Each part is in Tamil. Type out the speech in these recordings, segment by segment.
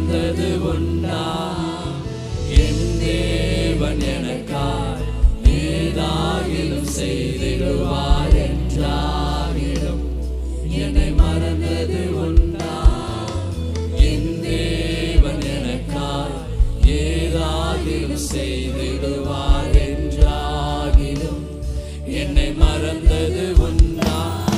மறந்தது உண்டா என் தேவன் எனக்காய் ஏதாகிலும் செய்திடுவார் என்றாகிலும் என்னை மறந்தது உண்டா என் தேவன் எனக்காய் ஏதாகிலும் செய்திடுவார் என்றாகிலும் என்னை மறந்தது உண்டா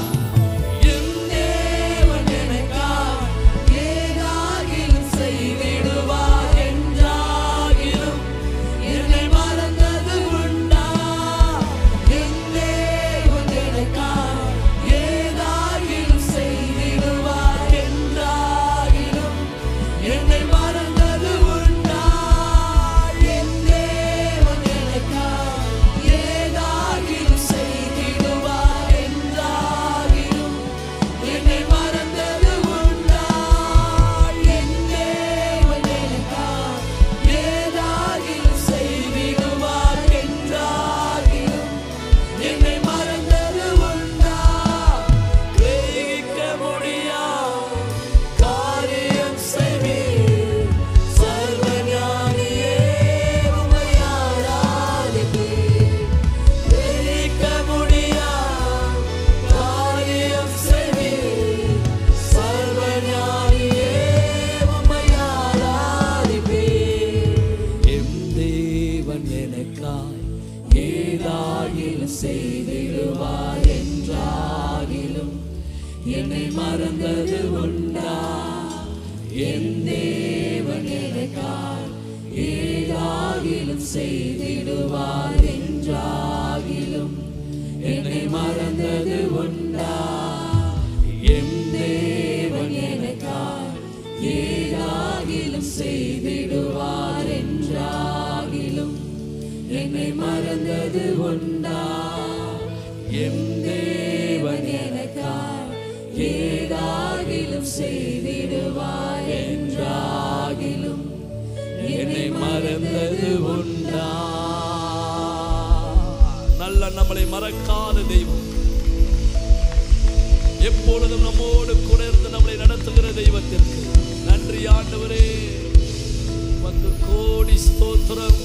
என் தேவன் எனக்காய் ஏதாகிலும் செய்திடுவார் என்றாகிலும் என்னை மறந்தது உண்டா என் தேவன் எனக்காய் ஏதாகிலும் செய்திடுவார் என்றாகிலும் என்னை மறந்தது உண்டா என் தேவன் எனக்காய் ஏதாகிலும் செய்திடுவார் என்றாகிலும் என்னை மறந்தது உண்டா என் தேவன் எனக்காய் ஏதாகிலும் செய்திடுவார் என்றாகிலும் என்னை மறந்தது உண்டா கிரகிக்க முடியா காரியம் செய்வீர் சர்வஞானியே உம்மை ஆராதிப்பேன் கிரகிக்க முடியா காரியம் செய்வீர் சர்வஞானியே உம்மை ஆராதிப்பேன் எம் தேவன் எனக்காய் ஏதாகிலும் செய்திடுவார் என்றாகிலும் என்னை மறந்தது உண்டா என் தேவன் எனக்காய் ஏதாகிலும் செய்திடுவார் என்றாகிலும் என்னை மறந்தது உண்டா எம் தேவன் எனக்காய் ஏதாகிலும் செய்திடுவார் என்றாகிலும் என்னை மறந்தது உண்டா எம் தேவன் எனக்காய் ஏதாகிலும் செய்திடுவார் என்றாகிலும் என்னை மறந்தது உண்டா நல்ல நம்மளை மறக்காத தெய்வம் எப்பொழுதும் நம்மோடு கூட இருந்து நம்மளை நடத்துகிற தெய்வத்திற்கு நன்றி ஆண்டவரே உமக்கு கோடி ஸ்தோத்திரம்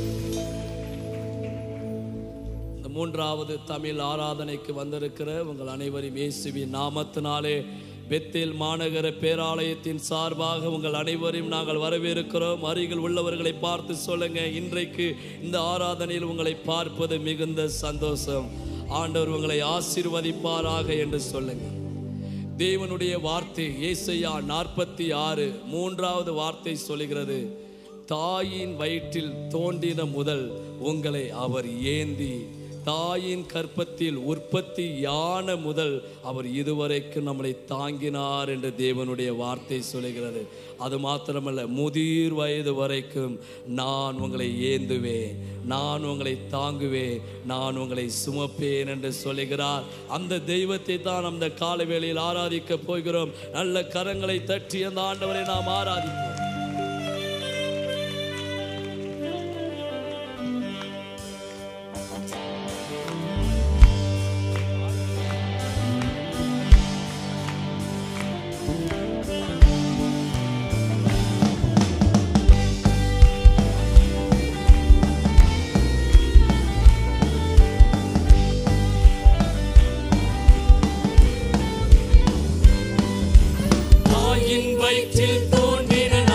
இந்த மூன்றாவது தமிழ் ஆராதனைக்கு வந்திருக்கிற உங்கள் அனைவரையும் இயேசுவின் நாமத்தினாலே பெத்தேல் மாநகர பேராலயத்தின் சார்பாக உங்கள் அனைவரையும் நாங்கள் வரவேற்கிறோம் அருகில் உள்ளவர்களை பார்த்து சொல்லுங்க இன்றைக்கு இந்த ஆராதனையில் உங்களை பார்ப்பது மிகுந்த சந்தோஷம் ஆண்டவர் உங்களை ஆசீர்வதிப்பாராக என்று சொல்லுங்க தேவனுடைய வார்த்தை ஏசையா நாற்பத்தி ஆறு மூன்றாவது வார்த்தை சொல்லுகிறது தாயின் வயிற்றில் தோன்றின முதல் உங்களை அவர் ஏந்தி தாயின் கற்பத்தில் உற்பத்தி யான முதல் அவர் இதுவரைக்கும் நம்மளை தாங்கினார் என்று தேவனுடைய வார்த்தை சொல்லுகிறது அது மாத்திரமல்ல முதிர் வயது வரைக்கும் நான் உங்களை ஏந்துவேன் நான் உங்களை தாங்குவேன் நான் உங்களை சுமப்பேன் என்று சொல்லுகிறார் அந்த தெய்வத்தை தான் அந்த கால வேளையில் ஆராதிக்க போகிறோம் நல்ல கரங்களை தட்டி அந்த ஆண்டவரை நாம் ஆராதிப்போம் தாயின் வயிற்றில் தோன்றின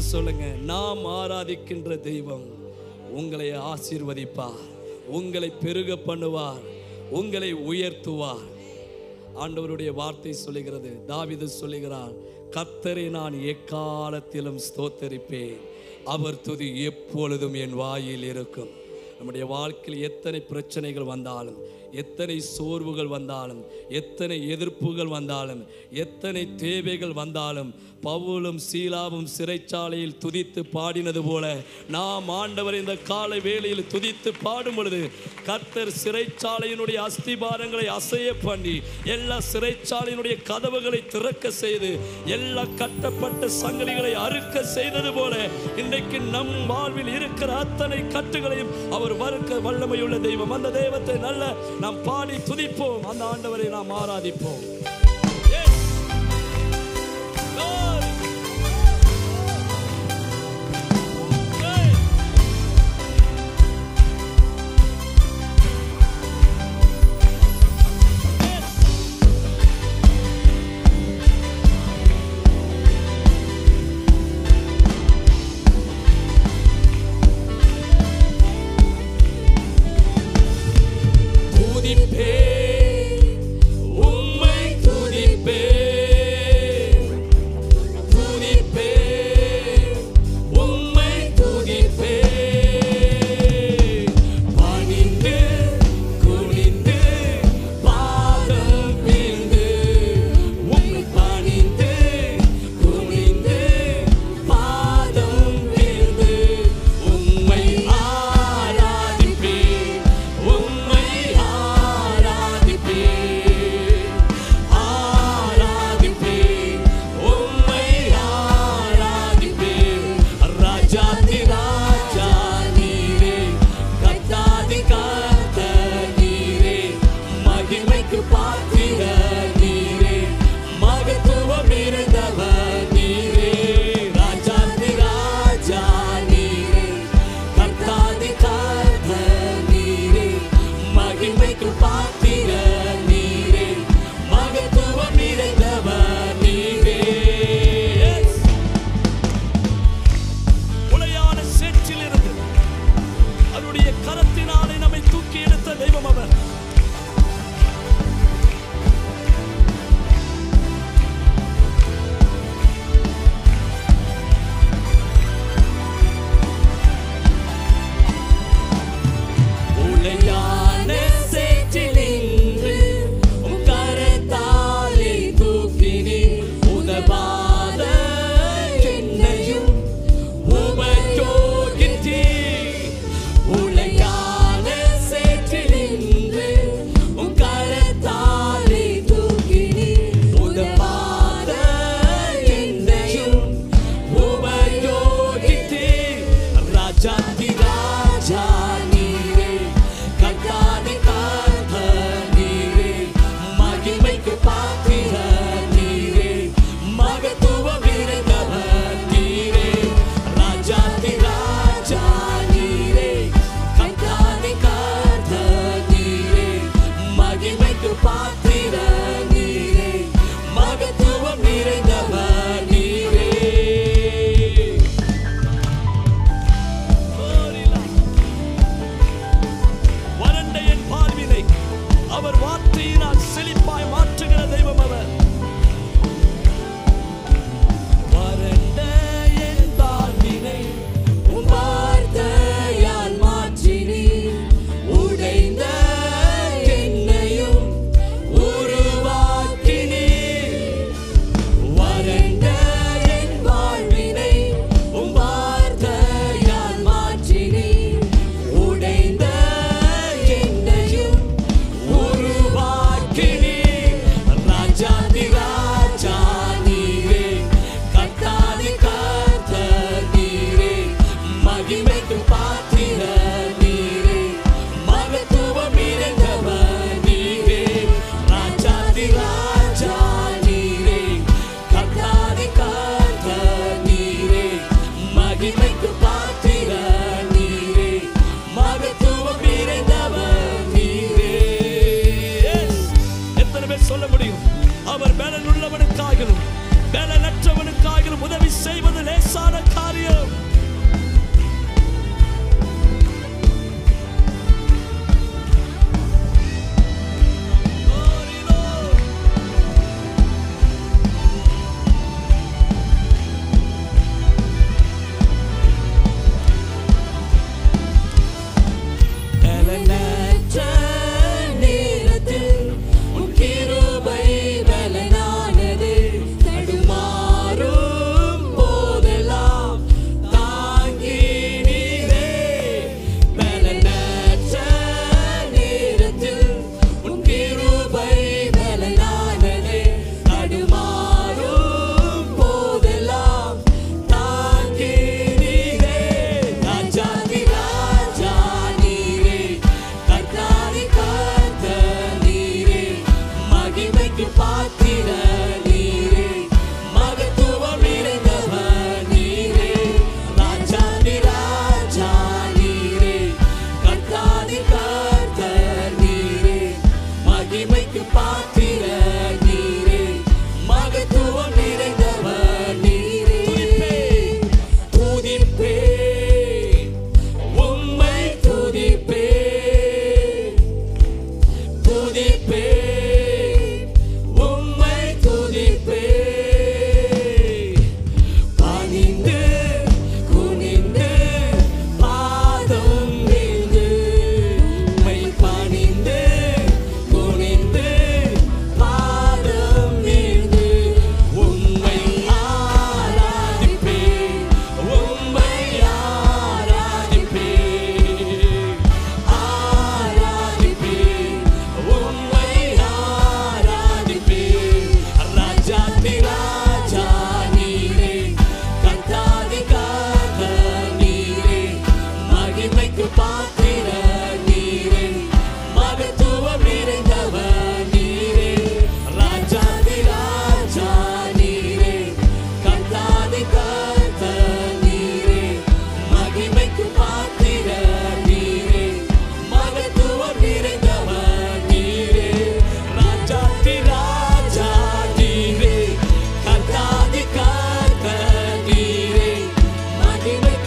சொல்லுங்க நாம் ஆராதிக்கின்ற தெய்வம் உங்களை ஆசீர்வதிப்பார் உங்களை பெருக பண்ணுவார் உங்களை உயர்த்துவார் ஆண்டவருடைய வார்த்தை சொல்லுகிறது தாவிது சொல்லுகிறார் கர்த்தரை நான் எக்காலத்திலும் ஸ்தோத்தரிப்பேன் அவர் துதி எப்பொழுதும் என் வாயில் இருக்கும் நம்முடைய வாழ்க்கையில் எத்தனை பிரச்சனைகள் வந்தாலும் எத்தனை சோர்வுகள் வந்தாலும் எத்தனை எதிர்ப்புகள் வந்தாலும் எத்தனை தேவைகள் வந்தாலும் பவுலும் சீலாவும் சிறைச்சாலையில் துதித்து பாடினது போல நாம் ஆண்டவர் இந்த காலை வேளையில் துதித்து பாடும் பொழுது கர்த்தர் சிறைச்சாலையினுடைய அஸ்திபாரங்களை அசைய பண்ணி எல்லா சிறைச்சாலையினுடைய கதவுகளை திறக்க செய்து எல்லா கட்டப்பட்ட சங்கிலிகளை அறுக்க செய்தது போல இன்றைக்கு நம் வாழ்வில் இருக்கிற அத்தனை கட்டுகளையும் அவர் வறுக்க வல்லமையுள்ள தெய்வம் அந்த தெய்வத்தை நல்ல நாம் பாடி துதிப்போம் அந்த ஆண்டவரை நாம் ஆராதிப்போம் Yes. Glory. Hey. துதிப்பேன் உம்மை து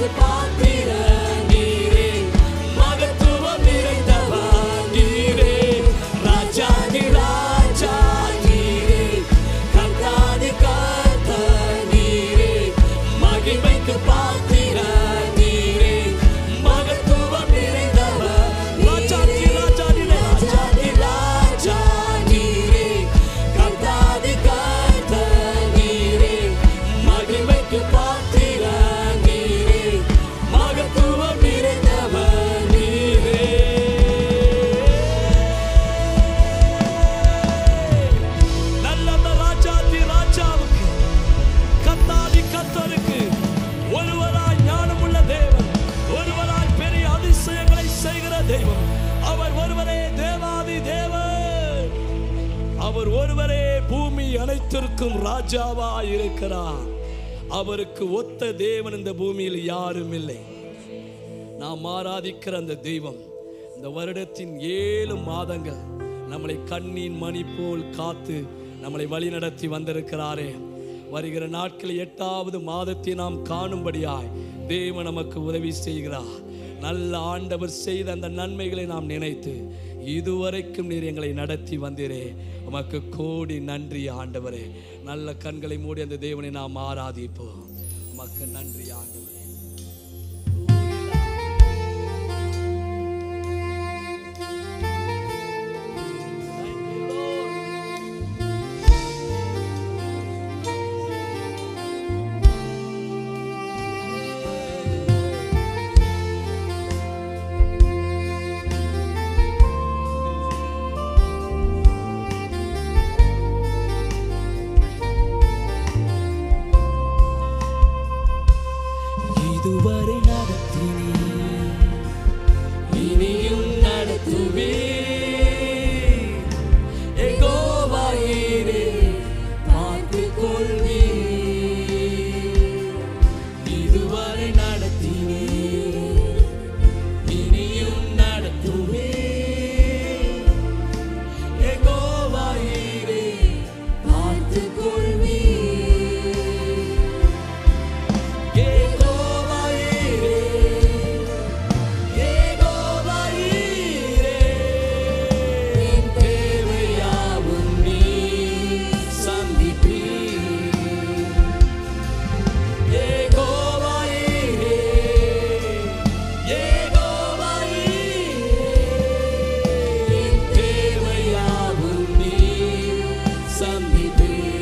மகிமைக்கு பாத்திர நீரே மகத்துவம் நிறைந்தவர் நீரே ராஜாதி ராஜா நீரே கர்த்தாதி கர்த்தர் நீரே மகிமைக்கு பாத்திர நீரே மகத்துவம் நிறைந்தவர் ராஜாதி ராஜாதி ராஜாதி ராஜா நீரே கர்த்தாதி கர்த்தர் நீரே மகிமைக்கு பாத்திர நீரே மகத்துவம் நிறைந்தவர் நீரே நல்ல அந்த ராஜாதி ராஜாவுக்கு கத்தாதி கத்தருக்கு ஒருவராய் ஞானமுள்ள தேவன் ஒருவராய் பெரிய அதிசயங்களை செய்கிற தெய்வம் அவர் ஒருவரே தேவாதி தேவன் அவர் ஒருவரே பூமி அனைத்திற்கும் ராஜாவாய் இருக்கிறார் அவருக்கு ஒத்த தேவன் இந்த பூமியில் யாரும் இல்லை நாம் ஆராதிக்கிற அந்த தெய்வம் இந்த வருடத்தின் ஏழு மாதங்கள் நம்மளை கண்ணின் மணி போல் காத்து நம்மளை வழிநடத்தி வந்திருக்கிறாரே வருகிற நாட்கள் எட்டாவது மாதத்தை நாம் காணும்படியாய் தேவன் நமக்கு உதவி செய்கிறார் நல்ல ஆண்டவர் செய்த அந்த நன்மைகளை நாம் நினைத்து இதுவரைக்கும் நீர் எங்களை நடத்தி வந்தீரே உமக்கு கோடி நன்றி ஆண்டவரே நல்ல கண்களை மூடி அந்த தேவனை நாம் ஆராதிப்போம் உமக்கு நன்றி ஆண்டவரே Thank you, Lord. இதுவரை நடத்தினீ இனியும் நடத்துவே எகோவாயிரே பார்த்து கொள்வே இதுவரை நடத்தினீ இனியும் நடத்துவே எகோவாயிரே பார்த்து கொள்வே ஏகோவாயிரே ஏகோவாயிரே என் தேவையாவும் நீ சந்திப்பீர் ஏகோவாயிரே ஏகோவாயிரே என் தேவையாவும் நீ சந்திப்பீர்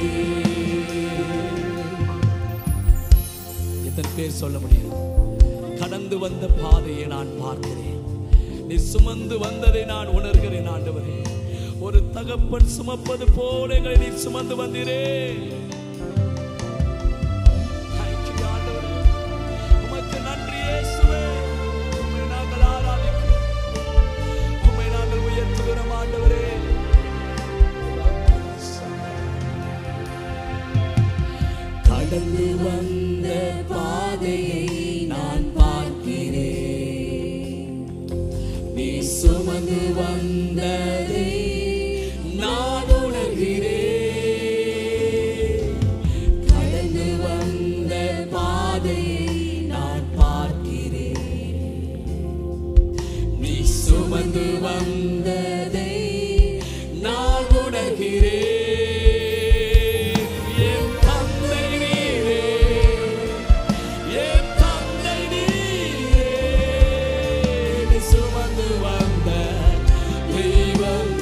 எத்தனை பேர் சொல்ல முடியும் கடந்து வந்த பாதையை நான் பார்க்கிறேன் நீ சுமந்து வந்ததை நான் உணர்கிறேன் ஆண்டவரே ஒரு தகப்பன் சுமப்பது போல எங்களை நீ சுமந்து வந்தீரே Thank you, ஆண்டவரே. உமக்கு நன்றி இயேசுவே. உம்மை நாங்கள் ஆராதிக்கிறோம். உம்மை நாங்கள் உயர்த்துகிறோம் ஆண்டவரே கடந்து வந்த பாதையை நான் பார்க்கிறேன் நீ சுமந்து வந்ததை நான் உணர்கிறேன் கடந்து வந்த பாதையை நான் பார்க்கிறேன் நீ சுமந்து வந்ததை நான் உணர்கிறேன் என் தந்தை நீரே என் தந்தை நீரே நீ சுமந்து வந்த தெய்வம்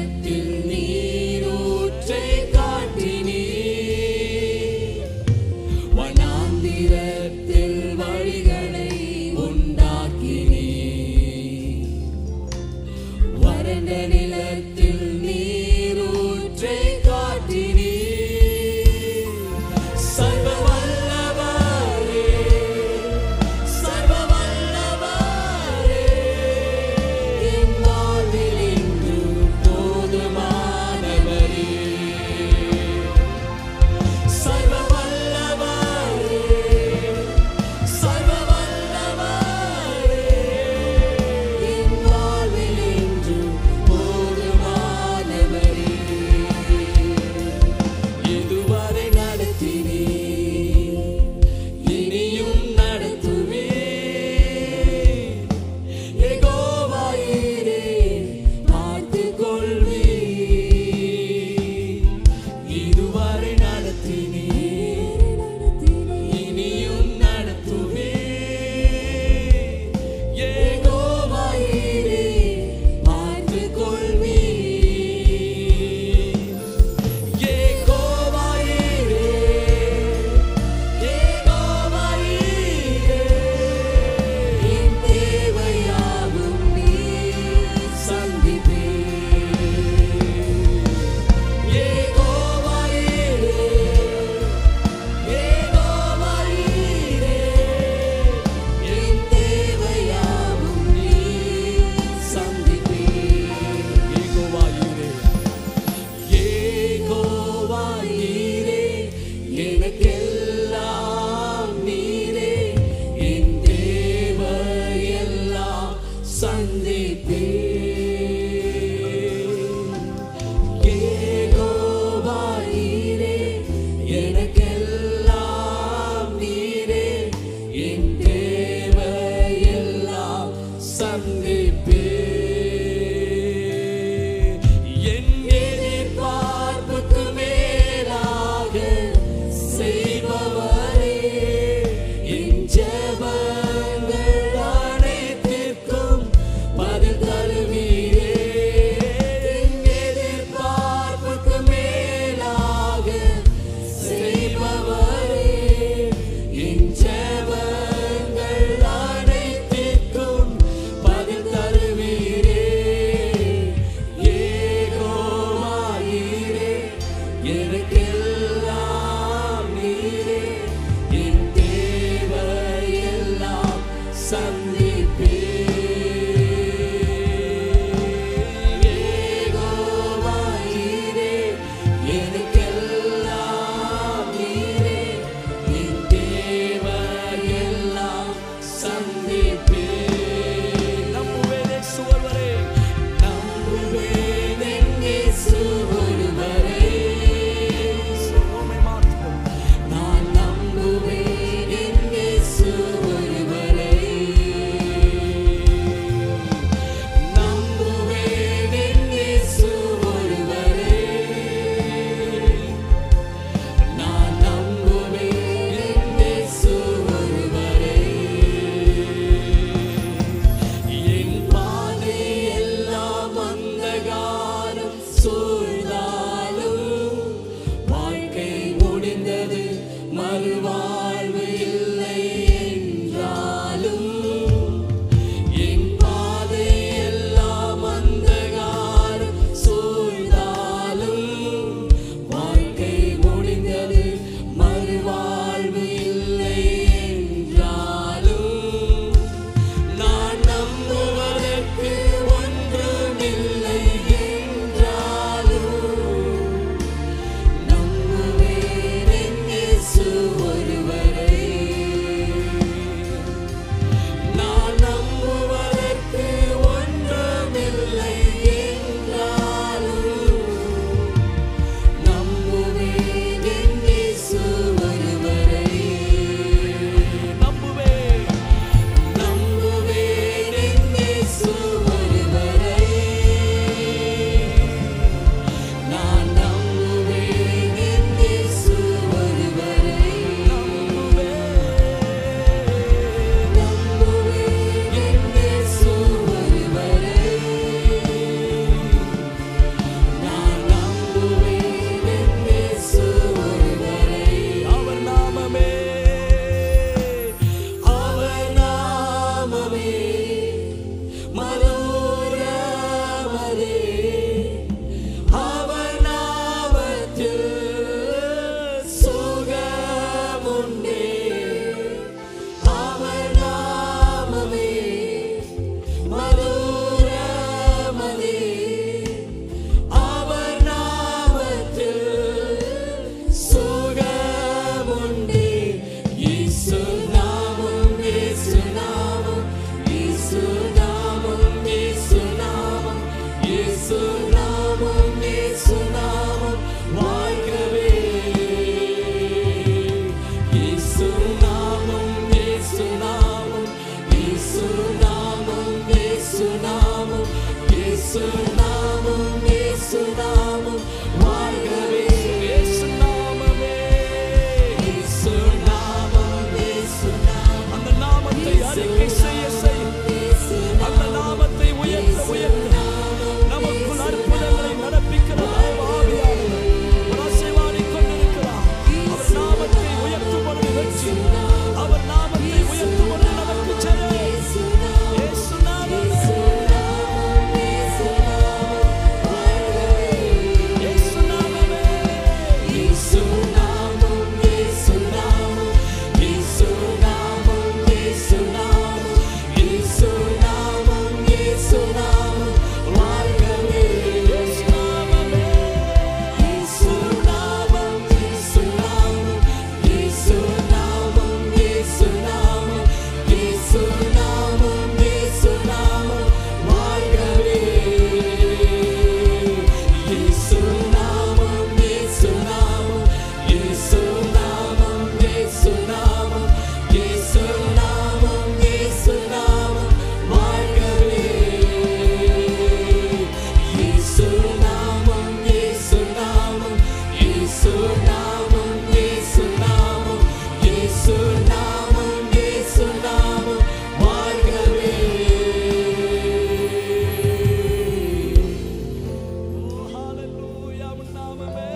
நிலத்தில் நீரூற்றை காட்டினீர் வனாந்திரத்தில் வழிகளை உண்டாக்கினீர் வறண்ட நிலத்தில் நீரூற்றை காட்டினீர் சர்வ வல்லவரே சர்வ வல்லவரே என் வாழ்வில் இன்று போதுமானவரே சர்வ வல்லவரே சர்வ வல்லவரே என் வாழ்வில் இன்று போதுமானவரே நாமம் இயேசு நாமம் வாழ்கவே இயேசு நாமமே இயேசு நாமம் இயேசு நாமம் அந்த நாமத்தை அறிக்கை செய்ய செய்ய இயேசு அந்த நாமத்தை உயர்த்த உயர்த்த நமக்குள் அற்புதங்களை நடப்பிக்கிற தேவ ஆவியானவர் அவர் அசைவாடிக் கொண்டிருக்கிறார் அவர் நாமத்தை உயர்த்தும் பொழுது வெற்றி அவர் நாமத்தை உயர்த்தும் பொழுது நமக்கு ஜெயம் இயேசு நாமம் இயேசு நாமமே இயேசு நாமம் வாழ்கவே இயேசு நாமமே இயேசு நாமம் இயேசு நாமம் இயேசு நாமம் இயேசு நாமம் இயேசு நாமம் இயேசு நாமம் வாழ்கவே இயேசு நாமமே இயேசு நாமம் இயேசு நாமம் இயேசு நாமம் இயேசு நாமம் இயேசு நாமம் இயேசு நாமம் வாழ்கவே இயேசு நாமம் இயேசு நாமம் இயேசு நாமம் இயேசு நாமம் இயேசு நாமம் இயேசு நாமம் வாழ்கவே இயேசு நாமம் இயேசு நாமம் இயேசு நாமம் இயேசு நாமம் இயேசு நாமம் இயேசு நாமம் வாழ்கவே ஹalleluya உன் நாமமே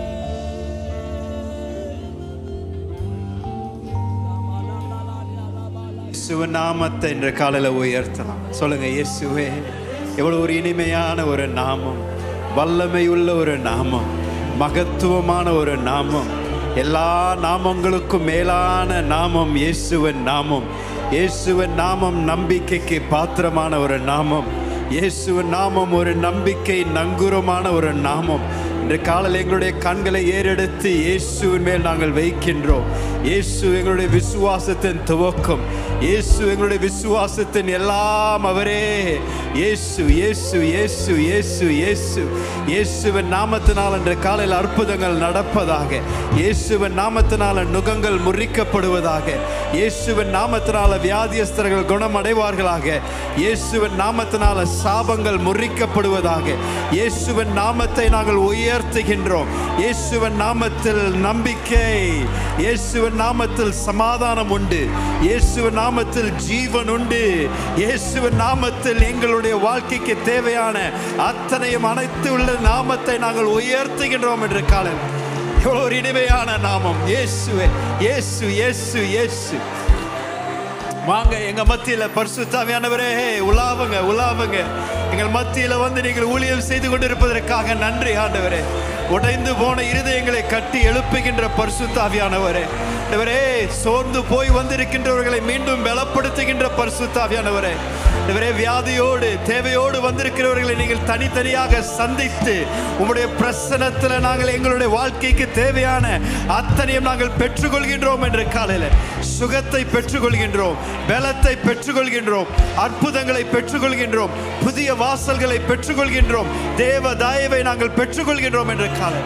இயேசுவின் நாமத்தை இன்று காலையில் உயர்த்தலாம் சொல்லுங்க இயேசுவே எவ்வளவு ஒரு இனிமையான ஒரு நாமம் வல்லமை உள்ள ஒரு நாமம் மகத்துவமான ஒரு நாமம் எல்லா நாமங்களுக்கும் மேலான நாமம் இயேசுவின் நாமம் இயேசுவின் நாமம் நம்பிக்கைக்கு பாத்திரமான ஒரு நாமம் இயேசுவின் நாமம் ஒரு நம்பிக்கை நங்குரமான ஒரு நாமம் இன்று காலையில் எங்களுடைய கண்களை ஏறெடுத்து இயேசுவின் மேல் நாங்கள் வைக்கின்றோம் இயேசு எங்களுடைய விசுவாசத்தின் துவக்கம் இயேசு எங்களுடைய விசுவாசத்தின் எல்லாம் அவரே இயேசு இயேசு இயேசு இயேசு இயேசு இயேசுவின் நாமத்தினால் இன்று காலையில் அற்புதங்கள் நடப்பதாக இயேசுவின் நாமத்தினால நுகங்கள் முறிக்கப்படுவதாக இயேசுவின் நாமத்தினால வியாதியஸ்தர்கள் குணமடைவார்களாக இயேசுவின் நாமத்தினால சாபங்கள் முறிக்கப்படுவதாக இயேசுவின் நாமத்தை நாங்கள் உயர்த்துகின்றோம் இயேசுவின் நாமத்தில் நம்பிக்கை இயேசுவின் நாமத்தில் சமாதானம் உண்டு இயேசுவின் நாமத்தில் ஜீவன் உண்டு இயேசுவின் நாமத்தில் எங்களுடைய வாழ்க்கைக்கு தேவையான அத்தனையும் அனைத்து உள்ள நாமத்தை நாங்கள் உயர்த்துகின்றோம் என்று காலம் எவ்வளவு ஒரு இனிமையான நாமம் இயேசுவே இயேசு இயேசு இயேசு வாங்க எங்க மத்தியில பரிசுத்தாவியானவரே உலாவுங்க உலாவுங்க எங்கள் மத்தியில வந்து நீங்கள் ஊழியம் செய்து கொண்டிருப்பதற்காக நன்றி ஆண்டவரே உடைந்து போன இருதயங்களை கட்டி எழுப்புகின்ற பரிசுத்தாவியானவரே ஆண்டவரே சோர்ந்து போய் வந்திருக்கின்றவர்களை மீண்டும் பலப்படுத்துகின்ற பரிசுத்தாவியானவரே ஆண்டவரே வியாதியோடு தேவையோடு வந்திருக்கிறவர்களை நீங்கள் தனித்தனியாக சந்தித்து உம்முடைய பிரசனத்தில் நாங்கள் எங்களுடைய வாழ்க்கைக்கு தேவையான அத்தனையும் நாங்கள் பெற்றுக்கொள்கின்றோம் என்ற காலையில் சுகத்தை பெற்றுக்கொள்கின்றோம் பலத்தை பெற்றுக்கொள்கின்றோம் அற்புதங்களை பெற்றுக்கொள்கின்றோம் புதிய வாசல்களை பெற்றுக்கொள்கின்றோம் தேவ தயவை நாங்கள் பெற்றுக்கொள்கின்றோம் என்ற காலை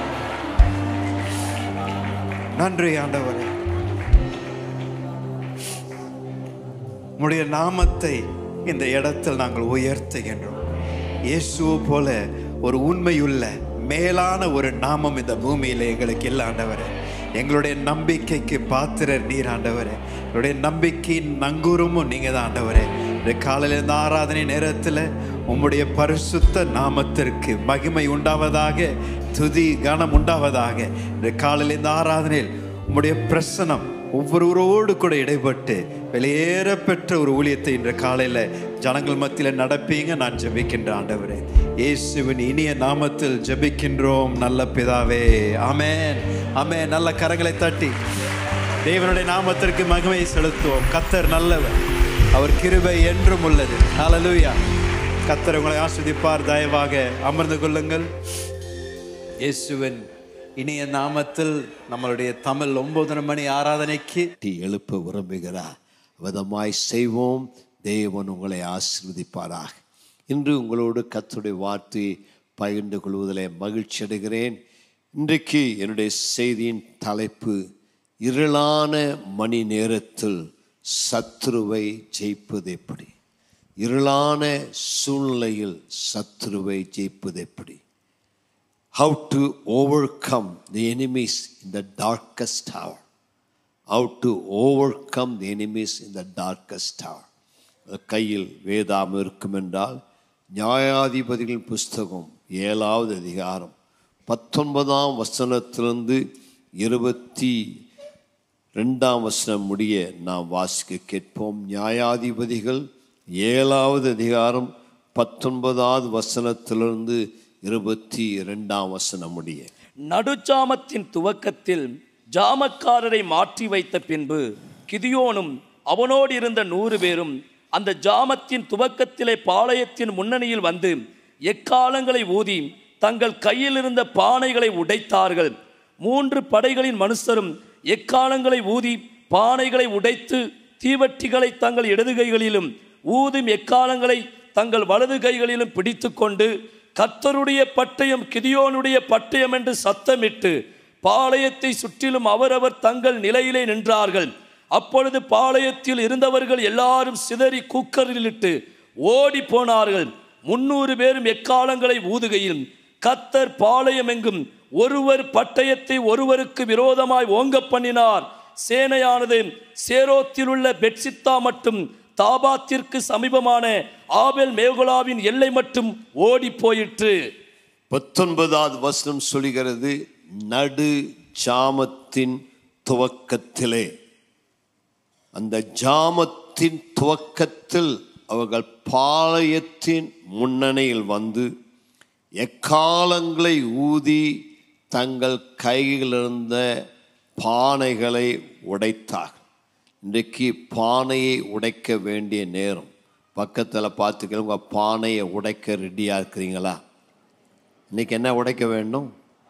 நன்றி ஆண்டவரே உம்முடைய நாமத்தை இந்த இடத்தில் நாங்கள் உயர்த்துகின்றோம் இயேசுவை போல ஒரு உண்மையுள்ள மேலான ஒரு நாமம் இந்த பூமியில எங்களுக்கு இல்லை ஆண்டவரே எங்களுடைய நம்பிக்கைக்கு பாத்திரர் நீர் ஆண்டவரே எங்களுடைய நம்பிக்கையின் நங்கூரமும் நீங்க தான் ஆண்டவரே இந்த காலையில இந்த ஆராதனை நேரத்தில் உம்முடைய பரிசுத்த நாமத்திற்கு மகிமை உண்டாவதாக துதி கனம் உண்டாவதாக இந்த காலையில இந்த ஆராதனையில் உம்முடைய பிரசனம் ஒவ்வொருவரோடு கூட இடைப்பட்டு வெளியேற பெற்ற ஒரு ஊழியத்தை இன்று காலையில் ஜனங்கள் மத்தியில் நடப்பீங்க நான் ஜெபிக்கின்ற ஆண்டவரே இயேசுவின் இனிய நாமத்தில் ஜெபிக்கின்றோம் நல்ல பிதாவே ஆமென் ஆமென் நல்ல கரங்களை தட்டி தேவனுடைய நாமத்திற்கு மகிமை செலுத்துவோம் கத்தர் நல்லவர் அவர் கிருபை என்றும் உள்ளது ஹalleluya கத்தர் உங்களை ஆஸ்வதிப்பார் தயவாக அமர்ந்து கொள்ளுங்கள் இயேசுவின் இனிய நாமத்தில் நம்மளுடைய தமிழ் ஒன்பதரை மணி ஆராதனைக்கு தட்டி எழுப்ப விரும்புகிறார் விதமாய் செய்வோம் தேவன் உங்களை ஆசீர்வதிப்பாராக இன்று உங்களோடு கர்த்தருடைய வார்த்தையை பகிர்ந்து கொள்வதில் மகிழ்ச்சி அடைகிறேன் இன்றைக்கு என்னுடைய செய்தியின் தலைப்பு இருளான மணி நேரத்தில் சத்துருவை ஜெயிப்பது எப்படி இருளான சூழ்நிலையில் சத்துருவை ஜெயிப்பது எப்படி how to overcome the enemies in the darkest hour how to overcome the enemies in the darkest hour கையில் வேதாம் இருக்கும் என்றால் நியாயாதிபதிகளின் புஸ்தகம் ஏழாவது அதிகாரம் பத்தொன்பதாம் வசனத்திலிருந்து இருபத்தி ரெண்டாம் வசனம் முடிய நாம் வாசிக்க கேட்போம் நியாயாதிபதிகள் ஏழாவது அதிகாரம் பத்தொன்பதாவது வசனத்திலிருந்து இருபத்தி ரெண்டாம் வசனம் முடிய நடுஜாமத்தின் துவக்கத்தில் ஜாமக்காரரை மாற்றி வைத்த பின்பு கிதியோனும் அவனோடு இருந்த நூறு பேரும் அந்த ஜாமத்தின் துவக்கத்திலே பாளையத்தின் முன்னணியில் வந்து எக்காலங்களை ஊதி தங்கள் கையில் இருந்த பானைகளை உடைத்தார்கள் மூன்று படைகளின் மனுஷரும் எக்காலங்களை ஊதி பானைகளை உடைத்து தீவட்டிகளை தங்கள் இடது கைகளிலும் ஊதும் எக்காலங்களை தங்கள் வலது கைகளிலும் பிடித்துக்கொண்டு கர்த்தருடைய பட்டயம் கிதியோனுடைய பட்டயம் என்று சத்தமிட்டு பாளையத்தை சுற்றிலும் அவரவர் தங்கள் நிலையிலே நின்றார்கள் அப்பொழுது பாளையத்தில் இருந்தவர்கள் எல்லாரும் சிதறி கூக்கரிலிட்டு ஓடி போனார்கள் முன்னூறு பேரும் எக்காலங்களை ஊதுகையில் கத்தர் பாளையம் எங்கும் ஒருவர் பட்டயத்தை ஒருவருக்கு விரோதமாய் ஓங்க பண்ணினார் சேனையானது சேரோத்தில் உள்ள பெட்சித்தா மட்டும் தாபாத்திற்கு சமீபமான ஆபேல் மேகுலாவின் எல்லை மட்டும் ஓடி போயிற்று பத்தொன்பதாவது வசனம் சொல்கிறது நடு ஜாமத்தின் துவக்கத்திலே அந்த ஜாமத்தின் துவக்கத்தில் அவர்கள் பாளையத்தின் முன்னணியில் வந்து எக்காலங்களை ஊதி தங்கள் கையில் இருந்த பானைகளை உடைத்தார் இன்றைக்கு பானையை உடைக்க வேண்டிய நேரம் பக்கத்தில் பார்த்துக்கலாம் உங்கள் பானையை உடைக்க ரெடியாக இருக்கிறீங்களா இன்னைக்கு என்ன உடைக்க வேண்டும்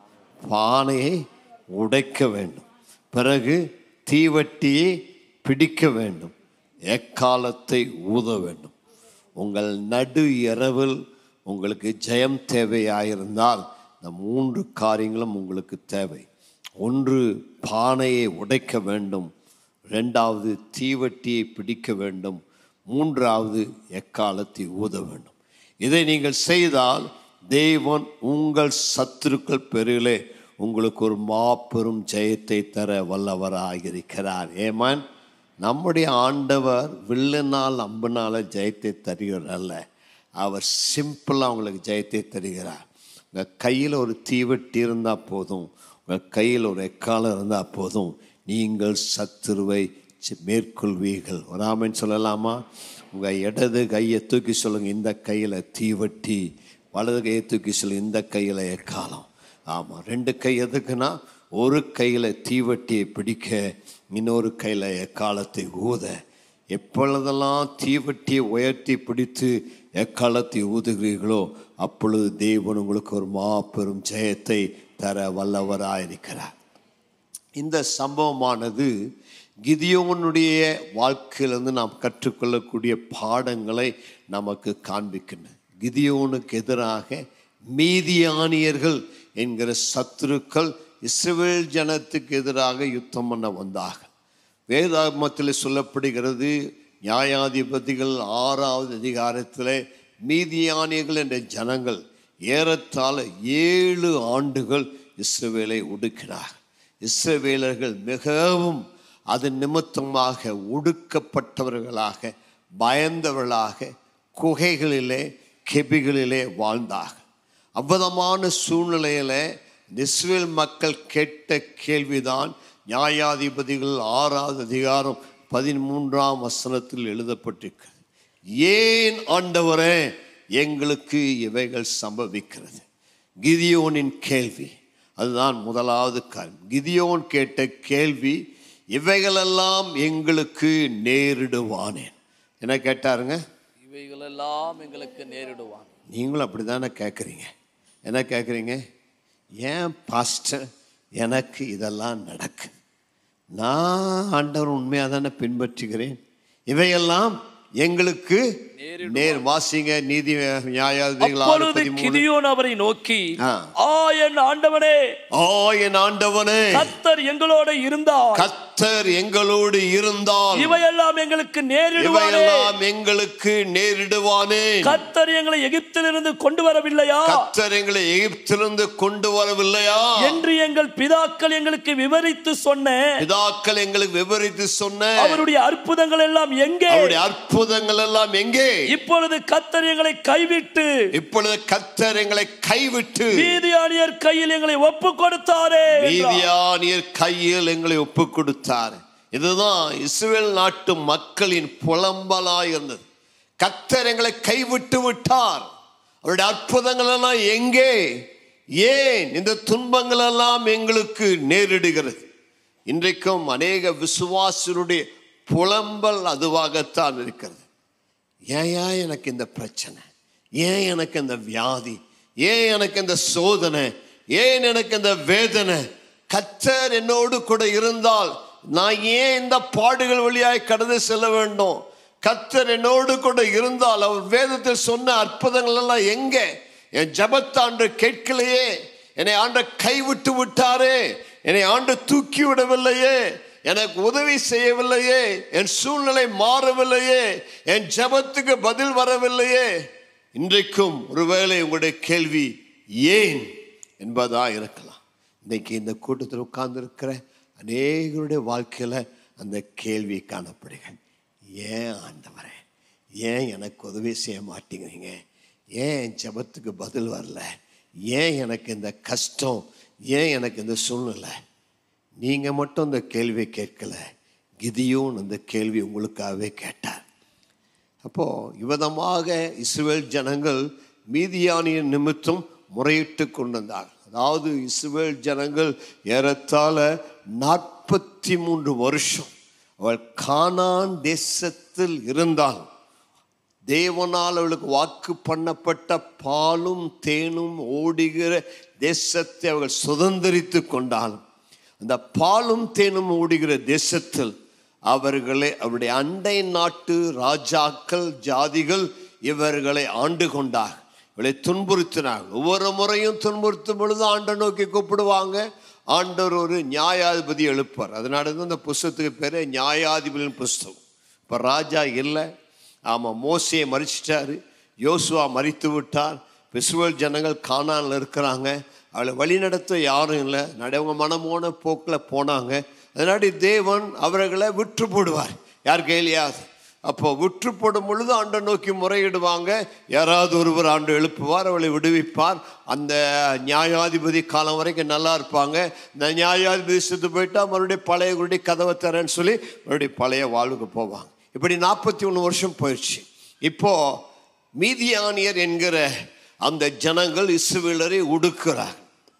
பானையை உடைக்க வேண்டும் பிறகு தீவட்டியை பிடிக்க வேண்டும் எக்காலத்தை ஊத வேண்டும் உங்கள் நடு இரவில் உங்களுக்கு ஜெயம் தேவையாயிருந்தால் இந்த மூன்று காரியங்களும் உங்களுக்கு தேவை ஒன்று பானையை உடைக்க வேண்டும் ரெண்டாவது தீவட்டியை பிடிக்க வேண்டும் மூன்றாவது எக்காலத்தை ஊத வேண்டும் இதை நீங்கள் செய்தால் தேவன் உங்கள் சத்துருக்கள் பெருகிலே உங்களுக்கு ஒரு மாபெரும் ஜெயத்தை தர வல்லவராக இருக்கிறார் ஏமான் நம்முடைய ஆண்டவர் வில்லினால் அம்பினால ஜெயத்தை தருகிறார் அல்ல அவர் சிம்பிளாக உங்களுக்கு ஜெயத்தை தருகிறார் உங்கள் கையில் ஒரு தீவட்டி இருந்தால் போதும் உங்கள் கையில் ஒரு எக்காலம் இருந்தால் போதும் நீங்கள் சத்துருவை சி- மேற்கொள்வீர்கள் வராமன்னு சொல்லலாமா உங்கள் இடது கையை தூக்கி சொல்லுங்கள் இந்த கையில் தீவட்டி வலது கையை தூக்கி சொல்லுங்க இந்த கையில் எக்காலம் ஆமாம் ரெண்டு கை எதுக்குன்னா ஒரு கையில் தீவட்டியை பிடிக்க இன்னொரு கையில் எக்காலத்தை ஊத எப்பொழுதெல்லாம் தீவட்டியை உயர்த்தி பிடித்து எக்காலத்தை ஊதுகிறீர்களோ அப்பொழுது தேவன் உங்களுக்கு ஒரு மாபெரும் ஜெயத்தை தர வல்லவராயிருக்கிறார் இந்த சம்பவமானது கிதியோனுடைய வாழ்க்கையிலிருந்து நாம் கற்றுக்கொள்ளக்கூடிய பாடங்களை நமக்கு காண்பிக்கின்றன கிதியோனுக்கு எதிராக மீதியானியர்கள் என்கிற சத்துருக்கள் இஸ்ரவேல் ஜனத்துக்கு எதிராக யுத்தம் பண்ண வந்தார்கள் வேதாகமத்தில் சொல்லப்படுகிறது நியாயாதிபதிகள் ஆறாவது அதிகாரத்தில் மீதியானியர்கள் என்ற ஜனங்கள் ஏறத்தாழ ஏழு ஆண்டுகள் இஸ்ரவேலை ஒடுக்கினார் இஸ்ரவேலர்கள் மிகவும் அதன் நிமித்தமாக ஒடுக்கப்பட்டவர்களாக பயந்தவர்களாக குகைகளிலே கெபிகளிலே வாழ்ந்தார்கள் அவ்வளமான சூழ்நிலையில இஸ்ரேல் மக்கள் கேட்ட கேள்விதான் நியாயாதிபதிகள் ஆறாவது அதிகாரம் பதிமூன்றாம் வசனத்தில் எழுதப்பட்டிருக்கிறது ஏன் ஆண்டவரே எங்களுக்கு இவைகள் சம்பவிக்கிறது கிதியோனின் கேள்வி அதுதான் முதலாவது காரணம் கிதியோன் கேட்ட கேள்வி இவைகளெல்லாம் எங்களுக்கு நேரிடுவானேன் என்ன கேட்டாருங்க இவைகளெல்லாம் எங்களுக்கு நேரிடுவான் நீங்களும் அப்படி தானே கேட்குறீங்க என்ன கேட்குறீங்க ஏன் பாஸ்டர் எனக்கு இதெல்லாம் நடக்கு நான் ஆண்டவர் உண்மையாக தானே பின்பற்றுகிறேன் இவையெல்லாம் எங்களுக்கு நேர் வாசிங்க நீதி நியாயாதிபதிகள் ஆறு அப்பொழுது பதிமூணு கிதியோன் அவரை நோக்கி ஆ. ஆ என் ஆண்டவனே ஆ என் ஆண்டவனே கத்தர் எங்களோட இருந்தார் கத்தர் எங்களோடு இருந்தால் இவையெல்லாம் எங்களுக்கு நேரிடுவானே இவையெல்லாம் எங்களுக்கு நேரிடுவானே கத்தர் எங்களை எகிப்திலிருந்து கொண்டு வரவில்லையா கத்தர் எங்களை எகிப்திலிருந்து கொண்டு வரவில்லையா என்று எங்கள் பிதாக்கள் எங்களுக்கு விவரித்து சொன்ன பிதாக்கள் எங்களுக்கு விவரித்து சொன்ன அவருடைய அற்புதங்கள் எல்லாம் எங்கே அவருடைய அற்புதங்கள் எல்லாம் எங்கே இப்பொழுது கத்தர் எங்களை கைவிட்டு இப்பொழுது கத்தர் எங்களை கைவிட்டு மீதியானியர் கையில் எங்களை ஒப்பு கொடுத்தாரே என்றார். நீதியானியர் கையில் எங்களை ஒப்பு கொடுத்தார் இதுதான் இஸ்ரேல் நாட்டு மக்களின் புலம்பலாய் இருந்தது கத்தர் எங்களை கைவிட்டு விட்டார் அவருடைய அற்புதங்கள் எல்லாம் எங்கே ஏன் இந்த துன்பங்கள் எல்லாம் எங்களுக்கு நேரிடுகிறது இன்றைக்கும் அநேக விசுவாசருடைய புலம்பல் அதுவாகத்தான் இருக்கிறது ஏன் ஏன் எனக்கு இந்த பிரச்சனை ஏன் எனக்கு இந்த வியாதி ஏன் எனக்கு இந்த சோதனை ஏன் எனக்கு இந்த வேதனை கத்தர் என்னோடு கூட இருந்தால் நான் ஏன் இந்த பாடுகள் வழியாய் கடந்து செல்ல வேண்டும் கத்தர் என்னோடு கூட இருந்தால் அவர் வேதத்தில் சொன்ன அற்புதங்கள் எல்லாம் எங்கே என் ஜபத்தாண்டு கேட்கலையே என்னை ஆண்ட கைவிட்டு விட்டாரே என்னை ஆண்டு தூக்கி விடவில்லையே எனக்கு உதவி செய்யவில்லையே என் சூழ்நிலை மாறவில்லையே என் ஜெபத்துக்கு பதில் வரவில்லையே இன்றைக்கும் ஒருவேளை உங்களுடைய கேள்வி ஏன் என்பதா இருக்கலாம் இன்னைக்கு இந்த கூட்டத்தில் உட்கார்ந்து இருக்கிற அநேகருடைய வாழ்க்கையில அந்த கேள்வி காணப்படுகள் ஏன் ஆண்டவரே ஏன் எனக்கு உதவி செய்ய மாட்டேங்கிறீங்க ஏன் என் ஜெபத்துக்கு பதில் வரல ஏன் எனக்கு இந்த கஷ்டம் ஏன் எனக்கு இந்த சூழ்நிலை நீங்க மட்டும் இந்த கேள்வியை கேட்கல கிதியோன் அந்த கேள்வி உங்களுக்காகவே கேட்டார் அப்போ இவ்விதமாக இஸ்ரவேல் ஜனங்கள் மீதியானியின் நிமித்தம் முறையிட்டு கொண்டு வந்தார்கள் அதாவது இஸ்ரவேல் ஜனங்கள் ஏறத்தாழ நாற்பத்தி மூன்று வருஷம் அவள் கானான் தேசத்தில் இருந்தால் தேவனால் அவளுக்கு வாக்கு பண்ணப்பட்ட பாலும் தேனும் ஓடுகிற தேசத்தை அவர்கள் சுதந்திரித்து கொண்டாலும் அந்த பாலும் தேனும் ஓடுகிற தேசத்தில் அவர்களை அவருடைய அண்டை நாட்டு ராஜாக்கள் ஜாதிகள் இவர்களை ஆண்டு கொண்டார் இவளை துன்புறுத்தினார் ஒவ்வொரு முறையும் துன்புறுத்தும் பொழுது ஆண்டை நோக்கி கூப்பிடுவாங்க ஆண்டவர் ஒரு நியாயாதிபதி எழுப்பார் அதனால தான் இந்த புஸ்தகத்துக்கு பேர் நியாயாதிபதியின் புஸ்தகம் இப்போ ராஜா இல்லை ஆமாம் மோசையை மறிச்சிட்டாரு யோசுவா மறித்து விட்டார் பிசுவல் ஜனங்கள் காணானில் இருக்கிறாங்க அவளை வழிநடத்த யாரும் இல்லை நடவங்க மனமோன போக்கில் போனாங்க அதனாடி தேவன் அவர்களை விற்று போடுவார் யார் கையிலையாவது அப்போ விற்று போடும் பொழுது ஆண்டை நோக்கி முறையிடுவாங்க யாராவது ஒருவர் ஆண்டு எழுப்புவார் அவளை விடுவிப்பார் அந்த நியாயாதிபதி காலம் வரைக்கும் நல்லா இருப்பாங்க இந்த நியாயாதிபதி செத்து போயிட்டா மறுபடியும் பழைய குடி கதவை தரேன்னு சொல்லி மறுபடியும் பழைய வாழ்வுக்கு போவாங்க இப்படி நாற்பத்தி ஒன்று வருஷம் போயிடுச்சு இப்போ மீதியானியர் என்கிற அந்த ஜனங்கள் இஸ்ரவேலரை ஒடுக்கிறார்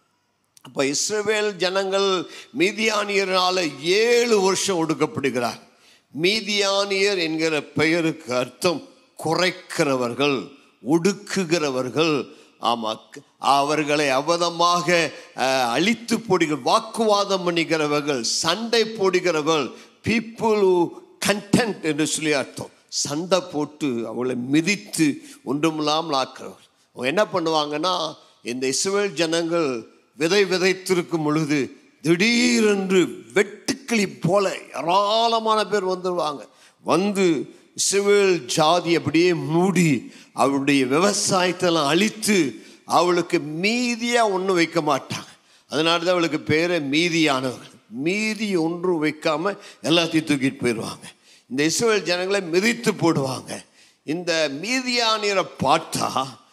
அப்போ இஸ்ரவேல் ஜனங்கள் மீதியானியரால ஏழு வருஷம் ஒடுக்கப்படுகிறார் மீதியானியர் என்கிற பெயருக்கு அர்த்தம் குறைக்கிறவர்கள் ஒடுக்குகிறவர்கள் ஆமா அவர்களை அவதமாக அஹ், அழித்து போடுகிற வாக்குவாதம் பண்ணுகிறவர்கள் சண்டை போடுகிறவர்கள் பீப்புள் கண்டென்ட் என்று சொல்லி அர்த்தம் சண்டை போட்டு அவளை மிதித்து ஒன்றுமில்லாமல் ஆக்குறவர்கள் அவங்க என்ன பண்ணுவாங்கன்னா இந்த இஸ்ரவேல் ஜனங்கள் விதை விதைத்திருக்கும் பொழுது திடீரென்று வெட்டுக்கிளி போல ஏராளமான பேர் வந்துடுவாங்க வந்து இஸ்ரவேல் ஜாதி அப்படியே மூடி அவளுடைய விவசாயத்தெல்லாம் அழித்து அவளுக்கு மீதியாக ஒன்றும் வைக்க மாட்டாங்க அதனால தான் அவளுக்கு பேரை மீதியானவர்கள் மீதி ஒன்றும் வைக்காம எல்லாத்தையும் தூக்கிட்டு போயிடுவாங்க இந்த இஸ்ரவேல் ஜனங்களை மிதித்து போடுவாங்க இந்த மீதியானியரை பார்த்தா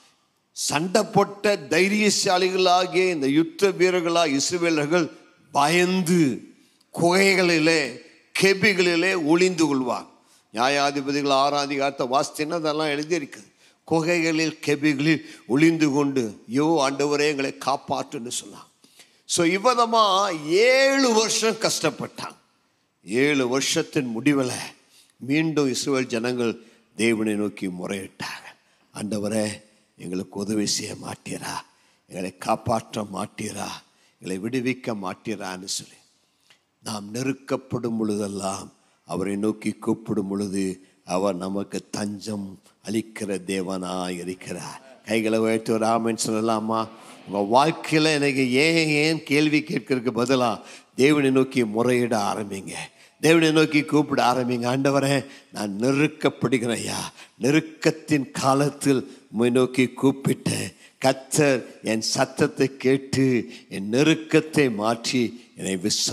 சண்டை போட்ட தைரியசாலிகளாகிய இந்த யுத்த வீரர்களாக இஸ்ரவேலர்கள் பயந்து குகைகளிலே கெபிகளிலே ஒளிந்து கொள்வார் நியாயாதிபதிகள் ஆறாம் அதிகாரத்தை வாசித்தீங்கன்னா அதெல்லாம் எழுதியிருக்குது குகைகளில் கெபிகளில் ஒளிந்து கொண்டு யோ ஆண்டவரே எங்களை காப்பாற்றுன்னு சொன்னான் ஸோ இவ்விதமா ஏழு வருஷம் கஷ்டப்பட்டான் ஏழு வருஷத்தின் முடிவில் மீண்டும் இஸ்ரவேல் ஜனங்கள் தேவனை நோக்கி முறையிட்டாங்க ஆண்டவரே எங்களுக்கு உதவி செய்ய மாட்டீரா எங்களை காப்பாற்ற மாட்டீரா எங்களை விடுவிக்க மாட்டீரான்னு சொல்லி நாம் நெருக்கப்படும் பொழுதெல்லாம் அவரை நோக்கி கூப்பிடும் பொழுது அவர் நமக்கு தஞ்சம் அளிக்கிற தேவனாய் இருக்கிறார் கைகளை உயர்த்தி ஒரு ஆமென் சொல்லலாமா உங்கள் வாழ்க்கையில் எனக்கு ஏன் ஏன் கேள்வி கேட்கறதுக்கு பதிலாக தேவனை நோக்கி முறையிட ஆரம்பிங்க தேவனை நோக்கி கூப்பிட ஆரம்பிங்க ஆண்டவரே நான் நெருக்கப்படுகிறேன் ஐயா நெருக்கத்தின் காலத்தில் உம்மை நோக்கி கூப்பிட்டேன் கத்தர் என் சத்தத்தை கேட்டு என் நெருக்கத்தை மாற்றி என்னை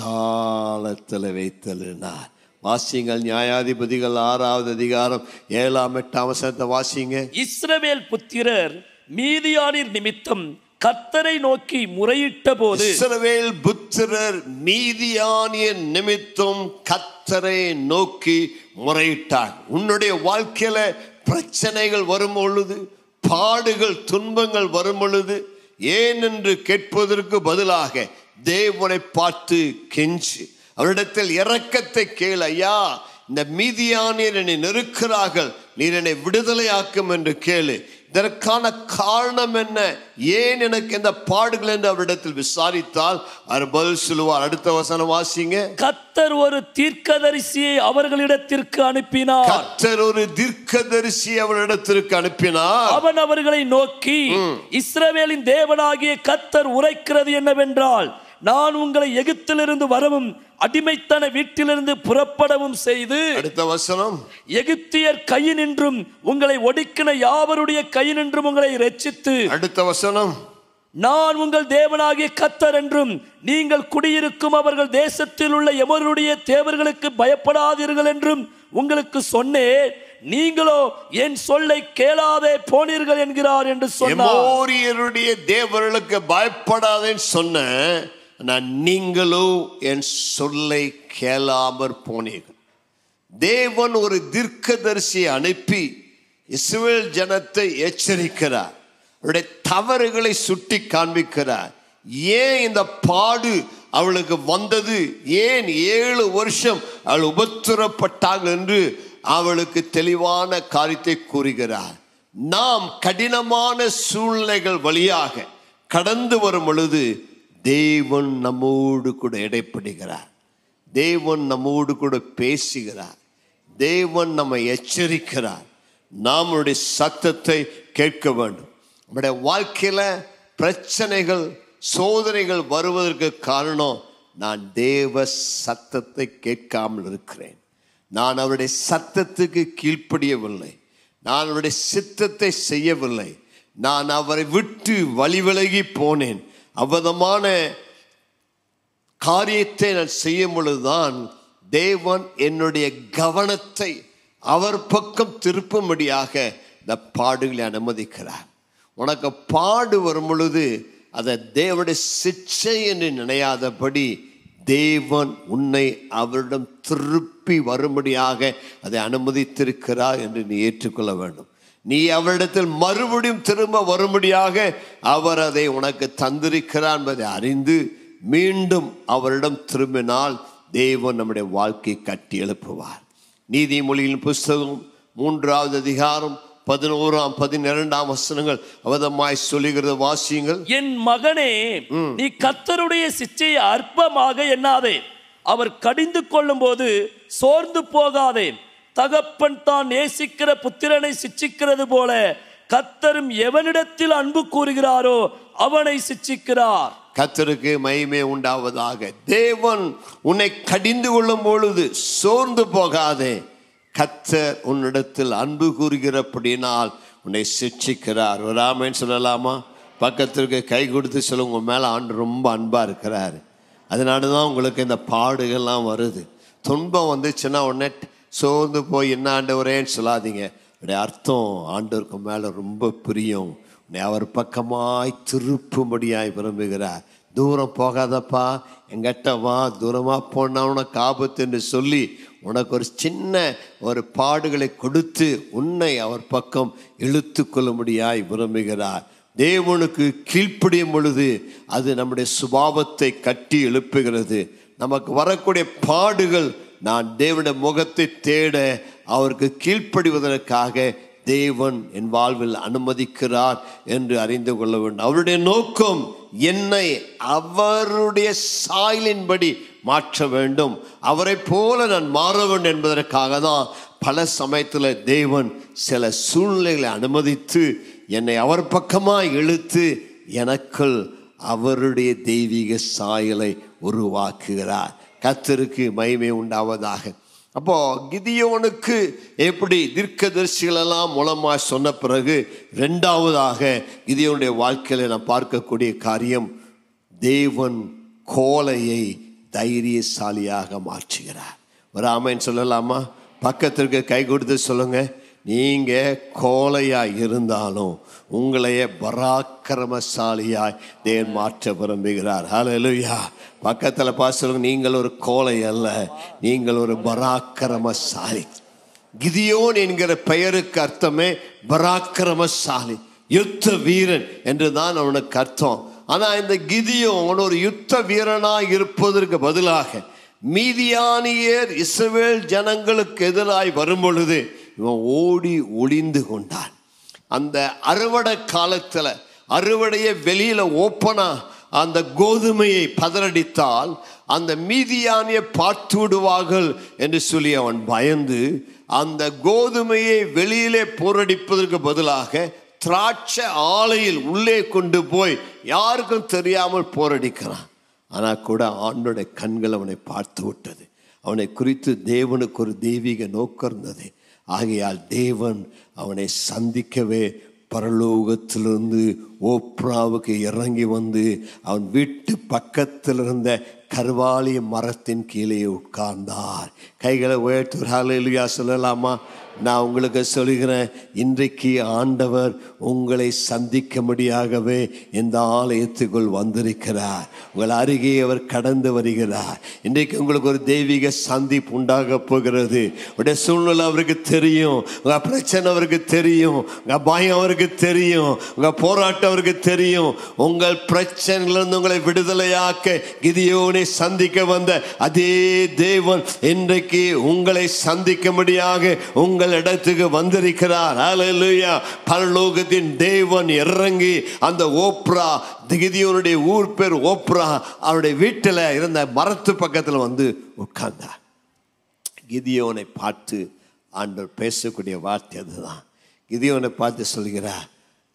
விசாலத்தில் வைத்தலினார் வாசிங்கள் நியாயாதிபதிகள் ஆறாவது அதிகாரம் ஏழாம் எட்டாம் வசனத்தை வாசிங்க இஸ்ரவேல் புத்திரர் மீதியானிர் நிமித்தம் கர்த்தரை நோக்கி முறையிட்ட போது இஸ்ரவேல் புத்திரர் மீதியானிய நிமித்தம் கத்தரை நோக்கி முறையிட்டார் உன்னுடைய வாழ்க்கையில பிரச்சனைகள் வரும் பொழுது பாடுகள் துன்பங்கள் வரும் பொழுது ஏன் என்று கேட்பதற்கு பதிலாக தேவனை பார்த்து கெஞ்சு அவரிடத்தில் இரக்கத்தை கேள் ஐயா இந்த மீதியானியர் என்னை நெருக்கிறார்கள் நீர் என்னை விடுதலையாக்கும் என்று கேளு இதற்கான காரணம் என்ன ஏன் எனக்கு இந்த பாடுகள் என்று அவரிடத்தில் விசாரித்தால் அவர் பதில் சொல்லுவார் அடுத்த வசனம் வாசிங்க கர்த்தர் ஒரு தீர்க்கதரிசியை அவர்களிடத்திற்கு அனுப்பினார் கர்த்தர் ஒரு தீர்க்கதரிசி அவரிடத்திற்கு அனுப்பினார் அவன் அவர்களை நோக்கி இஸ்ரவேலின் தேவனாகிய கர்த்தர் உரைக்கிறது என்னவென்றால் நான் உங்களை எகிப்திலிருந்து வரவும் அடிமைத்தன வீட்டிலிருந்து புறப்படவும் செய்து அடுத்த வசனம் எகிப்தியர் கையினின்றும் உங்களை ஒடுக்கின யாவருடைய கையினின்றும் உங்களை ரட்சித்து அடுத்த வசனம் நான் உங்கள் தேவனாகிய கத்தர் என்றும் நீங்கள் குடியிருக்கும் அவர்கள் தேசத்தில் உள்ள எவருடைய தேவர்களுக்கு பயப்படாதீர்கள் என்றும் உங்களுக்கு சொன்னேன் நீங்களோ என் சொல்லை கேளாதே போனீர்கள் என்கிறார் என்று சொன்னார் எமோரியருடைய தேவர்களுக்கு பயப்படாதேன்னு சொன்னேன் நான் நீங்களும் என் சொல்லை கேளாமற் போனீர்கள் தேவன் ஒரு தீர்க்கதரிசியை அனுப்பி இஸ்ரவேல் ஜனத்தை எச்சரிக்கிறார் அவருடைய தவறுகளை சுட்டி காண்பிக்கிறார் ஏன் இந்த பாடு அவளுக்கு வந்தது ஏன் ஏழு வருஷம் அவள் உபத்திரப்பட்டாள் என்று அவளுக்கு தெளிவான காரியத்தை கூறுகிறார் நாம் கடினமான சூழ்நிலைகள் வழியாக கடந்து வரும் பொழுது தேவன் நம்மோடு கூட இடைப்படுகிறார் தேவன் நம்மோடு கூட பேசுகிறார் தேவன் நம்மை எச்சரிக்கிறார் நம்முடைய சத்தத்தை கேட்க வேண்டும் நம்முடைய வாழ்க்கையில பிரச்சனைகள் சோதனைகள் வருவதற்கு காரணம் நான் தேவ சத்தத்தை கேட்காமல் இருக்கிறேன் நான் அவருடைய சத்தத்துக்கு கீழ்ப்படியவில்லை நான் அவருடைய சித்தத்தை செய்யவில்லை நான் அவரை விட்டு வழி விலகி போனேன் அவதமான காரியத்தை நான் செய்யும் பொழுதுதான் தேவன் என்னுடைய கவனத்தை அவர் பக்கம் திருப்பும்படியாக இந்த பாடுகளை அனுமதிக்கிறார் உனக்கு பாடு வரும் பொழுது அதை தேவனுடைய சிச்சை என்று நினையாதபடி தேவன் உன்னை அவரிடம் திருப்பி வரும்படியாக அதை அனுமதித்திருக்கிறார் என்று நீ ஏற்றுக்கொள்ள வேண்டும் நீ அவரிடத்தில் மறுபடியும் திரும்ப வரும்படியாக அவர் அதை உனக்கு தந்திருக்கிறார் என்பதை அறிந்து மீண்டும் அவரிடம் திரும்பினால் தேவன் நம்முடைய வாழ்க்கையை கட்டி எழுப்புவார் நீதிமொழியின் புஸ்தகம் மூன்றாவது அதிகாரம் பதினோராம் பதினிரண்டாம் வசனங்கள் அவதமாய் சொல்லுகிறது வாசியுங்கள் என் மகனே நீ கத்தருடைய சிச்சையை அற்பமாக எண்ணாதே அவர் கடிந்து கொள்ளும் போது சோர்ந்து போகாதே தகப்பன் தான் நேசிக்கிற புத்திரனை சிச்சிக்கிறது போல கத்தரும் எவனிடத்தில் அன்பு கூறுகிறாரோ அவனை சிச்சிக்கிறார் கத்தருக்கு மகிமை உண்டாவதாக தேவன் உன்னை கடிந்து கொள்ளும் பொழுது சோர்ந்து போகாதே கத்தர் உன்னிடத்தில் அன்பு கூறுகிறபடினால் உன்னை சிக்ஷிக்கிறார் ஒரு ஆமேன்னு சொல்லலாமா பக்கத்திற்கு கை கொடுத்து சொல்ல உங்க மேல ஆண்டு ரொம்ப அன்பா இருக்கிறாரு அதனால தான் உங்களுக்கு இந்த பாடுகள்லாம் வருது துன்பம் வந்துச்சுன்னா உடனே சோர்ந்து போய் என்ன ஆண்டவரேன்னு சொல்லாதீங்க உடைய அர்த்தம் ஆண்டவருக்கு மேலே ரொம்ப பிரியம் உன்னை அவர் பக்கமாய் திருப்பும்படியாய் விரும்புகிறார் தூரம் போகாதப்பா எங்கிட்ட வா தூரமாக போனா உனக்கு ஆபத்து என்று சொல்லி உனக்கு ஒரு சின்ன ஒரு பாடுகளை கொடுத்து உன்னை அவர் பக்கம் இழுத்து கொள்ளும்படியாய் விரும்புகிறார் தேவனுக்கு கீழ்ப்படியும் பொழுது அது நம்முடைய சுபாவத்தை கட்டி எழுப்புகிறது நமக்கு வரக்கூடிய பாடுகள் நான் தேவனுடைய முகத்தை தேட அவருக்கு கீழ்ப்படிவதற்காக தேவன் என் வாழ்வில் அனுமதிக்கிறார் என்று அறிந்து கொள்ள வேண்டும் அவருடைய நோக்கம் என்னை அவருடைய சாயலின்படி மாற்ற வேண்டும் அவரை போல நான் மாற வேண்டும் என்பதற்காக தான் பல சமயத்தில் தேவன் சில சூழ்நிலைகளை அனுமதித்து என்னை அவர் பக்கமாக இழுத்து எனக்குள் அவருடைய தெய்வீக சாயலை உருவாக்குகிறார் கத்தருக்கு மகிமை உண்டாவதாக அப்போ கிதியோனுக்கு எப்படி தீர்க்கதரிசிகள் எல்லாம் மூலமா சொன்ன பிறகு ரெண்டாவதாக கிதியோனுடைய வாழ்க்கையில நான் பார்க்கக்கூடிய காரியம் தேவன் கோலையை தைரியசாலியாக மாற்றுகிறார் ஒரு ஆமைன்னு சொல்லலாமா பக்கத்திற்கு கை கொடுத்து சொல்லுங்க நீங்க கோலையா இருந்தாலும் உங்களைய பராக்கிரமசாலியாய் தேவன் மாற்ற விரும்புகிறார் ஹalleluya பக்கத்துல பார்த்து சொல்லுங்க நீங்கள் ஒரு கோலை அல்ல நீங்கள் ஒரு பராக்கிரமசாலி கிதியோன் என்கிற பெயருக்கு அர்த்தமே பராக்கிரமசாலி யுத்த வீரன் என்று தான் அவனுக்கு அர்த்தம் ஆனா இந்த கிதியோன் ஒரு யுத்த வீரனாய் இருப்பதற்கு பதிலாக மீதியானியர் இஸ்ரவேல் ஜனங்களுக்கு எதிராய் வரும் பொழுது இவன் ஓடி ஒளிந்து கொண்டான் அந்த அறுவடை காலத்துல அறுவடையை வெளியில ஓப்பனா அந்த கோதுமையை பதறடித்தால் அந்த மீதியானிய பார்த்து விடுவார்கள் என்று சொல்லி அவன் பயந்து அந்த கோதுமையை வெளியிலே போரடிப்பதற்கு பதிலாக திராட்சை ஆலையில் உள்ளே கொண்டு போய் யாருக்கும் தெரியாமல் போரடிக்கிறான் ஆனால் கூட ஆண்டோடைய கண்கள் அவனை பார்த்து விட்டது அவனை குறித்து தேவனுக்கு ஒரு தெய்வீக நோக்கம் இருந்தது ஆகையால் தேவன் அவனை சந்திக்கவே பரலோகத்திலிருந்து ஓப்ராவுக்கு இறங்கி வந்து அவன் வீட்டு பக்கத்தில் இருந்த கருவாலி மரத்தின் கீழே உட்கார்ந்தார் கைகளை உயர்த்து ஹalleluya சொல்லலாமா நான் உங்களுக்கு சொல்கிறேன் இன்றைக்கு ஆண்டவர் உங்களை சந்திக்கும்படியாகவே இந்த ஆலயத்துக்குள் வந்திருக்கிறார் உங்கள் அருகே அவர் கடந்து வருகிறார் இன்றைக்கு உங்களுக்கு ஒரு தெய்வீக சந்திப்பு உண்டாக போகிறது உடைய சூழ்நிலை அவருக்கு தெரியும் உங்க பிரச்சனை அவருக்கு தெரியும் உங்க பயம் அவருக்கு தெரியும் உங்க போராட்டம் அவருக்கு தெரியும் உங்கள் பிரச்சனையிலிருந்து உங்களை விடுதலையாக்க கிதியோனை சந்திக்க வந்த அதே தேவன் இன்றைக்கு உங்களை சந்திக்கும்படியாக உங்கள் இடத்துக்கு வந்திருக்கிறார் ஹalleluya பரலோகத்தின் தேவன் இறங்கி அந்த ஓப்ரா கிதியோனுடைய ஊர் பேர் ஓப்ரா அவருடைய வீட்டில் இருந்த மரத்து பக்கத்தில் வந்து உட்கார்ந்தார் கிதியோனை பார்த்து ஆண்டவர் பேசக்கூடிய வார்த்தை அதுதான் கிதியோனை பார்த்து சொல்கிறார்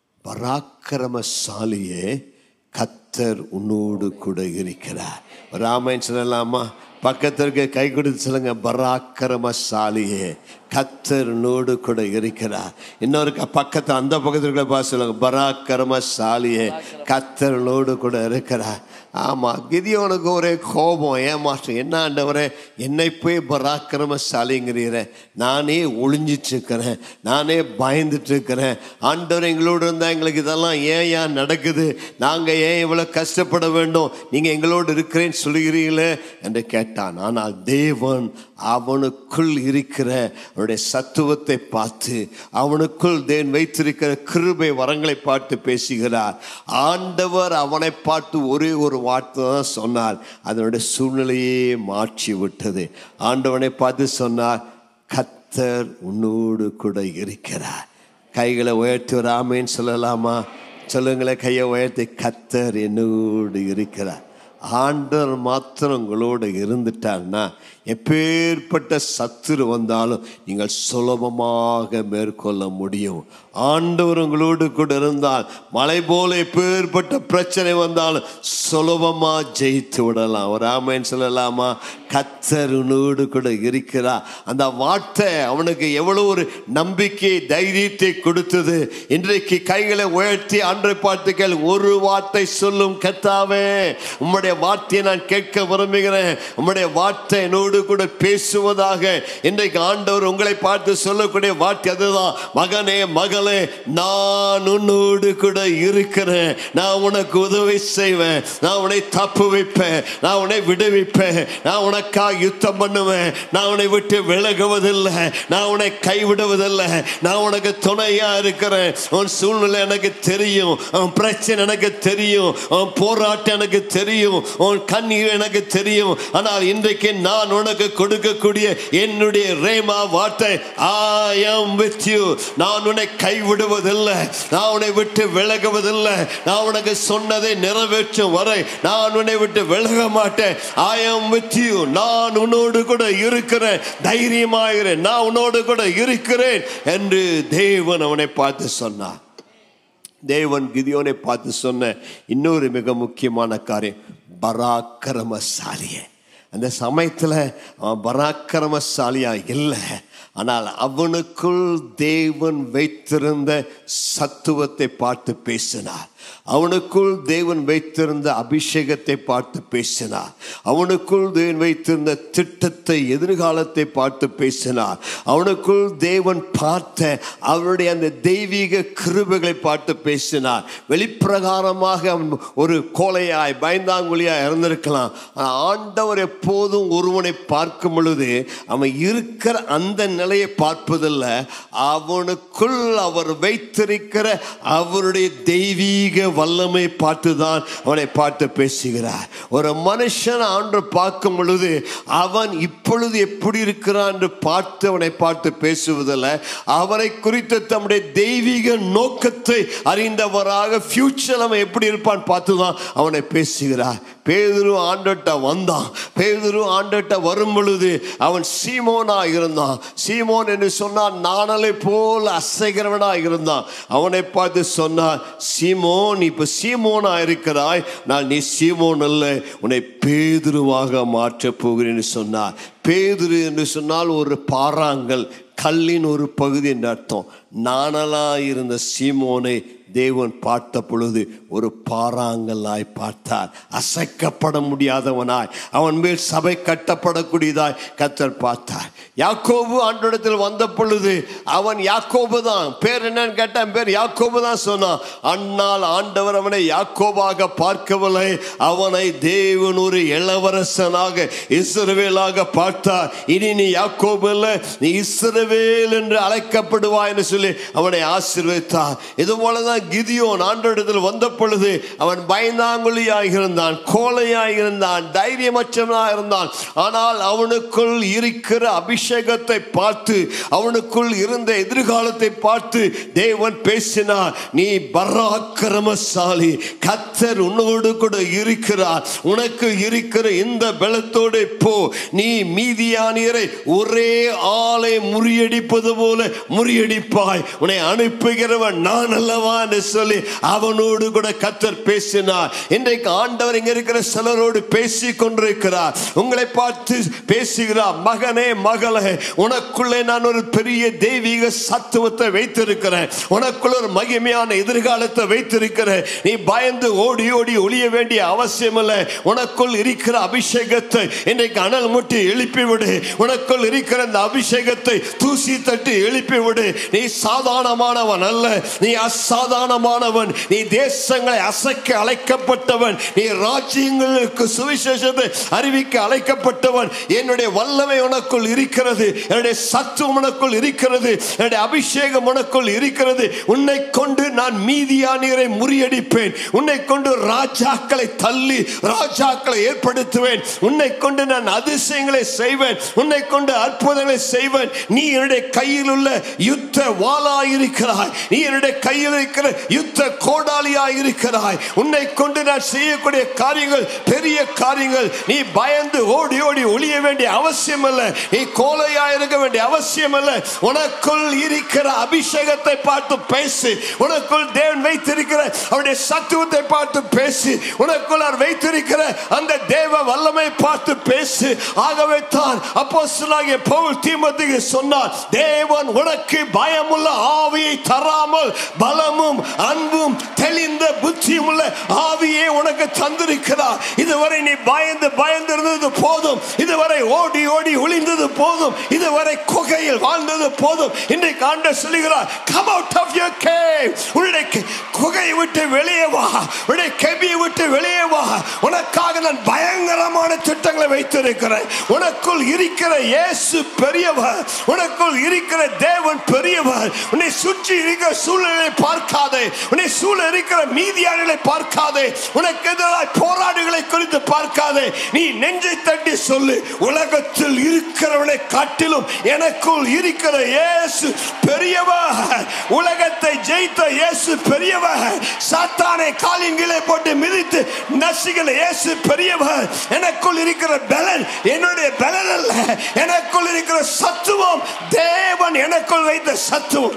பராக்கிரமசாலியே கத்தர் உன்னோடு கூட இருக்கிறார் ராமாயணம் சொல்லலாமா பக்கத்திற்கு கை கொடுத்து சொல்லுங்க பராக்கிரமசாலியே கத்தர் உன்னோடு கூட இருக்கிறார் இன்னொரு க- பக்கத்து அந்த பக்கத்துல பார்த்து சொல்லுங்க பராக்கிரமசாலியே கத்தர் உன்னோடு கூட இருக்கிறார் ஆமா கிதியோனுக்கு ஒரே கோபம் ஏமாற்றம் என்ன ஆண்டவரே என்னை போய் பராக்கிரமசாலிங்கிறீர நானே ஒளிஞ்சிட்டு இருக்கிறேன் நானே பயந்துட்டு இருக்கிறேன் ஆண்டவர் எங்களோடு இருந்தால் எங்களுக்கு இதெல்லாம் ஏன் ஏன் நடக்குது நாங்கள் ஏன் இவ்வளோ கஷ்டப்பட வேண்டும் நீங்கள் எங்களோடு இருக்கிறேன்னு சொல்லுகிறீங்களே என்று கேட்டான் ஆனால் தேவன் அவனுக்குள் இருக்கிற அவருடைய சத்துவத்தை பார்த்து அவனுக்குள் தேவன் வைத்திருக்கிற கிருபை வரங்களை பார்த்து பேசுகிறார் ஆண்டவர் அவனை பார்த்து ஒரே ஒரு வார்த்தை தான் சொன்னார் அதனுடைய சூழ்நிலையே மாற்றி விட்டது ஆண்டவனை பார்த்து சொன்னார் கத்தர் உன்னோடு கூட இருக்கிறார் கைகளை உயர்த்தி ஒரு ஆமேன்னு சொல்லலாமா சொல்லுங்களேன் கையை உயர்த்தி கத்தர் என்னோடு இருக்கிறார் ஆண்டவர் மாத்திரம் உங்களோட இருந்துட்டார்னா எப்பேற்பட்ட சத்துரு வந்தாலும் நீங்கள் சுலபமாக மேற்கொள்ள முடியும் ஆண்டவர் உங்களோடு கூட இருந்தால் மலை போல எப்பேற்பட்ட பிரச்சனை வந்தாலும் சுலபமா ஜெயித்து விடலாம் ஒரு ஆமைன்னு சொல்லலாமா கத்தர் உன்னோடு கூட இருக்கிறார் அந்த வார்த்தை அவனுக்கு எவ்வளவு ஒரு நம்பிக்கை தைரியத்தை கொடுத்தது இன்றைக்கு கைகளை உயர்த்தி அன்றை பார்த்து கேள் ஒரு வார்த்தை சொல்லும் கத்தாவே உம்முடைய வார்த்தையை நான் கேட்க விரும்புகிறேன் உம்முடைய வார்த்தை என்னோடு கூட பேசுவதாக இன்றைக்கு ஆண்டவர் உங்களை பார்த்து சொல்லக்கூடிய வார்த்தை அதுதான் மகனே மகளே மகளே நான் உன்னோடு கூட இருக்கிறேன் நான் உனக்கு உதவி செய்வேன் நான் உன்னை தப்பு வைப்பேன் நான் உன்னை விடுவிப்பேன் நான் உனக்காக யுத்தம் பண்ணுவேன் நான் உன்னை விட்டு விலகுவதில்லை நான் உன்னை கைவிடுவதில்லை நான் உனக்கு துணையா இருக்கிறேன் உன் சூழ்நிலை எனக்கு தெரியும் உன் பிரச்சனை எனக்கு தெரியும் உன் போராட்டம் எனக்கு தெரியும் உன் கண்ணீர் எனக்கு தெரியும் ஆனால் இன்றைக்கு நான் உனக்கு கொடுக்கக்கூடிய என்னுடைய ரேமா வார்த்தை I am with you நான் உன்னை கைவிடுவதில்லை நான் உன்னை விட்டு விலகுவதில்லை நான் உனக்கு சொன்னதை நிறைவேற்றும் வரை நான் உன்னை விட்டு விலக மாட்டேன் I am with you நான் உன்னோடு கூட இருக்கிறேன் தைரியமாகிறேன் நான் உன்னோடு கூட இருக்கிறேன் என்று தேவன் அவனை பார்த்து சொன்னார் தேவன் கிதியோனை பார்த்து சொன்ன இன்னொரு மிக முக்கியமான காரியம் பராக்கிரமசாலியே அந்த சமயத்தில் அவன் பராக்கிரமசாலியா இல்லை ஆனால் அவனுக்குள் தேவன் வைத்திருந்த சத்துவத்தை பார்த்து பேசினார் அவனுக்குள் தேவன் வைத்திருந்த அபிஷேகத்தை பார்த்து பேசினார் அவனுக்குள் தேவன் வைத்திருந்த திட்டத்தை எதிர்காலத்தை பார்த்து பேசினார் அவனுக்குள் தேவன் பார்த்த அவருடைய அந்த தெய்வீக கிருபைகளை பார்த்து பேசினார் வெளிப்பிரகாரமாக அவன் ஒரு கோலையாய் பயந்தாங்குழியாய் இருந்திருக்கலாம் ஆனால் ஆண்டவர் எப்போதும் ஒருவனை பார்க்கும் பொழுது அவன் இருக்கிற அந்த நிலையை பார்ப்பதில்லை அவனுக்குள் அவர் வைத்திருக்கிற அவருடைய தெய்வீக வல்லமை பார்த்துதான் அவனை பார்த்து பேசுகிறார் ஒரு மனுஷன் ஆண்டு பார்க்கும் பொழுது அவன் இப்பொழுது எப்படி இருக்கிறான் என்று பார்த்து அவனை பார்த்து பேசுவதில்லை அவனை குறித்த தம்முடைய தெய்வீக நோக்கத்தை அறிந்தவராக ஃபியூச்சர் அவன் எப்படி இருப்பான் பார்த்து தான் அவனை பேசுகிறார் பேதுரு ஆண்டட்ட வந்தான் பேதுரு ஆண்டட்ட வரும் பொழுது அவன் சீமோனா இருந்தான் சீமோன் என்று சொன்னான் நாணலை போல் அசைகிறவனா இருந்தான் அவனை பார்த்து சொன்னான் சீமோன் இப்ப சீமோனா இருக்கிறாய் நான் நீ சீமோன் அல்ல உன்னை பேதுருவாக மாற்றப் போகிறேன்னு சொன்னார் பேதுரு என்று சொன்னால் ஒரு பாறாங்கல் கல்லின் ஒரு பகுதி என்று அர்த்தம் நாணலா இருந்த சீமோனை தேவன் பார்த்த பொழுது ஒரு பாறாங்கல்லாய் பார்த்தார் அசைக்கப்பட முடியாதவனாய் அவன் மேல் சபை கட்டப்படக்கூடியதாய் கத்தர் பார்த்தார் யாக்கோபு ஆண்டோடத்தில் வந்த பொழுது அவன் யாக்கோபு தான் பேர் என்னன்னு கேட்டான் பேர் யாக்கோபு தான் சொன்னான் அண்ணால் ஆண்டவர் அவனை யாக்கோபாக பார்க்கவில்லை அவனை தேவன் ஒரு இளவரசனாக இஸ்ரவேலாக பார்த்தார் இனி நீ யாக்கோபு இல்லை நீ இஸ்ரவேல் என்று அழைக்கப்படுவாய் என்று சொல்லி அவனை ஆசீர்வதித்தார் இது போலதான் கிதியோன் ஆண்டோடத்தில் வந்த பொழுது அவன் பயந்தாங்குழியாக இருந்தான் கோழையாக இருந்தான் தைரியமற்றவனாக இருந்தான் ஆனால் அவனுக்குள் இருக்கிற அபிஷேகத்தை பார்த்து அவனுக்குள் இருந்த எதிர்காலத்தை பார்த்து தேவன் பேசினார் நீ பராக்கிரமசாலி கத்தர் உன்னோடு கூட இருக்கிறார் உனக்கு இருக்கிற இந்த பலத்தோடு போ நீ மீதியானியரை ஒரே ஆளை முறியடிப்பது போல முறியடிப்பாய் உன்னை அனுப்புகிறவன் நான் அல்லவா என்று சொல்லி அவனோடு கூட கத்தர் பேசினார் இன்றைக்கு ஆண்டவர் இங்க இருக்கிற சிலரோடு பேசி கொண்டிருக்கிறார் உங்களை பார்த்து பேசுகிறார் மகனே மகளே உனக்குள்ளே நான் ஒரு பெரிய தெய்வீக சத்துவத்தை வைத்திருக்கிறேன் உனக்குள்ள ஒரு மகிமையான எதிர்காலத்தை வைத்திருக்கிறேன் நீ பயந்து ஓடி ஓடி ஒளிய வேண்டிய அவசியம் இல்லை உனக்குள் இருக்கிற அபிஷேகத்தை இன்றைக்கு அனல் முட்டி எழுப்பி விடு உனக்குள் இருக்கிற அந்த அபிஷேகத்தை தூசி தட்டி எழுப்பி விடு நீ சாதாரணமானவன் அல்ல நீ அசாதாரணமானவன் நீ தேசங்களை அசைக்க அழைக்கப்பட்டவன் நீ ராஜ்யங்களுக்கு சுவிசேஷத்தை அறிவிக்க அழைக்கப்பட்டவன் என்னுடைய வல்லமை உனக்குள் இருக்கிறது என்னுடைய சத்துவம் உனக்குள் இருக்கிறது என்னுடைய அபிஷேகம் உனக்குள் இருக்கிறது உன்னை கொண்டு நான் மீதியானீரை முறியடிப்பேன் உன்னை கொண்டு ராஜாக்களை தள்ளி ராஜாக்களை ஏற்படுத்துவேன் உன்னை கொண்டு நான் அதிசயங்களை செய்வேன் உன்னை கொண்டு அற்புதங்களை செய்வேன் நீ என்னுடைய கையில் உள்ள யுத்த வாளாயிருக்கிறாய் நீ என்னுடைய கையில் இருக்கிற யுத்த கோடாலியாய் இருக்கிறாய் உன்னை கொண்டு நான் செய்யக்கூடிய காரியங்கள் பெரிய காரியங்கள் நீ பயந்து ஓடி ஓடி ஒளிய வேண்டிய அவசியம் அல்ல நீ கோலையா இருக்க வேண்டிய அவசியம் அல்ல உனக்குள் இருக்கிற அபிஷேகத்தை பார்த்து பேசு உனக்குள் தேவன் வைத்திருக்கிற அவருடைய சத்துவத்தை பார்த்து பேசு உனக்குள் அவர் வைத்திருக்கிற அந்த தேவ வல்லமை பார்த்து பேசு ஆகவே தான் அப்போஸ்தலனாகிய பவுல் தீமோத்தேயுக்கு சொன்னார் தேவன் உனக்கு பயமுள்ள ஆவியை தராமல் பலமும் அன்பும் தெளிந்த புத்தியும் உள்ள ஆவியே உனக்கு தந்திருக்கிறார் இதுவரை நீ பயந்து பயந்து இருந்தது போதும் இதுவரை ஓடி ஓடி ஒளிந்தது போதும் இதுவரை குகையில் வாழ்ந்தது போதும் இன்றைக்கு ஆண்ட சொல்லுகிறார் come out of your cave உன்னுடைய கி- குகையை விட்டு வெளியே வா உன்னுடைய கெபியை விட்டு வெளியே வா உனக்காக நான் பயங்கரமான திட்டங்களை வைத்திருக்கிறேன் உனக்குள் இருக்கிற இயேசு பெரியவர் உனக்குள் இருக்கிற தேவன் பெரியவர் உன்னை சுற்றி இருக்கிற சூழ்நிலை பார்க்காதே உன்னை சூழ இருக்கிற மீதியாளர்களை பார்க்காதே உனக்கு எதிராக போராடுகளை குறித்து பார்க்காதே நீ நெஞ்சை தட்டி சொல்லு உலகத்தில் இருக்கிறவனை காட்டிலும் எனக்குள் இருக்கிற இயேசு பெரியவர் உலகத்தை ஜெயித்த இயேசு பெரியவர் சாத்தானை காலின் கீழே போட்டு மிதித்து நசுகிற இயேசு பெரியவர் எனக்குள் இருக்கிற பலன் என்னுடைய பலன் அல்ல எனக்குள் இருக்கிற சத்துவம் தேவன் எனக்குள் வைத்த சத்துவம்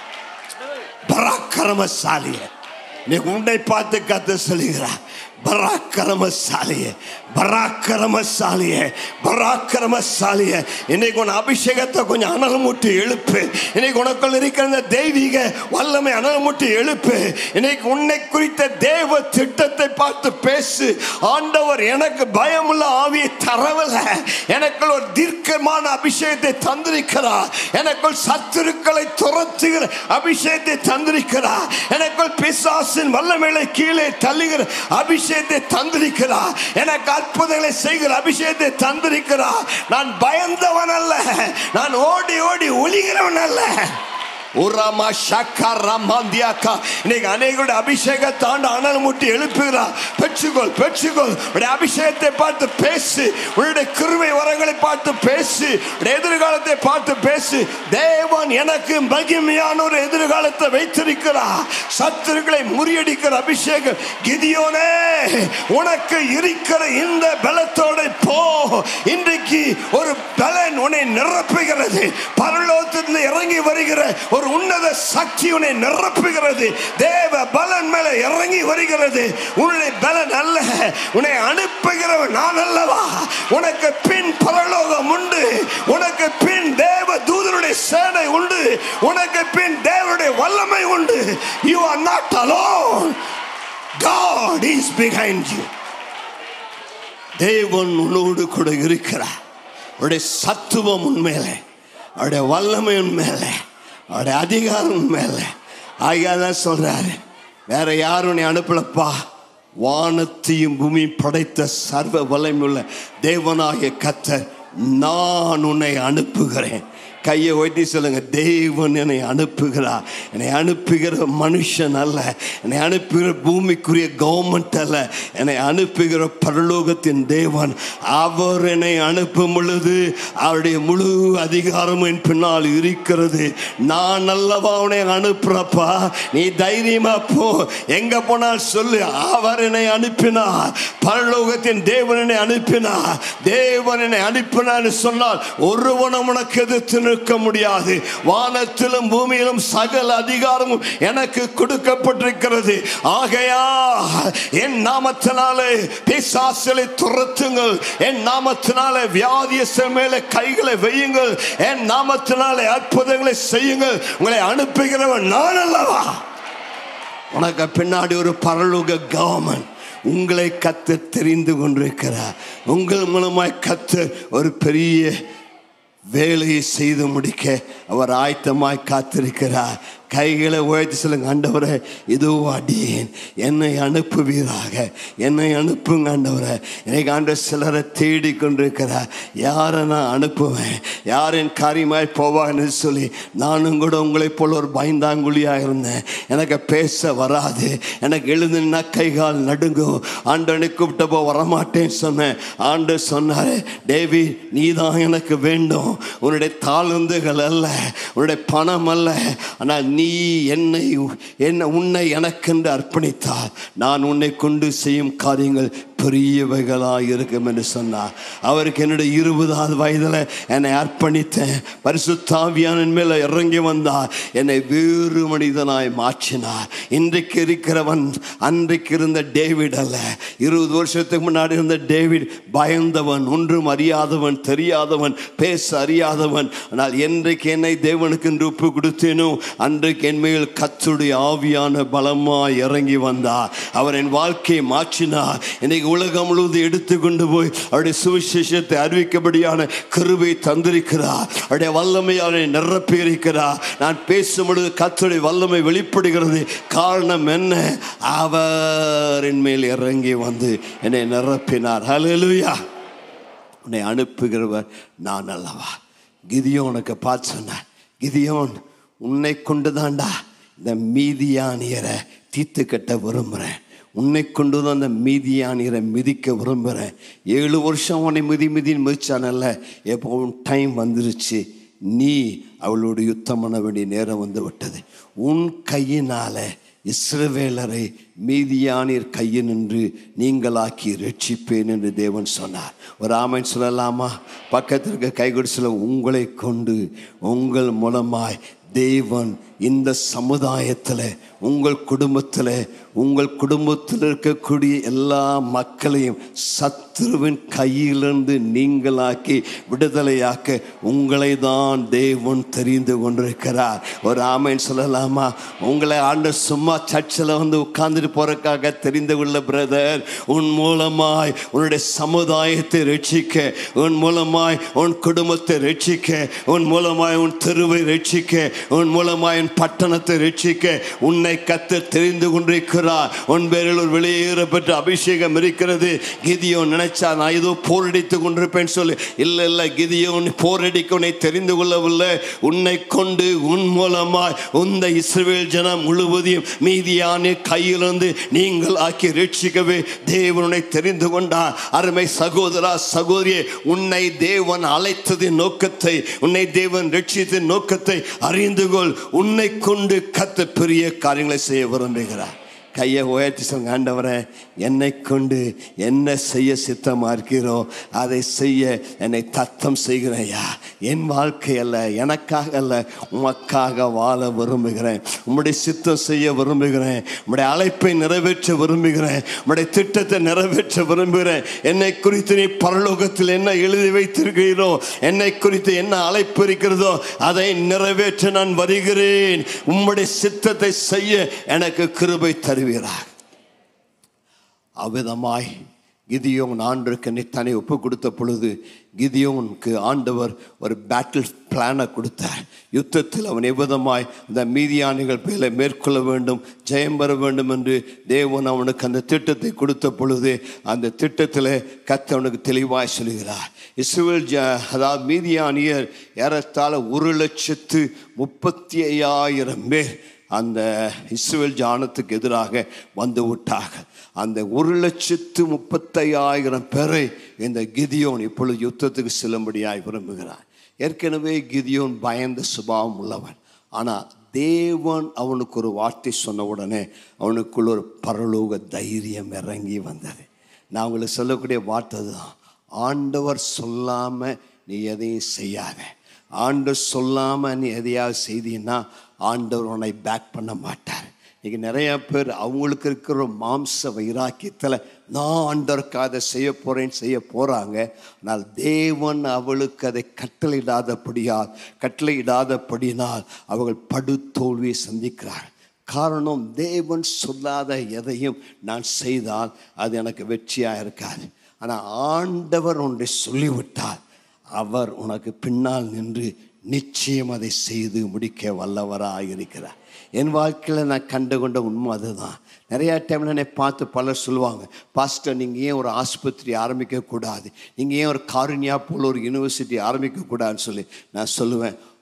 பராக்கிரமசாலிய நீ உன்னை பார்த்து கத்து சொல்லுகிறார் பராக்கிரமசாலிய பராக்கிரமசாலிய பராக்கிரமசாலிய இன்னைக்கு உன் அபிஷேகத்தை கொஞ்சம் அனல் மூட்டி எழுப்பு இன்னைக்கு உனக்குள் இருக்கிற இந்த தெய்வீக வல்லமை அனல் மூட்டி எழுப்பு இன்னைக்கு உன்னை குறித்த தேவ திட்டத்தை பார்த்து பேசு ஆண்டவர் எனக்கு பயமுள்ள ஆவியை தரவில்ல எனக்குள் ஒரு தீர்க்கமான அபிஷேகத்தை தந்திருக்கிறார் எனக்குள் சத்துருக்களை துரத்துகிற அபிஷேகத்தை தந்திருக்கிறார் எனக்குள் பிசாசின் வல்லமைகளை கீழே தள்ளுகிற அபிஷேகத்தை தந்திருக்கிறார் எனக்கு அற்புதங்களை செய்கிற அபிஷேகத்தை தந்திருக்கிறார் நான் பயந்தவன் அல்ல நான் ஓடி ஓடி ஒளிகிறவன் அல்ல உராமா ஷக்கா ரமாந்தியாக்கா இன்னைக்கு அநேகருடைய அபிஷேகத்தை ஆண்டு அனல் முட்டி எழுப்புகிறார் பெற்றுக்கொள் பெற்றுக்கொள் உடைய அபிஷேகத்தை பார்த்து பேசு உன்னுடைய கிருவை வரங்களை பார்த்து பேசு உடைய எதிர்காலத்தை பார்த்து பேசு தேவன் எனக்கு மகிமையான ஒரு எதிர்காலத்தை வைத்திருக்கிறார் சத்துருக்களை முறியடிக்கிற அபிஷேகம் கிதியோனே உனக்கு இருக்கிற இந்த பலத்தோட போ இன்றைக்கு ஒரு பலன் உன்னை நிரப்புகிறது பரலோகத்திலிருந்து இறங்கி வருகிற ஒரு உன்னத சக்தி உன்னை நிரப்புகிறது தேவ பலன் மேல இறங்கி வருகிறது உன்னுடைய பலன் அல்ல உன்னை அனுப்புகிறவன் நான் அல்லவா உனக்கு பின் பரலோகம் உண்டு உனக்கு பின் தேவ தூதருடைய சேனை உண்டு உனக்கு பின் தேவனுடைய வல்லமை உண்டு you are not alone God is behind you தேவன் உன்னோடு கூட இருக்கிறார் அவருடைய சத்துவம் உண்மையிலே அவருடைய வல்லமை உண்மையிலே அவருடைய அதிகாரம் உண்மையிலே ஆகியா தான் சொல்றாரு வேற யாரும் உன்னை அனுப்பலப்பா வானத்தையும் பூமி படைத்த சர்வ வல்லமையுள்ள தேவனாகிய கத்தர் நான் உன்னை அனுப்புகிறேன் கையை ஒட்டி சொல்லுங்க தேவன் என்னை அனுப்புகிறார் என்னை அனுப்புகிற மனுஷன் அல்ல என்னை அனுப்புகிற பூமிக்குரிய கவர்மெண்ட் அல்ல என்னை அனுப்புகிற பரலோகத்தின் தேவன் அவர் என்னை அனுப்பும் பொழுது அவருடைய முழு அதிகாரமும் என் பின்னால் இருக்கிறது நான் அல்லவா அவனை அனுப்புறப்பா நீ தைரியமா போ எங்க போனால் சொல்லு அவர் என்னை அனுப்பினார் பரலோகத்தின் தேவன் என்னை அனுப்பினார் தேவன் என்னை அனுப்பினார் சொன்னால் ஒருவனும் உனக்கு எதிர்த்து நிற்க முடியாது வானத்திலும் பூமியிலும் சகல அதிகாரமும் எனக்கு கொடுக்கப்பட்டிருக்கிறது ஆகையா என் நாமத்தினாலே பிசாசலை துரத்துங்கள் என் நாமத்தினாலே வியாதியச மேலே கைகளை வையுங்கள் என் நாமத்தினாலே அற்புதங்களை செய்யுங்கள் உங்களை அனுப்புகிறவன் நான் அல்லவா உனக்கு பின்னாடி ஒரு பரலோக கவர்மெண்ட் உங்களை கத்து தெரிந்து கொண்டிருக்கிறார் உங்கள் மூலமாய் கத்து ஒரு பெரிய வேலையை செய்து முடிக்க அவர் ஆயத்தமாய் காத்திருக்கிறார் கைகளை உயர்த்தி சொல்லுங்க ஆண்டவரே இதோ அடியேன் என்னை அனுப்புவீராக என்னை அனுப்புங்க ஆண்டவரே எனக்கு ஆண்ட சிலரை தேடி கொண்டிருக்கிறார் யாரை நான் அனுப்புவேன் யாரின் காரியமாய் போவான்னு சொல்லி நானும் கூட உங்களைப் போல ஒரு பயந்தாங்குழியாக இருந்தேன் எனக்கு பேச வராது எனக்கு எழுதுனா கை கால் நடுங்கும் ஆண்டவனை கூப்பிட்டப்போ வரமாட்டேன்னு சொன்னேன் ஆண்டு சொன்னாரு டேவி நீ தான் எனக்கு வேண்டும் உன்னுடைய தாழ்ந்துகள் அல்ல உன்னுடைய பணம் அல்ல ஆனால் நீ என்னை என்ன உன்னை எனக்கென்று அர்ப்பணித்தால் நான் உன்னை கொண்டு செய்யும் காரியங்கள் பெரியவைகளாக இருக்கும் என்று சொன்னார் அவருக்கு என்னுடைய இருபதாவது வயதில் என்னை அர்ப்பணித்தேன் பரிசுத்தாவியானின் மேலே இறங்கி வந்தார் என்னை வேறு மனிதனாய் மாற்றினார் இன்றைக்கு இருக்கிறவன் அன்றைக்கு இருந்த டேவிட் அல்ல இருபது வருஷத்துக்கு முன்னாடி இருந்த டேவிட் பயந்தவன் ஒன்றும் அறியாதவன் தெரியாதவன் பேச அறியாதவன் ஆனால் என்றைக்கு என்னை தேவனுக்கு என்று ஒப்பு கொடுத்தேனோ அன்றைக்கு என் மேல் கத்துடைய ஆவியான பலமாய் இறங்கி வந்தார் அவர் என் வாழ்க்கையை மாற்றினார் இன்னைக்கு உலகம் முழுவதும் எடுத்து கொண்டு போய் அவருடைய சுவிசேஷத்தை அறிவிக்கபடியான கிருபை தந்திருக்கிறார் அவருடைய வல்லமையால் என்னை நிரப்பி இருக்கிறார் நான் பேசும் பொழுது கத்துடைய வல்லமை வெளிப்படுகிறது காரணம் என்ன அவர் என் மேல் இறங்கி வந்து என்னை நிரப்பினார் ஹalleluya உன்னை அனுப்புகிறவர் நான் அல்லவா கிதியோனுக்கு பார்த்து சொன்னார் கிதியோன் உன்னை கொண்டு தாண்டா இந்த மீதியானியரை தீத்து கட்ட விரும்புகிறேன் உன்னை கொண்டு தான் அந்த மீதியானியரை மிதிக்க விரும்புகிறேன் ஏழு வருஷம் உன்னை மிதி மிதின்னு மிதிச்சானல்ல எப்போ உன் டைம் வந்துருச்சு நீ அவளோடு யுத்தம் பண்ண வேண்டிய நேரம் வந்து விட்டது உன் கையினால இஸ்ரவேலரை மீதியானீர் கையினின்று நீங்களாக்கி ரட்சிப்பேன் என்று தேவன் சொன்னார் ஒரு ஆமைன்னு சொல்லலாமா பக்கத்திற்கு கை சொல்ல உங்களை கொண்டு உங்கள் மூலமாய் தேவன் இந்த சமுதாயத்தில் உங்கள் குடும்பத்தில் உங்கள் குடும்பத்தில் இருக்கக்கூடிய எல்லா மக்களையும் சத்துருவின் கையிலிருந்து நீங்களாக்கி விடுதலையாக்க உங்களை தான் தேவன் தெரிந்து கொண்டிருக்கிறார் ஒரு ஆமைன்னு சொல்லலாமா உங்களை ஆண்டு சும்மா சர்ச்சில் வந்து உட்கார்ந்துட்டு போறதுக்காக தெரிந்து கொள்ள பிரதர் உன் மூலமாய் உன்னுடைய சமுதாயத்தை ரட்சிக்க உன் மூலமாய் உன் குடும்பத்தை ரட்சிக்க உன் மூலமாய் உன் தெருவை ரட்சிக்க உன் மூலமாய் உன் பட்டணத்தை ரட்சிக்க உன்னை கத்து தெரிந்து கொண்டிருக்கிறார் உன் பேரில் ஒரு வெளியேறப்பட்ட அபிஷேகம் இருக்கிறது கிதியோ நினைச்சா நான் ஏதோ போரடித்து கொண்டிருப்பேன் சொல்லி இல்லை இல்லை கிதியோ போரடிக்க உன்னை தெரிந்து கொள்ளவில்லை உன்னை கொண்டு உன் மூலமாய் உந்த இஸ்ரவேல் ஜனம் முழுவதையும் மீதியான கையிலிருந்து நீங்கள் ஆக்கி ரட்சிக்கவே தேவனை தெரிந்து கொண்டார் அருமை சகோதரா சகோதரியே உன்னை தேவன் அழைத்ததின் நோக்கத்தை உன்னை தேவன் ரட்சித்தின் நோக்கத்தை அறிந்து கொள் உன்னை கொண்டு கத்த பெரிய காரியங்களை செய்ய விரும்புகிறார் கையை உயர்த்தி சொல்லுங்க ஆண்டவரே என்னை கொண்டு என்ன செய்ய சித்தமாக இருக்கிறோ அதை செய்ய என்னை தத்தம் செய்கிறேயா என் வாழ்க்கை அல்ல எனக்காக அல்ல உமக்காக வாழ விரும்புகிறேன் உம்முடைய சித்தம் செய்ய விரும்புகிறேன் உம்முடைய அழைப்பை நிறைவேற்ற விரும்புகிறேன் உம்முடைய திட்டத்தை நிறைவேற்ற விரும்புகிறேன் என்னை குறித்து நீ பரலோகத்தில் என்ன எழுதி வைத்திருக்கிறீரோ என்னை குறித்து என்ன அழைப்பு இருக்கிறதோ அதை நிறைவேற்ற நான் வருகிறேன் உம்முடைய சித்தத்தை செய்ய எனக்கு கிருபை தருவீரார் அவ்விதமாய் கிதியோன் ஆண்டுக்கு நித்தனை ஒப்பு கொடுத்த பொழுது கிதியோனுக்கு ஆண்டவர் ஒரு பேட்டில் பிளானை கொடுத்தார் யுத்தத்தில் அவன் எவ்விதமாய் இந்த மீதியானிகள் பேரை மேற்கொள்ள வேண்டும் ஜெயம் பெற வேண்டும் என்று தேவன் அவனுக்கு அந்த திட்டத்தை கொடுத்த பொழுது அந்த திட்டத்தில் கத்த அவனுக்கு தெளிவாய் சொல்கிறார் இஸ்ரேல் ஜ அதாவது மீதியானியர் ஏறத்தாழ ஒரு லட்சத்து முப்பத்தி ஐயாயிரம் பேர் அந்த இஸ்ரேல் ஜானத்துக்கு எதிராக வந்து விட்டார்கள் அந்த ஒரு லட்சத்து முப்பத்தையாயிரம் பேரை இந்த கிதியோன் இப்பொழுது யுத்தத்துக்கு செல்லும்படியாய் விரும்புகிறார் ஏற்கனவே கிதியோன் பயந்த சுபாவம் உள்ளவன் ஆனால் தேவன் அவனுக்கு ஒரு வார்த்தை சொன்ன உடனே அவனுக்குள்ள ஒரு பரலோக தைரியம் இறங்கி வந்தது நான் உங்களுக்கு சொல்லக்கூடிய வார்த்தை தான் ஆண்டவர் சொல்லாமல் நீ எதையும் செய்யாத ஆண்டவர் சொல்லாமல் நீ எதையாவது செய்தீன்னா ஆண்டவர் உன்னை பேக் பண்ண மாட்டார் இன்னைக்கு நிறைய பேர் அவங்களுக்கு இருக்கிற ஒரு மாம்ச வைராக்கியத்தில் நான் ஆண்டவருக்கு அதை செய்ய போகிறேன்னு செய்ய போகிறாங்க ஆனால் தேவன் அவளுக்கு அதை கட்டளையிடாதபடியால் கட்டளையிடாதபடினால் அவர்கள் படு தோல்வியை சந்திக்கிறார் காரணம் தேவன் சொல்லாத எதையும் நான் செய்தால் அது எனக்கு வெற்றியாக இருக்காது ஆனால் ஆண்டவர் ஒன்றை சொல்லிவிட்டால் அவர் உனக்கு பின்னால் நின்று நிச்சயம் அதை செய்து முடிக்க வல்லவராக இருக்கிறார் என் வாழ்க்கையில் நான் கண்டு கொண்ட உண்மை அதுதான் நிறையா டைமில் என்னை பார்த்து பலர் சொல்லுவாங்க பாஸ்டர் நீங்கள் ஏன் ஒரு ஆஸ்பத்திரி ஆரம்பிக்கக்கூடாது நீங்கள் ஏன் ஒரு காருண்யா போல் ஒரு யூனிவர்சிட்டி ஆரம்பிக்கக்கூடாதுன்னு சொல்லி நான் சொல்லுவேன்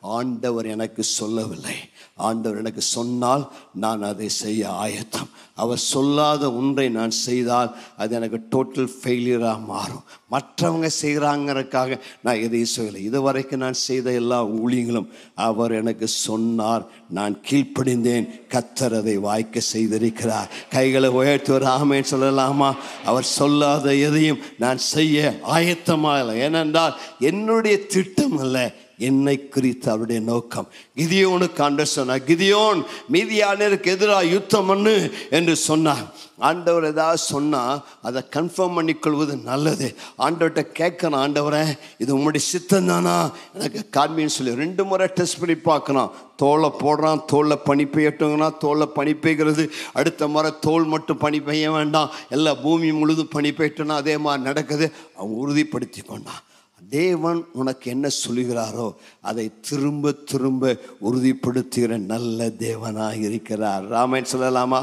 ஆண்டவர் எனக்கு சொல்லவில்லை ஆண்டவர் எனக்கு சொன்னால் நான் அதை செய்ய ஆயத்தம் அவர் சொல்லாத ஒன்றை நான் செய்தால் அது எனக்கு டோட்டல் ஃபெயிலியராக மாறும் மற்றவங்க செய்கிறாங்கிறதுக்காக நான் எதையும் சொல்லலை இதுவரைக்கும் நான் செய்த எல்லா ஊழியங்களும் அவர் எனக்கு சொன்னார் நான் கீழ்ப்படிந்தேன் கத்தர் அதை வாய்க்க செய்திருக்கிறார் கைகளை உயர்த்தி ஒரு ஆமேன்னு சொல்லலாமா அவர் சொல்லாத எதையும் நான் செய்ய ஆயத்தமாக இல்லை ஏனென்றால் என்னுடைய திட்டம் அல்ல என்னை குறித்து அவருடைய நோக்கம் கிதியோனுக்கு ஆண்டு சொன்னார் கிதியோன் மீதியானருக்கு எதிராக யுத்தம் பண்ணு என்று சொன்னார் ஆண்டவர் ஏதாவது சொன்னால் அதை கன்ஃபார்ம் பண்ணிக்கொள்வது நல்லது ஆண்டவர்கிட்ட கேட்கணும் ஆண்டவரே இது உங்களுடைய சித்தம் தானா எனக்கு காண்பின்னு சொல்லி ரெண்டு முறை டெஸ்ட் பண்ணி பார்க்கணும் தோலை போடுறான் தோலில் பனி பெய்யட்டுங்கன்னா தோலில் பனி பெய்கிறது அடுத்த முறை தோல் மட்டும் பனி பெய்ய வேண்டாம் எல்லா பூமி முழுதும் பனி பெய்யட்டுன்னா அதே மாதிரி நடக்குது அவன் உறுதிப்படுத்தி கொண்டான் தேவன் உனக்கு என்ன சொல்லுகிறாரோ அதை திரும்ப திரும்ப உறுதிப்படுத்துகிற நல்ல தேவனாக இருக்கிறார் ராமன் சொல்லலாமா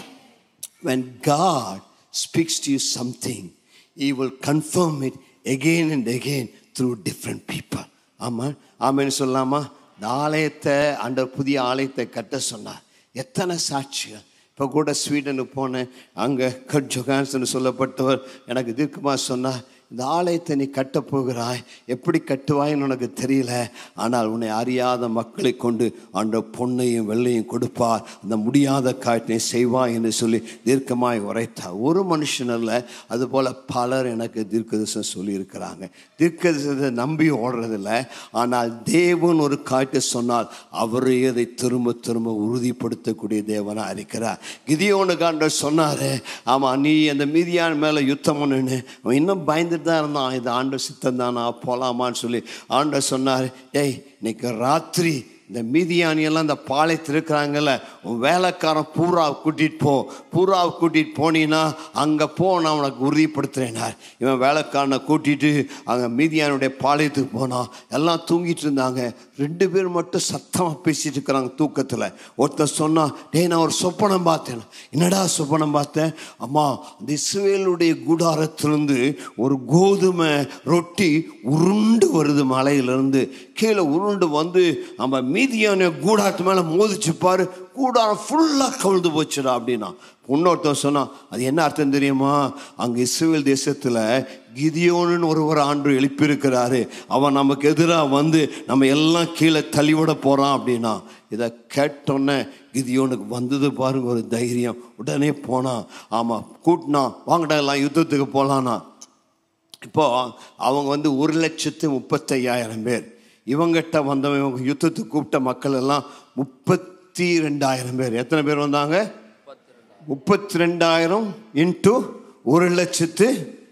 when God speaks to you something, He will confirm it again and again through different people. ஆமாம் ஆமேன்னு சொல்லலாமா இந்த ஆலயத்தை அந்த புதிய ஆலயத்தை கட்ட சொன்னார் எத்தனை சாட்சிகள் இப்போ கூட ஸ்வீடனுக்கு போனேன் அங்கே கட் ஜொகான்சன் சொல்லப்பட்டவர் எனக்கு தீர்க்கமாக சொன்னார் இந்த ஆலயத்தை நீ கட்டப் போகிறாய் எப்படி கட்டுவாய்ன்னு உனக்கு தெரியல ஆனால் உன்னை அறியாத மக்களை கொண்டு அந்த பொன்னையும் வெள்ளையும் கொடுப்பார் அந்த முடியாத காட்டினை செய்வாய் என்று சொல்லி தீர்க்கமாய் உரைத்தார் ஒரு மனுஷன் அல்ல அதுபோல் பலர் எனக்கு தீர்க்கதரிசனம் சொல்லியிருக்கிறாங்க தீர்க்கதரிசனத்தை நம்பி ஓடுறதில்ல ஆனால் தேவன் ஒரு காட்டு சொன்னால் அவரே அதை திரும்ப திரும்ப உறுதிப்படுத்தக்கூடிய தேவனாக இருக்கிறார் கிதியோனுக்கு ஆண்டவர் சொன்னார் ஆமாம் நீ அந்த மீதியான மேலே யுத்தம் பண்ணுன்னு அவன் இன்னும் பயந்துட்டு தான் இருந்தான் இது ஆண்டவர் சித்தம் தானா போகலாமான்னு சொல்லி ஆண்டவர் சொன்னார் டேய் இன்னைக்கு ராத்திரி இந்த மீதியானியெல்லாம் இந்த பாளையத்தில் இருக்கிறாங்கல்ல உன் வேலைக்காரன் பூராவை கூட்டிகிட்டு போ பூராவை கூட்டிகிட்டு போனீன்னா அங்கே போ நான் உனக்கு உறுதிப்படுத்துகிறேனார் இவன் வேலைக்காரனை கூட்டிகிட்டு அங்கே மீதியானுடைய பாளையத்துக்கு போனான் எல்லாம் தூங்கிட்டு இருந்தாங்க ரெண்டு பேர் மட்டும் சத்தமாக பேசிட்டு இருக்கிறாங்க தூக்கத்தில் ஒருத்தர் சொன்னான் டேய் நான் ஒரு சொப்பனம் பார்த்தேன் என்னடா சொப்பனம் பார்த்தேன் அம்மா அந்த இஸ்ரேலுடைய கூடாரத்திலிருந்து ஒரு கோதுமை ரொட்டி உருண்டு வருது மலையிலிருந்து கீழே உருண்டு வந்து நம்ம மீதியான கூடாரத்து மேலே மோதிச்சு பாரு கூடாரம் ஃபுல்லாக கவிழ்ந்து போச்சுடா அப்படின்னா இன்னொருத்தன் சொன்னான் அது என்ன அர்த்தம் தெரியுமா அங்கே இஸ்ரேல் தேசத்தில் கிதியோன்னு ஒருவர் ஆண்டு எழுப்பியிருக்கிறாரு அவன் நமக்கு எதிராக வந்து நம்ம எல்லாம் கீழே தள்ளிவிட போகிறான் அப்படின்னா இதை கேட்டோன்னே கிதியோனுக்கு வந்தது பாருங்க ஒரு தைரியம் உடனே போனான் ஆமாம் கூட்டினா வாங்கடா எல்லாம் யுத்தத்துக்கு போகலான்னா இப்போ அவங்க வந்து ஒரு லட்சத்து முப்பத்தையாயிரம் பேர் இவங்கிட்ட வந்தவங்க இவங்க யுத்தத்துக்கு கூப்பிட்ட மக்கள் எல்லாம் முப்பத்தி ரெண்டாயிரம் பேர் எத்தனை பேர் வந்தாங்க முப்பத்தி ரெண்டாயிரம் இன்ட்டு ஒரு லட்சத்து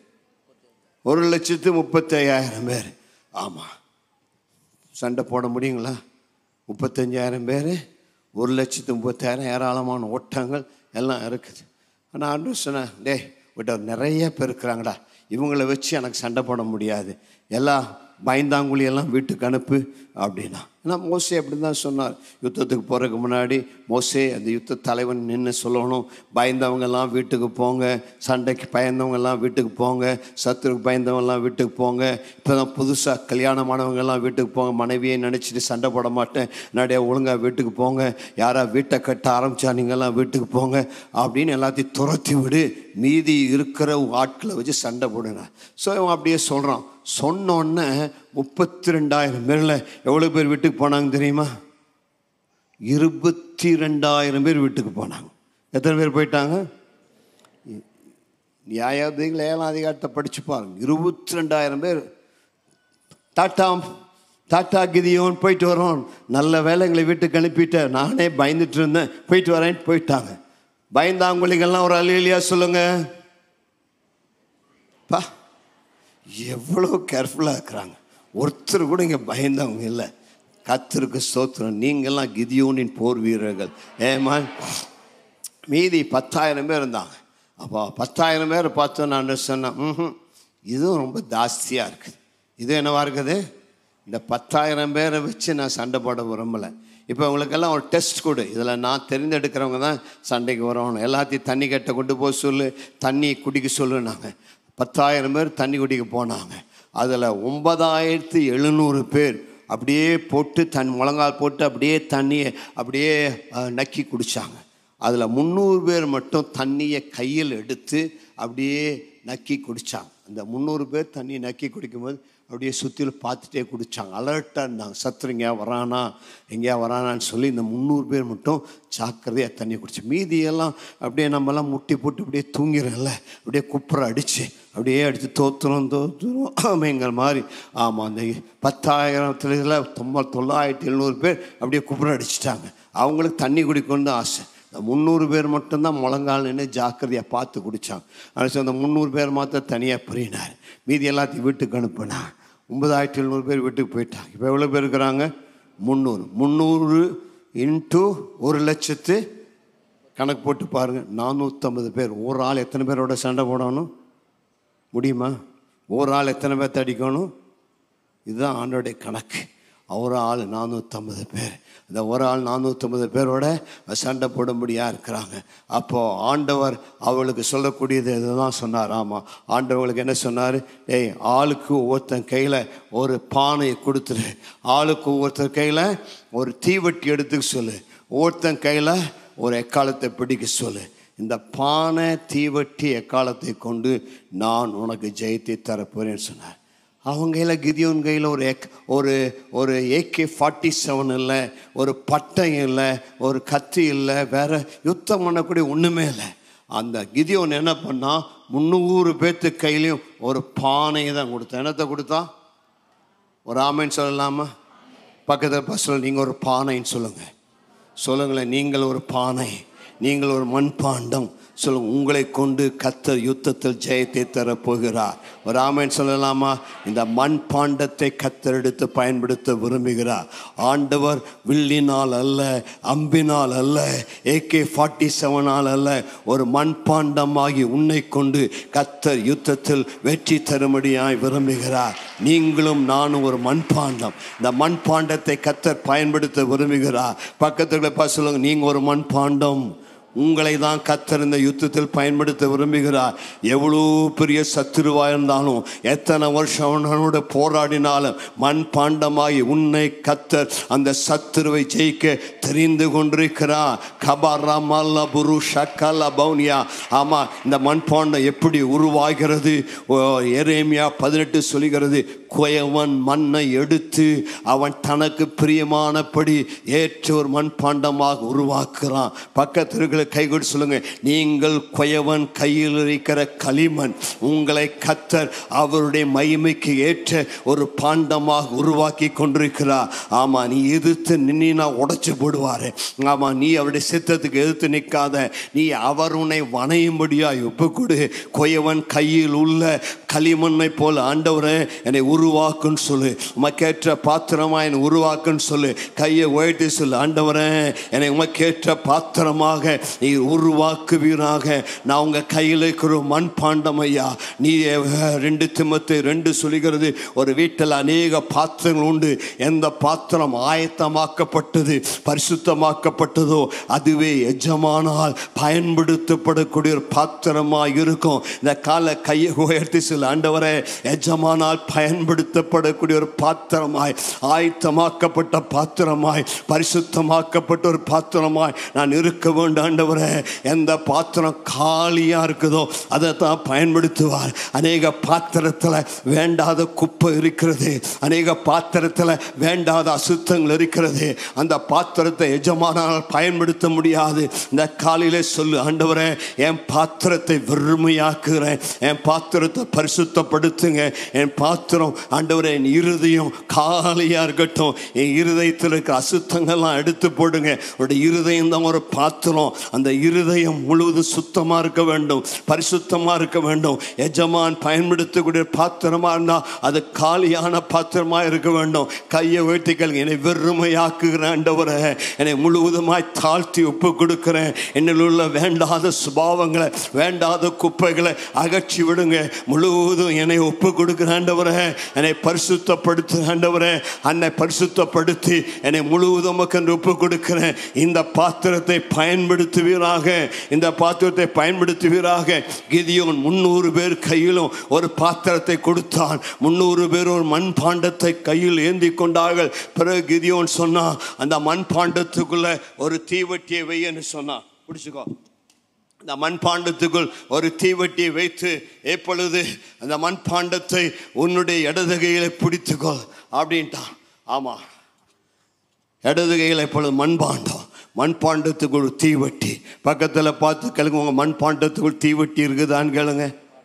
ஒரு லட்சத்து முப்பத்தி ஐயாயிரம் பேர் ஆமாம் சண்டை போட முடியுங்களா முப்பத்தஞ்சாயிரம் பேர் ஒரு லட்சத்து முப்பத்தாயிரம் ஏராளமான ஓட்டங்கள் எல்லாம் இருக்குது ஆனால் ஆண்டு சொன்னேன் டேய் விட்ட நிறைய பேர் இருக்கிறாங்கடா இவங்கள வச்சு எனக்கு சண்டை போட முடியாது எல்லாம் பயந்தாங்குழி எல்லாம் வீட்டுக்கு அனுப்பு அப்படின்னா ஏன்னா மோசே அப்படி தான் சொன்னார் யுத்தத்துக்கு போகிறதுக்கு முன்னாடி மோசே அந்த யுத்த தலைவன் நின்று சொல்லணும் பயந்தவங்கெல்லாம் வீட்டுக்கு போங்க சண்டைக்கு பயந்தவங்கெல்லாம் வீட்டுக்கு போங்க சத்துருக்கு பயந்தவங்கெல்லாம் வீட்டுக்கு போங்க இப்போ தான் புதுசாக கல்யாணமானவங்கெல்லாம் வீட்டுக்கு போங்க மனைவியை நினச்சிட்டு சண்டை போட மாட்டேன் நிறைய ஒழுங்காக வீட்டுக்கு போங்க யாரா வீட்டை கட்ட ஆரம்பிச்சா நீங்கள்லாம் வீட்டுக்கு போங்க அப்படின்னு எல்லாத்தையும் துரத்தி விடு மீதி இருக்கிற ஆட்களை வச்சு சண்டை போடுங்க ஸோ இவன் அப்படியே சொல்கிறான் சொன்னோன்னே முப்பத்தி ரெண்டாயிரம் பேரில் எவ்வளோ பேர் வீட்டுக்கு போனாங்க தெரியுமா இருபத்தி ரெண்டாயிரம் பேர் வீட்டுக்கு போனாங்க எத்தனை பேர் போயிட்டாங்க நியாயாதிகள் ஏழாம் அதிகாரத்தை படிச்சு பாருங்க இருபத்தி ரெண்டாயிரம் பேர் டாட்டா டாட்டா கிதியோன் போயிட்டு வரோம் நல்ல வேலைங்களை வீட்டுக்கு அனுப்பிட்டேன் நானே பயந்துட்டு இருந்தேன் போயிட்டு வரேன் போயிட்டாங்க பயந்தாங்குழிகள்லாம் ஒரு அலையிலியா சொல்லுங்க பா எவ்வளோ கேர்ஃபுல்லாக இருக்கிறாங்க ஒருத்தர் கூட இங்கே பயந்தவங்க இல்லை கத்திருக்கு ஸ்தோத்திரம் நீங்கள்லாம் கிதியோனின் போர் வீரர்கள் ஏமா மீதி பத்தாயிரம் பேர் இருந்தாங்க அப்போ பத்தாயிரம் பேர் பார்த்தோம் நான் சொன்னேன் ம் இதுவும் ரொம்ப ஜாஸ்தியாக இருக்குது இது என்னவா இருக்குது இந்த பத்தாயிரம் பேரை வச்சு நான் சண்டை போட விரும்பலை இப்போ உங்களுக்கெல்லாம் ஒரு டெஸ்ட் கொடு இதில் நான் தெரிந்தெடுக்கிறவங்க தான் சண்டைக்கு வரணும் எல்லாத்தையும் தண்ணி கட்ட கொண்டு போக சொல்லு தண்ணி குடிக்க சொல்லுனாங்க பத்தாயிரம் பேர் தண்ணி குடிக்க போனாங்க அதில் ஒன்பதாயிரத்தி எழுநூறு பேர் அப்படியே போட்டு தன் முழங்கால் போட்டு அப்படியே தண்ணியை அப்படியே அஹ், நக்கி குடித்தாங்க அதில் முந்நூறு பேர் மட்டும் தண்ணியை கையில் எடுத்து அப்படியே நக்கி குடித்தாங்க அந்த முந்நூறு பேர் தண்ணி நக்கி குடிக்கும்போது அப்படியே சுற்றிலும் பார்த்துட்டே குடித்தாங்க அலர்ட்டாக இருந்தாங்க சத்துரு எங்கேயா வரானா எங்கேயா வரானான்னு சொல்லி இந்த முந்நூறு பேர் மட்டும் ஜாக்கிரதையாக தண்ணி குடிச்சு மீதியெல்லாம் அப்படியே நம்மலாம் முட்டி போட்டு அப்படியே தூங்கிறோம்ல அப்படியே குப்புற அடித்து அப்படியே அடித்து தோத்துறோம் தோத்துறோம் ஆமைங்கிற மாதிரி ஆமாம் அந்த பத்தாயிரத்துல தொம்ப தொள்ளாயிரத்தி எழுநூறு பேர் அப்படியே குப்புற அடிச்சிட்டாங்க அவங்களுக்கு தண்ணி குடிக்கணும்னு தான் ஆசை இந்த முந்நூறு பேர் மட்டும்தான் முழங்கால் நின்று ஜாக்கிரதையாக பார்த்து குடித்தாங்க ஆனால் அந்த முந்நூறு பேர் மாத்திரம் தனியாக பிரியினார் மீதி எல்லாத்தையும் வீட்டுக்கு அனுப்புனா ஒன்பதாயிரத்தி எழுநூறு பேர் வீட்டுக்கு போயிட்டாங்க இப்போ எவ்வளோ பேர் இருக்கிறாங்க முந்நூறு முந்நூறு இன்ட்டு ஒரு லட்சத்து கணக்கு போட்டு பாருங்கள் நானூற்றம்பது பேர் ஒரு ஆள் எத்தனை பேரோட சண்டை போடணும் முடியுமா ஒரு ஆள் எத்தனை பேர்த்த அடிக்கணும் இதுதான் ஆண்டோடைய கணக்கு ஒரு ஆள் நானூற்றம்பது பேர் இந்த ஒரு ஆள் நானூற்றம்பது பேரோட சண்டை போடும்படியாக இருக்கிறாங்க அப்போது ஆண்டவர் அவளுக்கு சொல்லக்கூடியது இதுதான் சொன்னார் ஆமாம் ஆண்டவர்களுக்கு என்ன சொன்னார் டேய் ஆளுக்கு ஒவ்வொருத்தன் கையில் ஒரு பானையை கொடுத்துரு ஆளுக்கு ஒவ்வொருத்தர் கையில் ஒரு தீவட்டி எடுத்துக்க சொல்லு ஒவ்வொருத்தன் கையில் ஒரு எக்காலத்தை பிடிக்க சொல்லு இந்த பானை தீவட்டி எக்காலத்தை கொண்டு நான் உனக்கு ஜெயத்தை தரப்போறேன்னு சொன்னார் அவங்க கையில் கிதியோன் கையில் ஒரு எக் ஒரு ஒரு ஏகே ஃபார்ட்டி செவன் இல்லை ஒரு பட்டை இல்லை ஒரு கத்தி இல்லை வேற யுத்தம் பண்ணக்கூடிய ஒன்றுமே இல்லை அந்த கிதியோன் என்ன பண்ணா முந்நூறு பேர்த்து கையிலையும் ஒரு பானையை தான் கொடுத்தான் என்னத்தை கொடுத்தான் ஒரு ஆமைன்னு சொல்லலாமா பக்கத்தில் பஸ்ஸில் நீங்கள் ஒரு பானைன்னு சொல்லுங்கள் சொல்லுங்களேன் நீங்கள் ஒரு பானை நீங்கள் ஒரு மண்பாண்டம் சொல்லுங்க உங்களை கொண்டு கத்தர் யுத்தத்தில் ஜெயத்தை தரப்போகிறார் ஒரு ஆமேன் சொல்லலாமா இந்த மண் பாண்டத்தை கத்தர் எடுத்து பயன்படுத்த விரும்புகிறார் ஆண்டவர் வில்லினால் அல்ல அம்பினால் அல்ல ஏகே ஃபார்ட்டி செவனால் அல்ல ஒரு மண்பாண்டமாகி உன்னை கொண்டு கத்தர் யுத்தத்தில் வெற்றி தரும்படியாய் விரும்புகிறார் நீங்களும் நானும் ஒரு மண்பாண்டம் இந்த மண்பாண்டத்தை கத்தர் பயன்படுத்த விரும்புகிறார் பக்கத்தில் பார்த்து சொல்லுங்க நீங்க ஒரு மண்பாண்டம் உங்களை தான் கத்தர் இந்த யுத்தத்தில் பயன்படுத்த விரும்புகிறார் எவ்வளோ பெரிய சத்துருவா இருந்தாலும் எத்தனை வருஷம் அவனோட போராடினாலும் மண் பாண்டமாகி உன்னை கத்தர் அந்த சத்துருவை ஜெயிக்க தெரிந்து கொண்டிருக்கிறார் கபாரா மல்ல புரு ஷக்கல பவுனியா ஆமாம் இந்த மண் பாண்டம் எப்படி உருவாகிறது ஓ, எரேமியா பதினெட்டு சொல்லுகிறது குயவன் மண்ணை எடுத்து அவன் தனக்கு பிரியமானபடி ஏற்ற ஒரு மண்பாண்டமாக உருவாக்குறான் பக்கத்தில் இருக்கிற கைகொடு சொல்லுங்க நீங்கள் குயவன் கையில் இருக்கிற களிமண் உங்களை கத்தர் அவருடைய மகிமைக்கு ஏற்ற ஒரு பாண்டமாக உருவாக்கி கொண்டிருக்கிறார் ஆமா நீ எதிர்த்து நின்னா உடைச்சு போடுவாரு ஆமா நீ அவருடைய சித்தத்துக்கு எதிர்த்து நிற்காத நீ அவர் உன்னை வணையும்படியாய் ஒப்பு கொடு குயவன் கையில் உள்ள களிமண்ணை போல ஆண்டவரே என்னை உருவாக்குன்னு சொல்லு உமக்கேற்ற பாத்திரமா என்னை உருவாக்குன்னு சொல்லு கையை உயர்த்தி சொல்லு ஆண்டவரே என்னை உமக்கேற்ற பாத்திரமாக நீ உருவாக்குவீராக நான் உங்க கையில் இருக்கிற மண் பாண்டம் ஐயா நீ அஹ், ரெண்டு திமத்து ரெண்டு சொல்லுகிறது ஒரு வீட்டில் அநேக பாத்திரங்கள் உண்டு எந்த பாத்திரம் ஆயத்தமாக்கப்பட்டது பரிசுத்தமாக்கப்பட்டதோ அதுவே எஜமானால் பயன்படுத்தப்படக்கூடிய ஒரு பாத்திரமாக இருக்கும் இந்த கால கையை உயர்த்தி சில ஆண்டவரே எஜமானால் பயன்படுத்தப்படக்கூடிய ஒரு பாத்திரமாய் ஆயத்தமாக்கப்பட்ட பாத்திரமாய் பரிசுத்தமாக்கப்பட்ட ஒரு பாத்திரமாய் நான் இருக்க வேண்டும் ஆண்டவரே எந்த பாத்திரம் காலியா இருக்குதோ அதை தான் பயன்படுத்துவார் அநேக பாத்திரத்தில் வேண்டாத குப்பை இருக்கிறது அநேக பாத்திரத்தில் வேண்டாத அசுத்தங்கள் இருக்கிறது அந்த பாத்திரத்தை எஜமானால் பயன்படுத்த முடியாது இந்த காலையிலே சொல்லு ஆண்டவரே என் பாத்திரத்தை வெறுமையாக்குகிறேன் என் பாத்திரத்தை பரிசுத்தப்படுத்துங்க என் பாத்திரம் ஆண்டவரே என் இருதயம் காலியா இருக்கட்டும் என் இருதயத்தில் இருக்கிற அசுத்தங்கள்லாம் எடுத்து போடுங்க உடைய இருதயம் தான் ஒரு பாத்திரம் அந்த இருதயம் முழுவதும் சுத்தமா இருக்க வேண்டும் பரிசுத்தமா இருக்க வேண்டும் எஜமான் பயன்படுத்தக்கூடிய பாத்திரமா இருந்தா அது காலியான பாத்திரமா இருக்க வேண்டும் கையை உயர்த்திகள் என்னை வெறுமையாக்குகிற ஆண்டவரே என்னை முழுவதுமாய் தாழ்த்தி ஒப்பு கொடுக்கிறேன் என்னில் உள்ள வேண்டாத சுபாவங்களை வேண்டாத குப்பைகளை அகற்றி விடுங்க முழுவதும் என்னை ஒப்பு கொடுக்கிற ஆண்டவரே என்னை பரிசுத்தப்படுத்து ஆண்டவரே அன்னை பரிசுத்தப்படுத்தி என்னை முழுவதும் உமக்கு ஒப்பு கொடுக்கிறேன் இந்த பாத்திரத்தை பயன்படுத்துங்க பயன்படுத்துவீராக இந்த பாத்திரத்தை பயன்படுத்துவீராக கிதியோன் முன்னூறு பேர் கையிலும் ஒரு பாத்திரத்தை கொடுத்தான் முன்னூறு பேர் ஒரு மண் பாண்டத்தை கையில் ஏந்தி கொண்டார்கள் பிறகு கிதியோன் சொன்னா அந்த மண் பாண்டத்துக்குள்ள ஒரு தீவட்டியை வைன்னு சொன்னான் பிடிச்சுக்கோ அந்த மண்பாண்டத்துக்குள் ஒரு தீவட்டியை வைத்து எப்பொழுது அந்த மண்பாண்டத்தை உன்னுடைய இடது கையில பிடித்துக்கொள் அப்படின்ட்டான் ஆமா இடது கையில் இப்பொழுது மண்பாண்டம் மண்பாண்டத்துக்குள் ஒரு தீவட்டி பக்கத்தில் பார்த்து கேளுங்க உங்கள் மண்பாண்டத்துக்குள் தீவட்டி இருக்குதான்னு கேளுங்க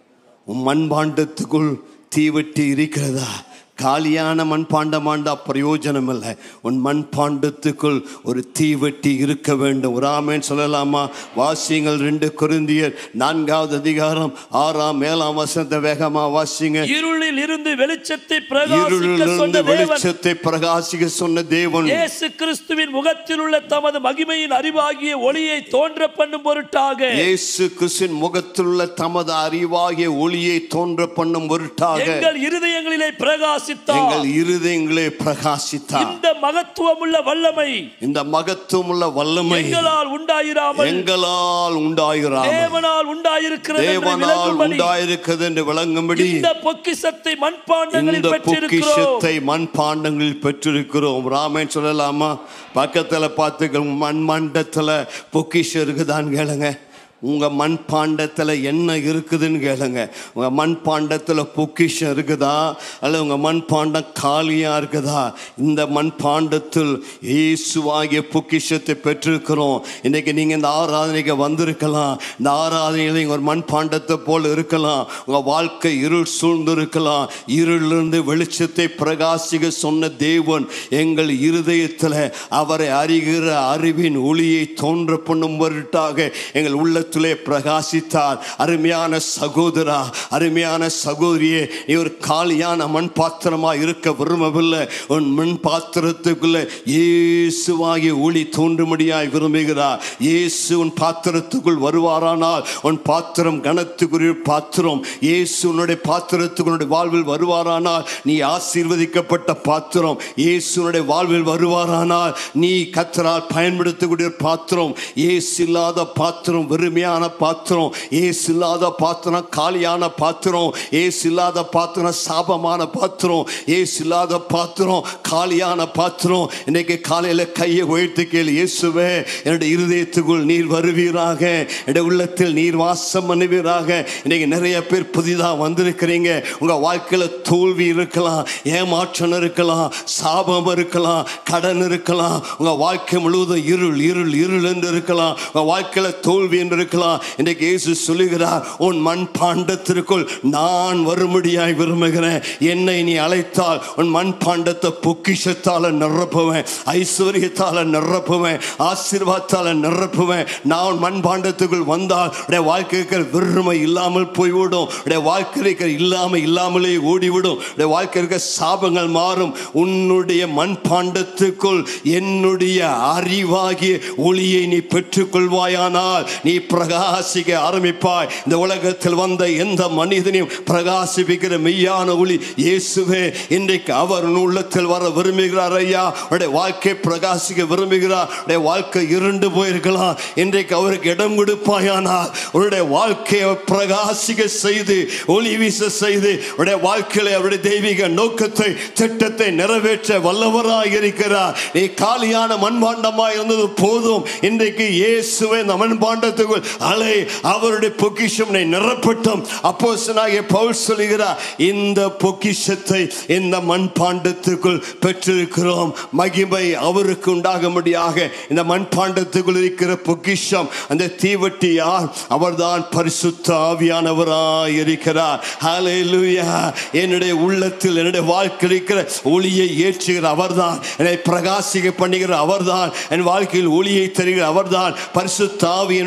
உன் மண்பாண்டத்துக்குள் தீவட்டி இருக்கிறதா காலியான மண்பாண்டமாண்டா பிரயோஜனம் இல்லை உன் மண்பாண்டத்துக்குள் ஒரு தீவட்டி இருக்க வேண்டும் ஒரு ஆமேன் சொல்லலாமா வாசியங்கள் ரெண்டு குருந்தியர் நான்காவது அதிகாரம் ஆறாம் மேலாம் வசந்த வேகமா வாசிங்க இருளில் இருந்து வெளிச்சத்தை பிரகாசிக்க இருளிலிருந்து சொன்ன தேவன் வெளிச்சத்தை பிரகாசிக்க சொன்ன தேவன் இயேசு கிறிஸ்துவின் முகத்தில் உள்ள தமது மகிமையின் அறிவாகிய ஒளியை தோன்ற பண்ணும் பொருட்டாக இயேசு கிறிஸ்துவின் முகத்திலுள்ள தமது அறிவாகிய ஒளியை தோன்ற பண்ணும் பொருட்டாக எங்கள் இருதயங்களிலே பிரகாசித்தார் எங்கள் இருதயங்களே பிரகாசித்தார் இந்த மகத்துவமுள்ள வல்லமை இந்த மகத்துவமுள்ள வல்லமை எங்களால் உண்டாயிராமல் எங்களால் உண்டாயிராமல் தேவனால் உண்டாயிருக்கிறது என்று தேவனால் விளங்கும்படி உண்டாயிருக்கிறது என்று விளங்கும்படி இந்த பொக்கிஷத்தை மண்பாண்டங்களில் இந்த பெற்றிருக்கிறோம் பொக்கிஷத்தை மண் பாண்டங்களில் பெற்றிருக்கிறோம் ராமன் சொல்லலாமா பக்கத்துல பார்த்துக்க மண் மண்டத்துல பொக்கிஷம் இருக்குதான்னு கேளுங்க உங்க மண் பாண்டத்துல என்ன இருக்குதுன்னு கேளுங்க உங்க மண் பாண்டத்துல பொக்கிஷம் இருக்குதா அல்ல உங்க மண் பாண்டம் காலியா இருக்குதா இந்த மண் பாண்டத்தில் இயேசுவாகிய பொக்கிஷத்தை பெற்றிருக்கிறோம் இன்னைக்கு நீங்க இந்த ஆராதனைக்கு வந்திருக்கலாம் இந்த ஆராதனையில் நீங்க ஒரு மண் பாண்டத்தை போல் இருக்கலாம் உங்க வாழ்க்கை இருள் சூழ்ந்து இருக்கலாம் இருளிலிருந்து வெளிச்சத்தை பிரகாசிக்க சொன்ன தேவன் எங்கள் இருதயத்தில் அவரை அறிகிற அறிவின் ஒளியை தோன்ற பண்ணும் பொருட்டாக எங்கள் உள்ளத்திலே பிரகாசித்தார் அருமையான சகோதரா அருமையான சகோதரியே நீ ஒரு காலியான மண் பாத்திரமா இருக்க விரும்பவில்லை உன் மண் பாத்திரத்துக்குள்ள இயேசுவாகிய ஒளி தோன்றும்படியாய் விரும்புகிறார் இயேசு உன் பாத்திரத்துக்குள் வருவாரானால் உன் பாத்திரம் கனத்துக்குரிய பாத்திரம் இயேசு உன்னுடைய பாத்திரத்துக்கு உன்னுடைய வாழ்வில் வருவாரானால் நீ ஆசீர்வதிக்கப்பட்ட பாத்திரம் இயேசு உன்னுடைய வாழ்வில் வருவாரானால் நீ கத்தரால் பயன்படுத்தக்கூடிய ஒரு பாத்திரம் இயேசு இல்லாத பாத்திரம் வெறுமையான பாத்திரம் இயேசு இல்லாத பாத்திரம் காலியான பாத்திரம் இயேசு இல்லாத பாத்திரம் சாபமான பாத்திரம் இயேசு இல்லாத பாத்திரம் காலியான பாத்திரம் இன்னைக்கு காலையில கையை உயர்த்தி கேள் இயேசுவே என்னுடைய இருதயத்துக்குள் நீர் வருவீராக என்னுடைய உள்ளத்தில் நீர் வாசம் பண்ணுவீராக இன்னைக்கு நிறைய பேர் புதிதாக வந்திருக்கிறீங்க உங்க வாழ்க்கையில தோல்வி இருக்கலாம் ஏமாற்றம் இருக்கலாம் சாபம் இருக்கலாம் கடன் இருக்கலாம் உங்க வாழ்க்கை முழுவதும் இருள் இருள் இருள் என்று இருக்கலாம் உங்க வாழ்க்கையில தோல்வி என்று இருக்கலாம் இன்றைக்கு இயேசு சொல்லுகிறார் உன் மண் பாண்டத்திற்குள் நான் வரும்படியாய் விரும்புகிறேன் என்னை நீ அழைத்தால் உன் மண் பாண்டத்தை பொக்கிஷத்தால நிரப்புவேன் ஐஸ்வர்யத்தால நிரப்புவேன் ஆசீர்வாதத்தால நிரப்புவேன் நான் உன் மண் பாண்டத்துக்குள் வந்தால் உடைய வாழ்க்கைக்கு வெறுமை இல்லாமல் போய்விடும் உடைய வாழ்க்கை இல்லாம இல்லாமலே ஓடிவிடும் உடைய வாழ்க்கை இருக்க சாபங்கள் மாறும் உன்னுடைய மண் பாண்டத்துக்குள் என்னுடைய அறிவாகிய ஒளியை நீ பெற்றுக்கொள்வாயானால் நீ பிரகாசிக்க ஆரம்பிப்பாய் இந்த உலகத்தில் வந்த எந்த மனிதனையும் பிரகாசிப்பிக்கிற மெய்யான ஒளி இயேசுவே இன்றைக்கு அவர் உன் உள்ளத்தில் வர விரும்புகிறார் ஐயா உடைய வாழ்க்கை பிரகாசிக்க விரும்புகிறார் உடைய வாழ்க்கை இருண்டு போயிருக்கலாம் இன்றைக்கு அவருக்கு இடம் கொடுப்பாயானால் உன்னுடைய வாழ்க்கையை பிரகாசிக்க செய்து ஒளி வீச செய்து உடைய வாழ்க்கையில அவருடைய தெய்வீக நோக்கத்தை திட்டத்தை நிறைவேற்ற வல்லவராக இருக்கிறார் நீ காலியான மண்பாண்டமாக இருந்தது போதும் இன்றைக்கு இயேசுவை இந்த மண்பாண்டத்துக்குள் அலை அவருடைய பொக்கிஷம் நீ நிரப்பட்டும் அப்போ பவுல் சொல்லுகிறார் இந்த பொக்கிஷத்தை இந்த மண்பாண்டத்துக்குள் பெற்றிருக்கிறோம் மகிமை அவருக்கு உண்டாகும்படியாக இந்த மண்பாண்டத்துக்குள் இருக்கிற பொக்கிஷம் அந்த தீவட்டி யார் அவர்தான் பரிசுத்த ஆவியானவராய் இருக்கிறார் ஹalleluya என்னுடைய உள்ளத்தில் என்னுடைய வாழ்க்கையில் இருக்கிற ஒளியை ஏற்றுகிற அவர்தான் என்னை பிரகாசிக்க பண்ணுகிற அவர்தான் என் வாழ்க்கையில் ஒளியை தருகிற அவர்தான் பரிசுத்த ஆவி என்னுடைய வாழ்வில்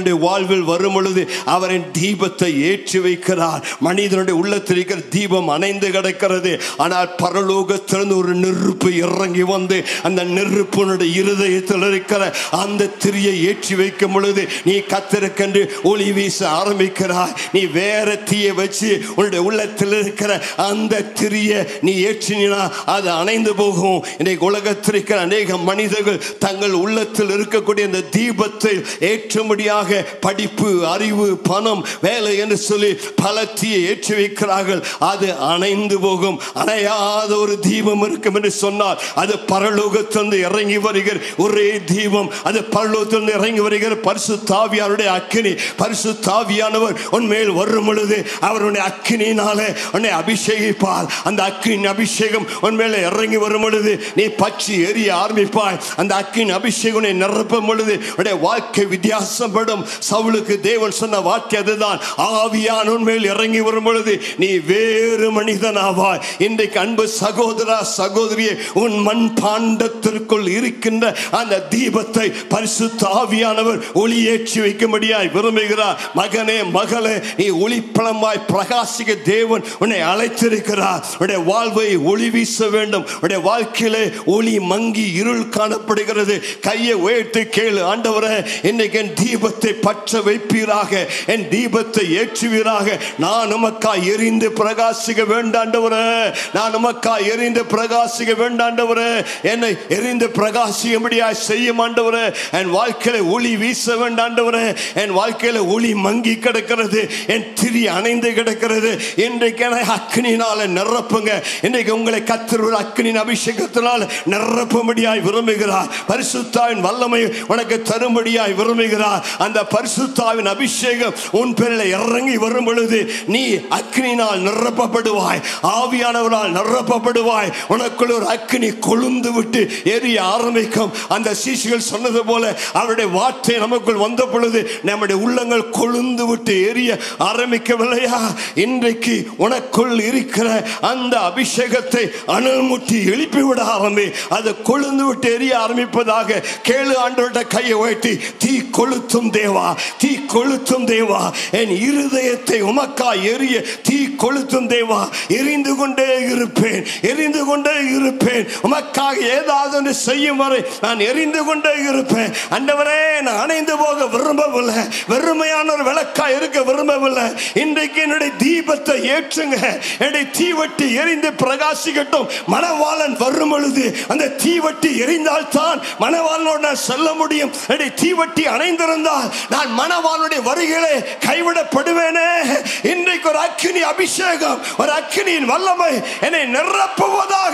வாழ்வில் வரும் பொழுது அவரின் தீபத்தை ஏற்றி வைக்கிறார் மனிதனுடைய உள்ளத்தில் இருக்கிற தீபம் அணைந்து கிடக்கிறது ஆனால் பரலோகத்திலிருந்து ஒரு நெருப்பு இறங்கி வந்து அந்த நெருப்பினுடைய இருதயத்தில் இருக்கிற அந்த திரியை ஏற்றி வைக்கும் பொழுது நீ கத்திருக்கென்று ஒளி வீச ஆரம்பிக்கிறாய் நீ வேற தீயை வச்சு உன்னுடைய உள்ளத்தில் இருக்கிற அந்த திரியை நீ ஏற்றினா அது அணைந்து போகும் இன்றைக்கு உலகத்தில் இருக்கிற அநேக மனிதர்கள் தங்கள் உள்ளத்தில் இருக்கக்கூடிய இந்த தீபத்தை ஏற்றும்படியாக படிப்பு அறிவு பணம் வேலை என்று சொல்லி பல தீயை ஏற்றி வைக்கிறார்கள் அது அணைந்து போகும் அணையாத ஒரு தீபம் இருக்கும் என்று சொன்னால் அது பரலோகத்திலிருந்து இறங்கி வருகிற ஒரே தீபம் அது பரலோகத்திலிருந்து இறங்கி வருகிற பரிசு தாவியாருடைய அக்கினி பரிசு தாவியானவர் உன்மேல் வரும் பொழுது அவருடைய அக்கினியினாலே உன்னை அபிஷேகிப்பார் அந்த அக்கின் அபிஷேகம் உன்மேல இறங்கி வரும் பொழுது நீ பச்சி எரிய ஆரம்பிப்பாய் அந்த அக்கின் அபிஷேகம் உன்னை நிரப்பும் பொழுது உன்னுடைய வாழ்க்கை வித்தியாசப்படும் சவுலுக்கு தேவன் சொன்ன வார்த்தை அதுதான் ஆவியான் உன்மேல் இறங்கி வரும் பொழுது நீ வேறு மனிதனாவாய் இன்றைக்கு அன்பு சகோதரா சகோதரியே உன் மண் பாண்டத்திற்குள் இருக்கின்ற அந்த தீபத்தை பரிசுத்த ஆவியானவர் ஒளியேற்றி வைக்கும்படியாய் விரும்புகிறார் மகனே மகளே நீ ஒளிப்பழமாய் பிரகாசிக்க தேவன் உன்னை அழைத்திருக்கிறார் உன்னுடைய வாழ்வை ஒளி வீச வேண்டும் உன்னுடைய வாழ்க்கையிலே ஒளி மங்கி இருள் காணப்படுகிறது கையை உயர்த்தி கேளு ஆண்டவரே இன்னைக்கு என் தீபத்தை பற்ற வைப்பீராக என் தீபத்தை ஏற்றுவீராக நான் உமக்காய் எரிந்து பிரகாசிக்க வேண்டாண்டவரே நான் உமக்காய் எரிந்து பிரகாசிக்க வேண்டாண்டவரே என்னை எரிந்து பிரகாசிக்கும்படியாய் செய்யும் ஆண்டவரே என் வாழ்க்கையில ஒளி வீச வேண்டாண்டவரே என் வாழ்க்கையில ஒளி மங்கி கிடக்கிறது என் திரி அணைந்து கிடக்கிறது இன்றைக்கு என்னை அக்னினால நிரப்புங்க இன்றைக்கு உங்களை கத்திர அக்னின் அபிஷேகத்தினால் நிரப்பும்படியாய் விரும்புகிறார் பரிசுத்தாவின் வல்லமை உனக்கு தரும்படியாய் விரும்புகிறார் அந்த பரிசுத்தாவின் அபிஷேகம் உன் பேரில் இறங்கி வரும் பொழுது நீ அக்னினால் நிரப்பப்படுவாய் ஆவியானவரால் நிரப்பப்படுவாய் உனக்குள் ஒரு அக்னி கொழுந்து விட்டு எரிய ஆரம்பிக்கும் அந்த சீசிகள் சொன்னது போல அவருடைய வார்த்தை நமக்குள் வந்த பொழுது நம்முடைய உள்ளங்கள் கொழுந்து விட்டு எரிய ஆரம்பிக்கவில்லையா இன்றைக்கு உனக்குள் இருக்கிற அந்த அபிஷேகத்தை அனல் முட்டி எழுப்பி விட ஆரம்பி அது கொழுந்து விட்டு எரிய ஆரம்பிப்பதாக கேளு ஆண்டோட கையை உயர்த்தி தீ கொளுத்தும் தேவா தீ கொளுத்தும் தேவா என் இருதயத்தை உமக்கா எரிய தீ கொளுத்தும் தேவா எரிந்து கொண்டே இருப்பேன் எரிந்து கொண்டே இருப்பேன் உமக்காக ஏதாவது ஒன்று செய்யும் வரை நான் எரிந்து கொண்டே இருப்பேன் அண்டவரே நான் அணைந்து போக விரும்பவில்லை வெறுமையான ஒரு விளக்கா இருக்க விரும்பவில்லை இன்றைக்கு என்னுடைய தீபத்தை ஏற்றுங்க என்னுடைய தீவட்டி எரிந்து பிரகாசிக்கட்டும் மணவாளன் வரும் பொழுது அந்த தீவட்டி எரிந்தால் தான் மணவாளனோடு நான் செல்ல முடியும் என்னுடைய தீவட்டி அணைந்திருந்தால் நான் மணவாளனுடைய வருகையிலே கைவிடப்படுவேனே இன்றைக்கு ஒரு அக்கினி அபிஷேகம் ஒரு அக்கினியின் வல்லமை என்னை நிரப்புவதாக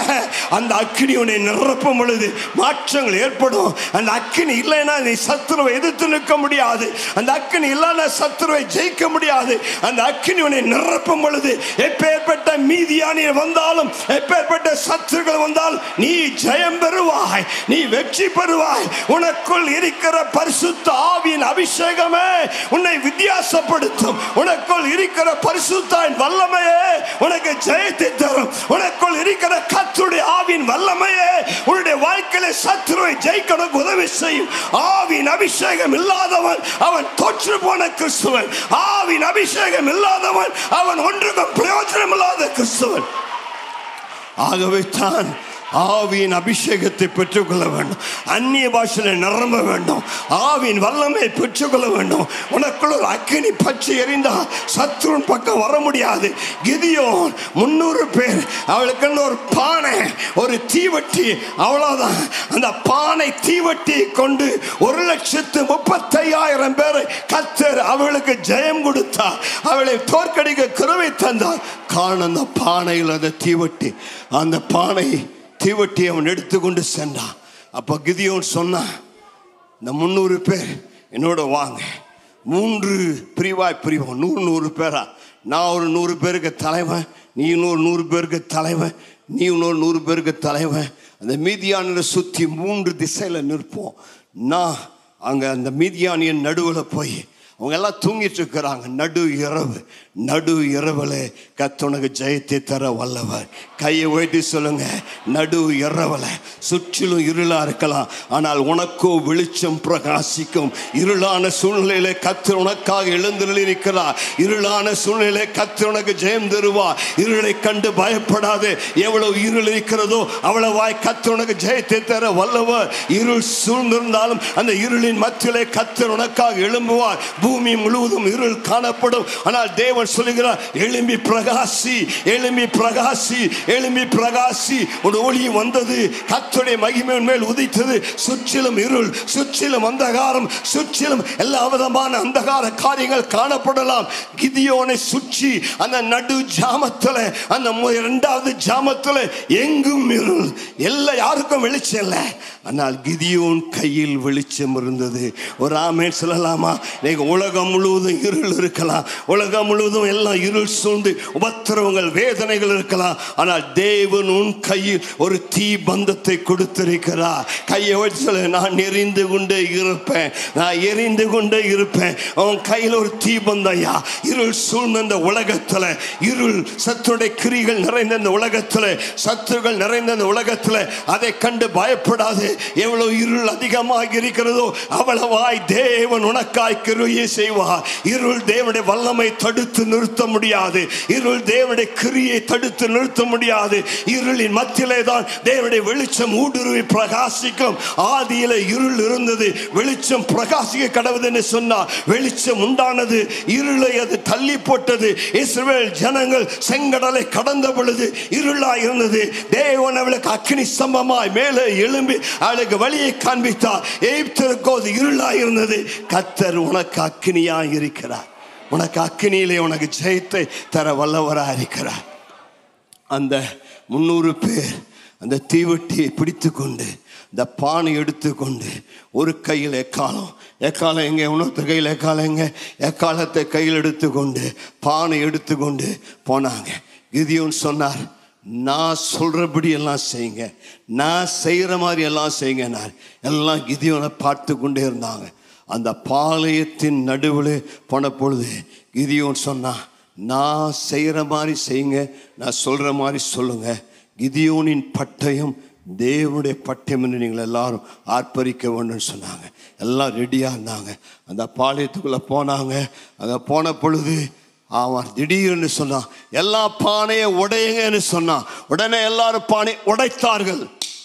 அந்த அக்கினி உன்னை நிரப்பும் பொழுது மாற்றங்கள் ஏற்படும் அந்த அக்கினி இல்லைன்னா நீ சத்துருவை எதிர்த்து நிற்க முடியாது அந்த அக்கினி இல்லைன்னா சத்துருவை ஜெயிக்க முடியாது அந்த அக்கினி உன்னை நிரப்பும் பொழுது எப்பேற்பட்ட மீதியானிய வந்தாலும் எப்பேற்பட்ட சத்துருக்கள் வந்தால் நீ ஜெயம் பெறுவாய் நீ வெற்றி பெறுவாய் உனக்குள் இருக்கிற பரிசுத்த ஆவியின் அபிஷேகமே உன்னை வித்தியாசப்படுத்தும் உனக்குள் இருக்கிற பரிசுத்தாயின் வல்லமையே உனக்கு ஜெயத்தை தரும் உனக்குள் இருக்கிற கத்துடைய ஆவியின் வல்லமையே உன்னுடைய வாழ்க்கையில சத்துருவை ஜெயிக்கணும் உதவி செய்யும் ஆவின் அபிஷேகம் இல்லாதவன் அவன் தொற்று போன கிறிஸ்துவன் ஆவின் அபிஷேகம் இல்லாதவன் அவன் ஒன்றுக்கும் பிரயோஜனம் இல்லாத கிறிஸ்துவன் ஆகவே தான் ஆவியின் அபிஷேகத்தை பெற்றுக்கொள்ள வேண்டும் அந்நிய பாஷையில் நிரம்ப வேண்டும் ஆவியின் வல்லமை பெற்றுக்கொள்ள வேண்டும் உனக்குள்ள ஒரு அக்கினி பச்சை எறிந்தால் சத்ருன் பக்கம் வர முடியாது கிதியோன் முன்னூறு பேர் அவளுக்கு ஒரு பானை ஒரு தீவட்டி அவ்வளவுதான் அந்த பானை தீவட்டியை கொண்டு ஒரு லட்சத்து முப்பத்தையாயிரம் பேரை கத்தர் அவளுக்கு ஜெயம் கொடுத்தார் அவளை தோற்கடிக்க கருவை தந்தார் காரணம் அந்த பானையில் அந்த தீவட்டி அந்த பானை தீவட்டி அவன் எடுத்துக்கொண்டு சென்றான் அப்போ கிதியோன் சொன்னான் இந்த முந்நூறு பேர் என்னோட வாங்க மூன்று பிரிவாய் பிரிவோம் நூறு நூறு பேரா நான் ஒரு நூறு பேருக்கு தலைவன் நீ இன்னொரு நூறு பேருக்கு தலைவன் நீ இன்னொரு நூறு பேருக்கு தலைவன் அந்த மீதியான சுற்றி மூன்று திசையில் நிற்போம் நான் அங்கே அந்த மீதியானியின் நடுவில் போய் அவங்க எல்லாம் தூங்கிட்டு இருக்கிறாங்க நடு இரவு நடு இரவலே கத்துனக்கு ஜெயத்தை தர வல்லவர் கையை உயர்த்தி சொல்லுங்க நடு இரவல சுற்றிலும் இருளா இருக்கலாம் ஆனால் உனக்கோ வெளிச்சம் பிரகாசிக்கும் இருளான சூழ்நிலையில கத்து உனக்காக எழுந்திருக்கிறார் இருளான சூழ்நிலை கத்து உனக்கு ஜெயம் தருவார் இருளை கண்டு பயப்படாது எவ்வளவு இருள் இருக்கிறதோ அவ்வளவாய் கத்து உனக்கு ஜெயத்தை தர வல்லவர் இருள் சூழ்ந்திருந்தாலும் அந்த இருளின் மத்தியிலே கத்தர் உனக்காக எழும்புவார் பூமி முழுவதும் இருள் காணப்படும் ஆனால் தேவன் சொல்லுகிறார் எழும்பி பிரகாசி எழும்பி பிரகாசி எழும்பி பிரகாசி ஒரு ஒளி வந்தது கத்துடைய மகிமையின் மேல் உதித்தது சுற்றிலும் இருள் சுற்றிலும் அந்தகாரம் சுற்றிலும் எல்லா விதமான அந்தகார காரியங்கள் காணப்படலாம் கிதியோனை சுற்றி அந்த நடு ஜாமத்துல அந்த மு- இரண்டாவது ஜாமத்துல எங்கும் இருள் எல்லா யாருக்கும் வெளிச்சம் இல்லை ஆனால் கிதியோன் கையில் வெளிச்சம் இருந்தது ஒரு ஆமேன் சொல்லலாமா இன்னைக்கு உலகம் முழுவதும் இருள் இருக்கலாம் உலகம் முழுவதும் எல்லாம் இருள் சூழ்ந்து உபத்திரவங்கள் வேதனைகள் இருக்கலாம் ஆனால் தேவன் உன் கையில் ஒரு தீ பந்தத்தை கொடுத்திருக்கிறார் கையை வச்சு சொல்ல நான் எரிந்து கொண்டே இருப்பேன் நான் எரிந்து கொண்டே இருப்பேன் அவன் கையில் ஒரு தீ பந்தையா இருள் சூழ்ந்த இந்த உலகத்துல இருள் சத்துடைய கிரிகள் நிறைந்த இந்த உலகத்துல சத்துருகள் நிறைந்த இந்த உலகத்துல அதை கண்டு பயப்படாது எவ்வளவு இருள் அதிகமாக இருக்கிறதோ அவ்வளவாய் தேவன் உனக்காய் கிருயை செய்வார் இருள் தேவனுடைய வல்லமை தடுத்து நிறுத்த முடியாது இருள் தேவனுடைய கிரியை தடுத்து நிறுத்த முடியாது இருளின் மத்தியிலே தான் தேவனுடைய வெளிச்சம் ஊடுருவி பிரகாசிக்கும் ஆதியில இருள் இருந்தது வெளிச்சம் பிரகாசிக்க கடவுது என்று சொன்னார் வெளிச்சம் உண்டானது இருளை அது தள்ளி போட்டது இஸ்ரவேல் ஜனங்கள் செங்கடலை கடந்த பொழுது இருளாய் இருந்தது தேவன் அவளுக்கு அக்னி ஸ்தம்பமாய் மேலே எழும்பி அவளுக்கு வழியை காண்பித்தார் எகிப்திற்கோ அது இருளாய் இருந்தது கத்தர் உனக்கு அக்னியாய் இருக்கிறார் உனக்கு அக்னியிலே உனக்கு ஜெயத்தை தர வல்லவராக இருக்கிறார் அந்த முந்நூறு பேர் அந்த தீவெட்டியை பிடித்து கொண்டு இந்த பானை எடுத்துக்கொண்டு ஒரு கையில் எக்காலம் எக்காலம் எங்க இன்னொருத்தர் கையில் எக்காலம் எங்க எக்காலத்தை கையில் எடுத்துக்கொண்டு பானை எடுத்துக்கொண்டு போனாங்க கிதியோன் சொன்னார் நான் சொல்றபடி எல்லாம் செய்யுங்க நான் செய்கிற மாதிரி எல்லாம் செய்யுங்க நான் எல்லாம் கிதியோனை பார்த்து கொண்டே இருந்தாங்க அந்த பாளையத்தின் நடுவில் போன பொழுது கிதியோன் சொன்னான் நான் செய்கிற மாதிரி செய்யுங்க நான் சொல்கிற மாதிரி சொல்லுங்க கிதியோனின் பட்டயம் தேவனுடைய பட்டயம் என்று நீங்கள் எல்லாரும் ஆர்ப்பரிக்க வேண்டும்னு சொன்னாங்க எல்லாம் ரெடியாக இருந்தாங்க அந்த பாளையத்துக்குள்ளே போனாங்க அங்கே போன பொழுது அவன் திடீர்னு சொன்னான் எல்லா பானையை உடையுங்கன்னு சொன்னான் உடனே எல்லாரும் பானை உடைத்தார்கள்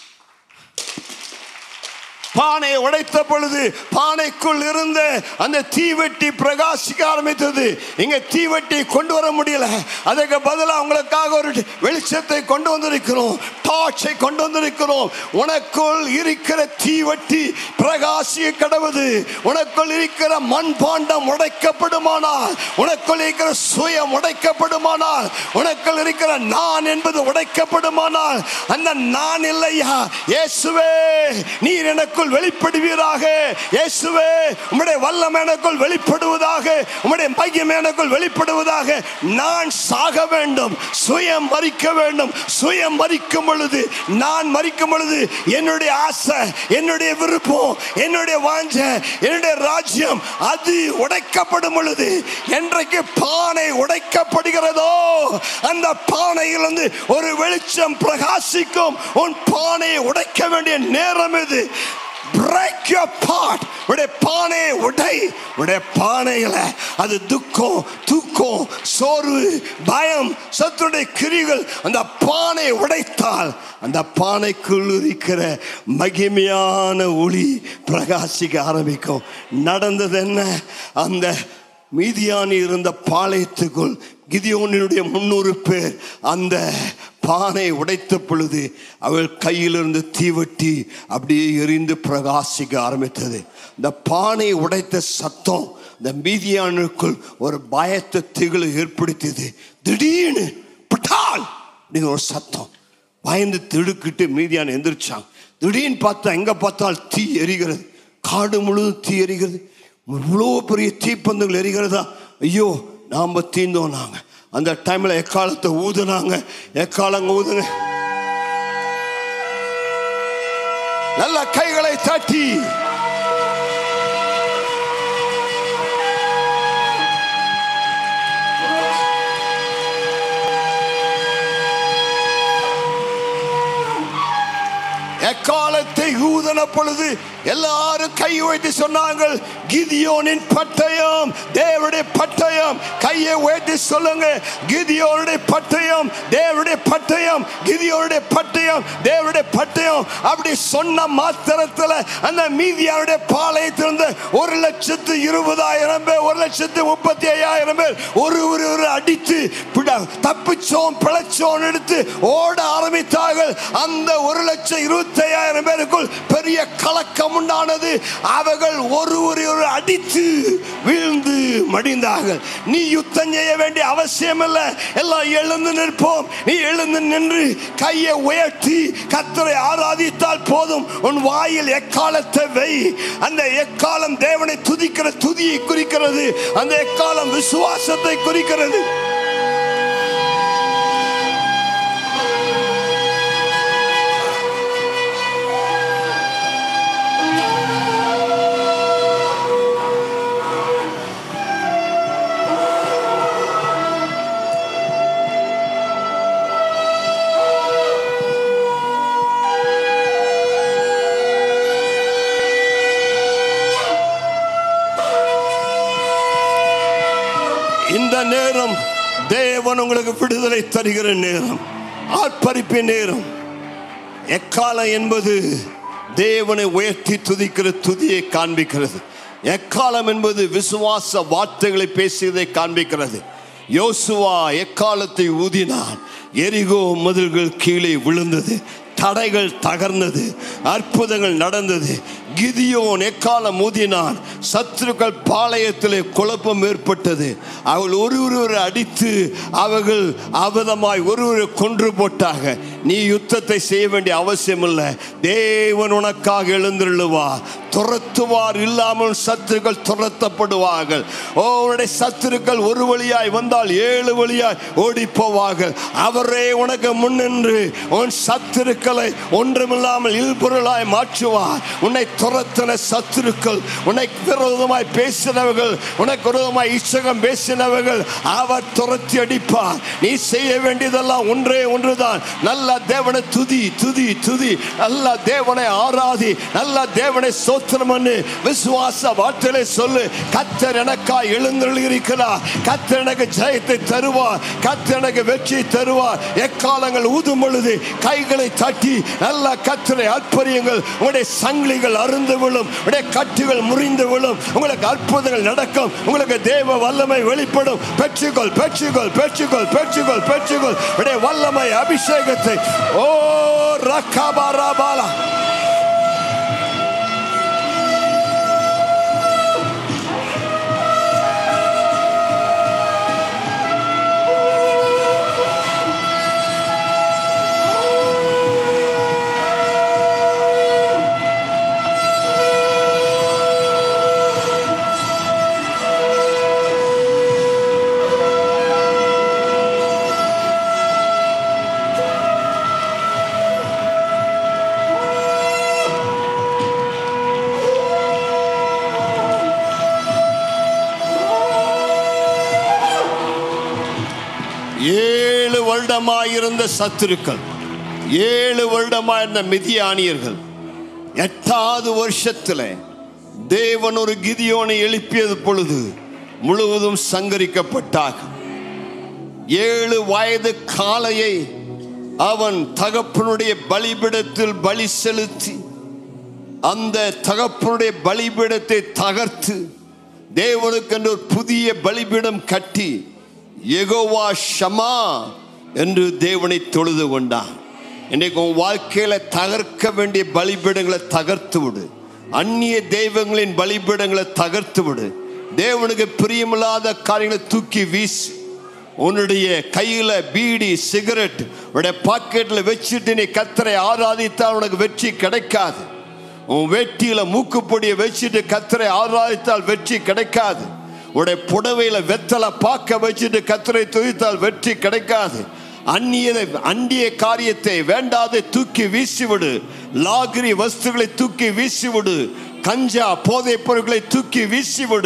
பானையை உடைத்த பொழுது பானைக்குள் இருந்த அந்த தீவெட்டி பிரகாசிக்க ஆரம்பித்தது இங்க தீவெட்டி கொண்டு வர முடியல அதுக்கு பதிலாக உங்களுக்காக ஒரு வெளிச்சத்தை கொண்டு வந்திருக்கிறோம் டார்ச்சை கொண்டு வந்திருக்கிறோம் உனக்குள் இருக்கிற தீவெட்டி பிரகாசிக்க கடவுது உனக்குள் இருக்கிற மண் பாண்டம் உடைக்கப்படுமானால் உனக்குள் இருக்கிற சுயம் உடைக்கப்படுமானால் உனக்குள் இருக்கிற நான் என்பது உடைக்கப்படுமானால் அந்த நான் இல்லையா இயேசுவே நீர் எனக்குள் வெளிப்படுவீராக இயேசுவே உம்முடைய வல்லம் எனக்குள் வெளிப்படுவதாக உம்முடைய மையம் எனக்குள் வெளிப்படுவதாக நான் சாக வேண்டும் சுயம் மறிக்க வேண்டும் சுயம் மறிக்கும் பொழுது நான் மறிக்கும் பொழுது என்னுடைய ஆசை என்னுடைய விருப்பம் என்னுடைய வாஞ்ச என்னுடைய ராஜ்யம் அது உடைக்கப்படும் பொழுது என்றைக்கு பானை உடைக்கப்படுகிறதோ அந்த பானையிலிருந்து ஒரு வெளிச்சம் பிரகாசிக்கும் உன் பானையை உடைக்க வேண்டிய நேரம் இது break your part உடைய பானையை உடை உடைய பானையில அது துக்கம் தூக்கம் சோர்வு பயம் சத்துடைய கிரிகள் அந்த பானையை உடைத்தால் அந்த பானைக்குள் இருக்கிற மகிமையான ஒளி பிரகாசிக்க ஆரம்பிக்கும் நடந்தது என்ன அந்த மீதியானி இருந்த பாளையத்துக்குள் கிதியோனினுடைய முன்னூறு பேர் அந்த பானை உடைத்த பொழுது அவள் கையிலிருந்து தீவட்டி அப்படியே எரிந்து பிரகாசிக்க ஆரம்பித்தது இந்த பானை உடைத்த சத்தம் இந்த மீதியானுக்குள் ஒரு பயத்தை திகிலை ஏற்படுத்தியது திடீர்னு பட்டால் அப்படிங்கிற ஒரு சத்தம் பயந்து திடுக்கிட்டு மீதியான எந்திரிச்சாங்க திடீர்னு பார்த்தா எங்க பார்த்தால் தீ எரிகிறது காடு முழுவதும் தீ எரிகிறது இவ்வளோ பெரிய தீப்பந்தங்கள் எரிகிறதா ஐயோ நாம தீந்தோம் நாங்க அந்த டைம்ல எக்காலத்தை ஊதுனாங்க எக்காலங்க ஊதுங்க நல்ல கைகளை தட்டி எக்காலத்தை ஊதன பொழுது எல்லாரும் கை உயர்த்தி சொன்னாங்கள் கிதியோனின் பட்டயம் தேவனுடைய பட்டயம் கையை உயர்த்தி சொல்லுங்க கிதியோனுடைய பட்டயம் தேவனுடைய பட்டயம் கிதியோனுடைய பட்டயம் தேவனுடைய பட்டயம் அப்படி சொன்ன மாத்திரத்துல அந்த மீதியாருடைய பாளையத்திலிருந்து ஒரு லட்சத்து இருபதாயிரம் பேர் ஒரு லட்சத்து முப்பத்தி ஐயாயிரம் பேர் ஒரு ஒரு ஒரு அடித்து பிட- தப்பிச்சோம் பிழைச்சோம் எடுத்து ஓட ஆரம்பித்தார்கள் அந்த ஒரு லட்சம் இருபத்தி ஐயாயிரம் பேருக்குள் பெரிய கலக்கம் உண்டானது அவர்கள் ஒரு ஒரு ஒரு அடித்து வீழ்ந்து மடிந்தார்கள் நீ யுத்தம் செய்ய வேண்டிய அவசியம் இல்லை எல்லாம் எழுந்து நிற்போம் நீ எழுந்து நின்று கையை உயர்த்தி கத்தரை ஆராதித்தால் போதும் உன் வாயில் எக்காலத்தை வை அந்த எக்காலம் தேவனை துதிக்கிற துதியை குறிக்கிறது அந்த எக்காலம் விசுவாசத்தை குறிக்கிறது இந்த நேரம் தேவன் உங்களுக்கு விடுதலை தருகிற நேரம் ஆர்ப்பரிப்பின் நேரம் எக்காலம் என்பது தேவனை உயர்த்தி துதிக்கிற துதியை காண்பிக்கிறது எக்காலம் என்பது விசுவாச வார்த்தைகளை பேசியதை காண்பிக்கிறது யோசுவா எக்காலத்தை ஊதினான் எரிகோ மதில்கள் கீழே விழுந்தது தடைகள் தகர்ந்தது அற்புதங்கள் நடந்தது கிதியோன் எக்காலம் ஊதினான் சத்துருக்கள் பாளையத்திலே குழப்பம் ஏற்பட்டது அவள் ஒரு ஒருவரை அடித்து அவர்கள் அவதமாய் ஒருவரை கொன்று போட்டாக நீ யுத்தத்தை செய்ய வேண்டிய அவசியம் இல்லை தேவன் உனக்காக எழுந்திருளுவார் துரத்துவார் இல்லாமல் சத்துருக்கள் துரத்தப்படுவார்கள் ஓ உன்னுடைய சத்துருக்கள் ஒரு வழியாய் வந்தால் ஏழு வழியாய் ஓடி போவார்கள் அவரே உனக்கு முன்னின்று உன் சத்துருக்களை ஒன்றுமில்லாமல் இல்பொருளாய் மாற்றுவார் உன்னை துரத்தின சத்துருக்கள் உன்னை விரோதமாய் பேசினவர்கள் உனக்கு விரோதமாய் இச்சகம் பேசினவர்கள் அவர் துரத்தி அடிப்பார் நீ செய்ய வேண்டியதெல்லாம் ஒன்றே ஒன்றுதான் நல்ல தேவனை துதி துதி துதி நல்ல தேவனை ஆராதி நல்ல தேவனை சோத்திரம் பண்ணு விசுவாச வார்த்தையிலே சொல்லு கத்தர் எனக்காய் எழுந்தருளிருக்கிறார் கத்தர் எனக்கு ஜெயத்தை தருவார் கத்தர் எனக்கு வெற்றியை தருவார் எக்காலங்கள் ஊதும் பொழுது கைகளை தட்டி நல்ல கத்தரை அற்பறியுங்கள் உங்களுடைய சங்கிலிகள் அருந்து விழும் உங்களுடைய கட்டுகள் முறிந்து விழும் உங்களுக்கு அற்புதங்கள் நடக்கும் உங்களுக்கு தேவ வல்லமை வெளிப்படும் பெற்றுக்கொள் பெற்றுக்கொள் பெற்றுக்கொள் பெற்றுக்கொள் பெற்றுக்கொள் உடைய வல்லமை அபிஷேகத்தை ஓ ரக்கபாராபாலா ஏழு வருடமாயிருந்த சத்துருக்கள் ஏழு வருடமாயிருந்த மிதியானியர்கள் எட்டாவது வருஷத்துல தேவன் ஒரு கிதியோனை எழுப்பியது பொழுது முழுவதும் சங்கரிக்கப்பட்டார்கள் ஏழு வயது காளையை அவன் தகப்பனுடைய பலிபிடத்தில் பலி செலுத்தி அந்த தகப்பனுடைய பலிபீடத்தை தகர்த்து தேவனுக்கென்று ஒரு புதிய பலிபீடம் கட்டி எகோவா ஷமா என்று தேவனை தொழுது கொண்டான் இன்னைக்கு உன் வாழ்க்கையில தகர்க்க வேண்டிய பலிபீடங்களை தகர்த்து விடு அந்நிய தெய்வங்களின் பலிபீடங்களை தகர்த்து விடு தேவனுக்கு பிரியமில்லாத காரியங்களை தூக்கி வீசு உன்னுடைய கையில பீடி சிகரெட் உன்னுடைய பாக்கெட்ல வச்சுட்டு நீ கத்தரை ஆராதித்தால் உனக்கு வெற்றி கிடைக்காது உன் வெற்றியில மூக்குப்பொடியை வச்சுட்டு கத்தரை ஆராதித்தால் வெற்றி கிடைக்காது உடைய புடவையில வெத்தலை பாக்க வச்சுட்டு கத்தரை துதித்தால் வெற்றி கிடைக்காது அந்நிய அந்நிய காரியத்தை வேண்டாதை தூக்கி வீசிவிடு லாகிரி வஸ்துகளை தூக்கி வீசிவிடு கஞ்சா போதைப் பொருட்களை தூக்கி வீசிவிடு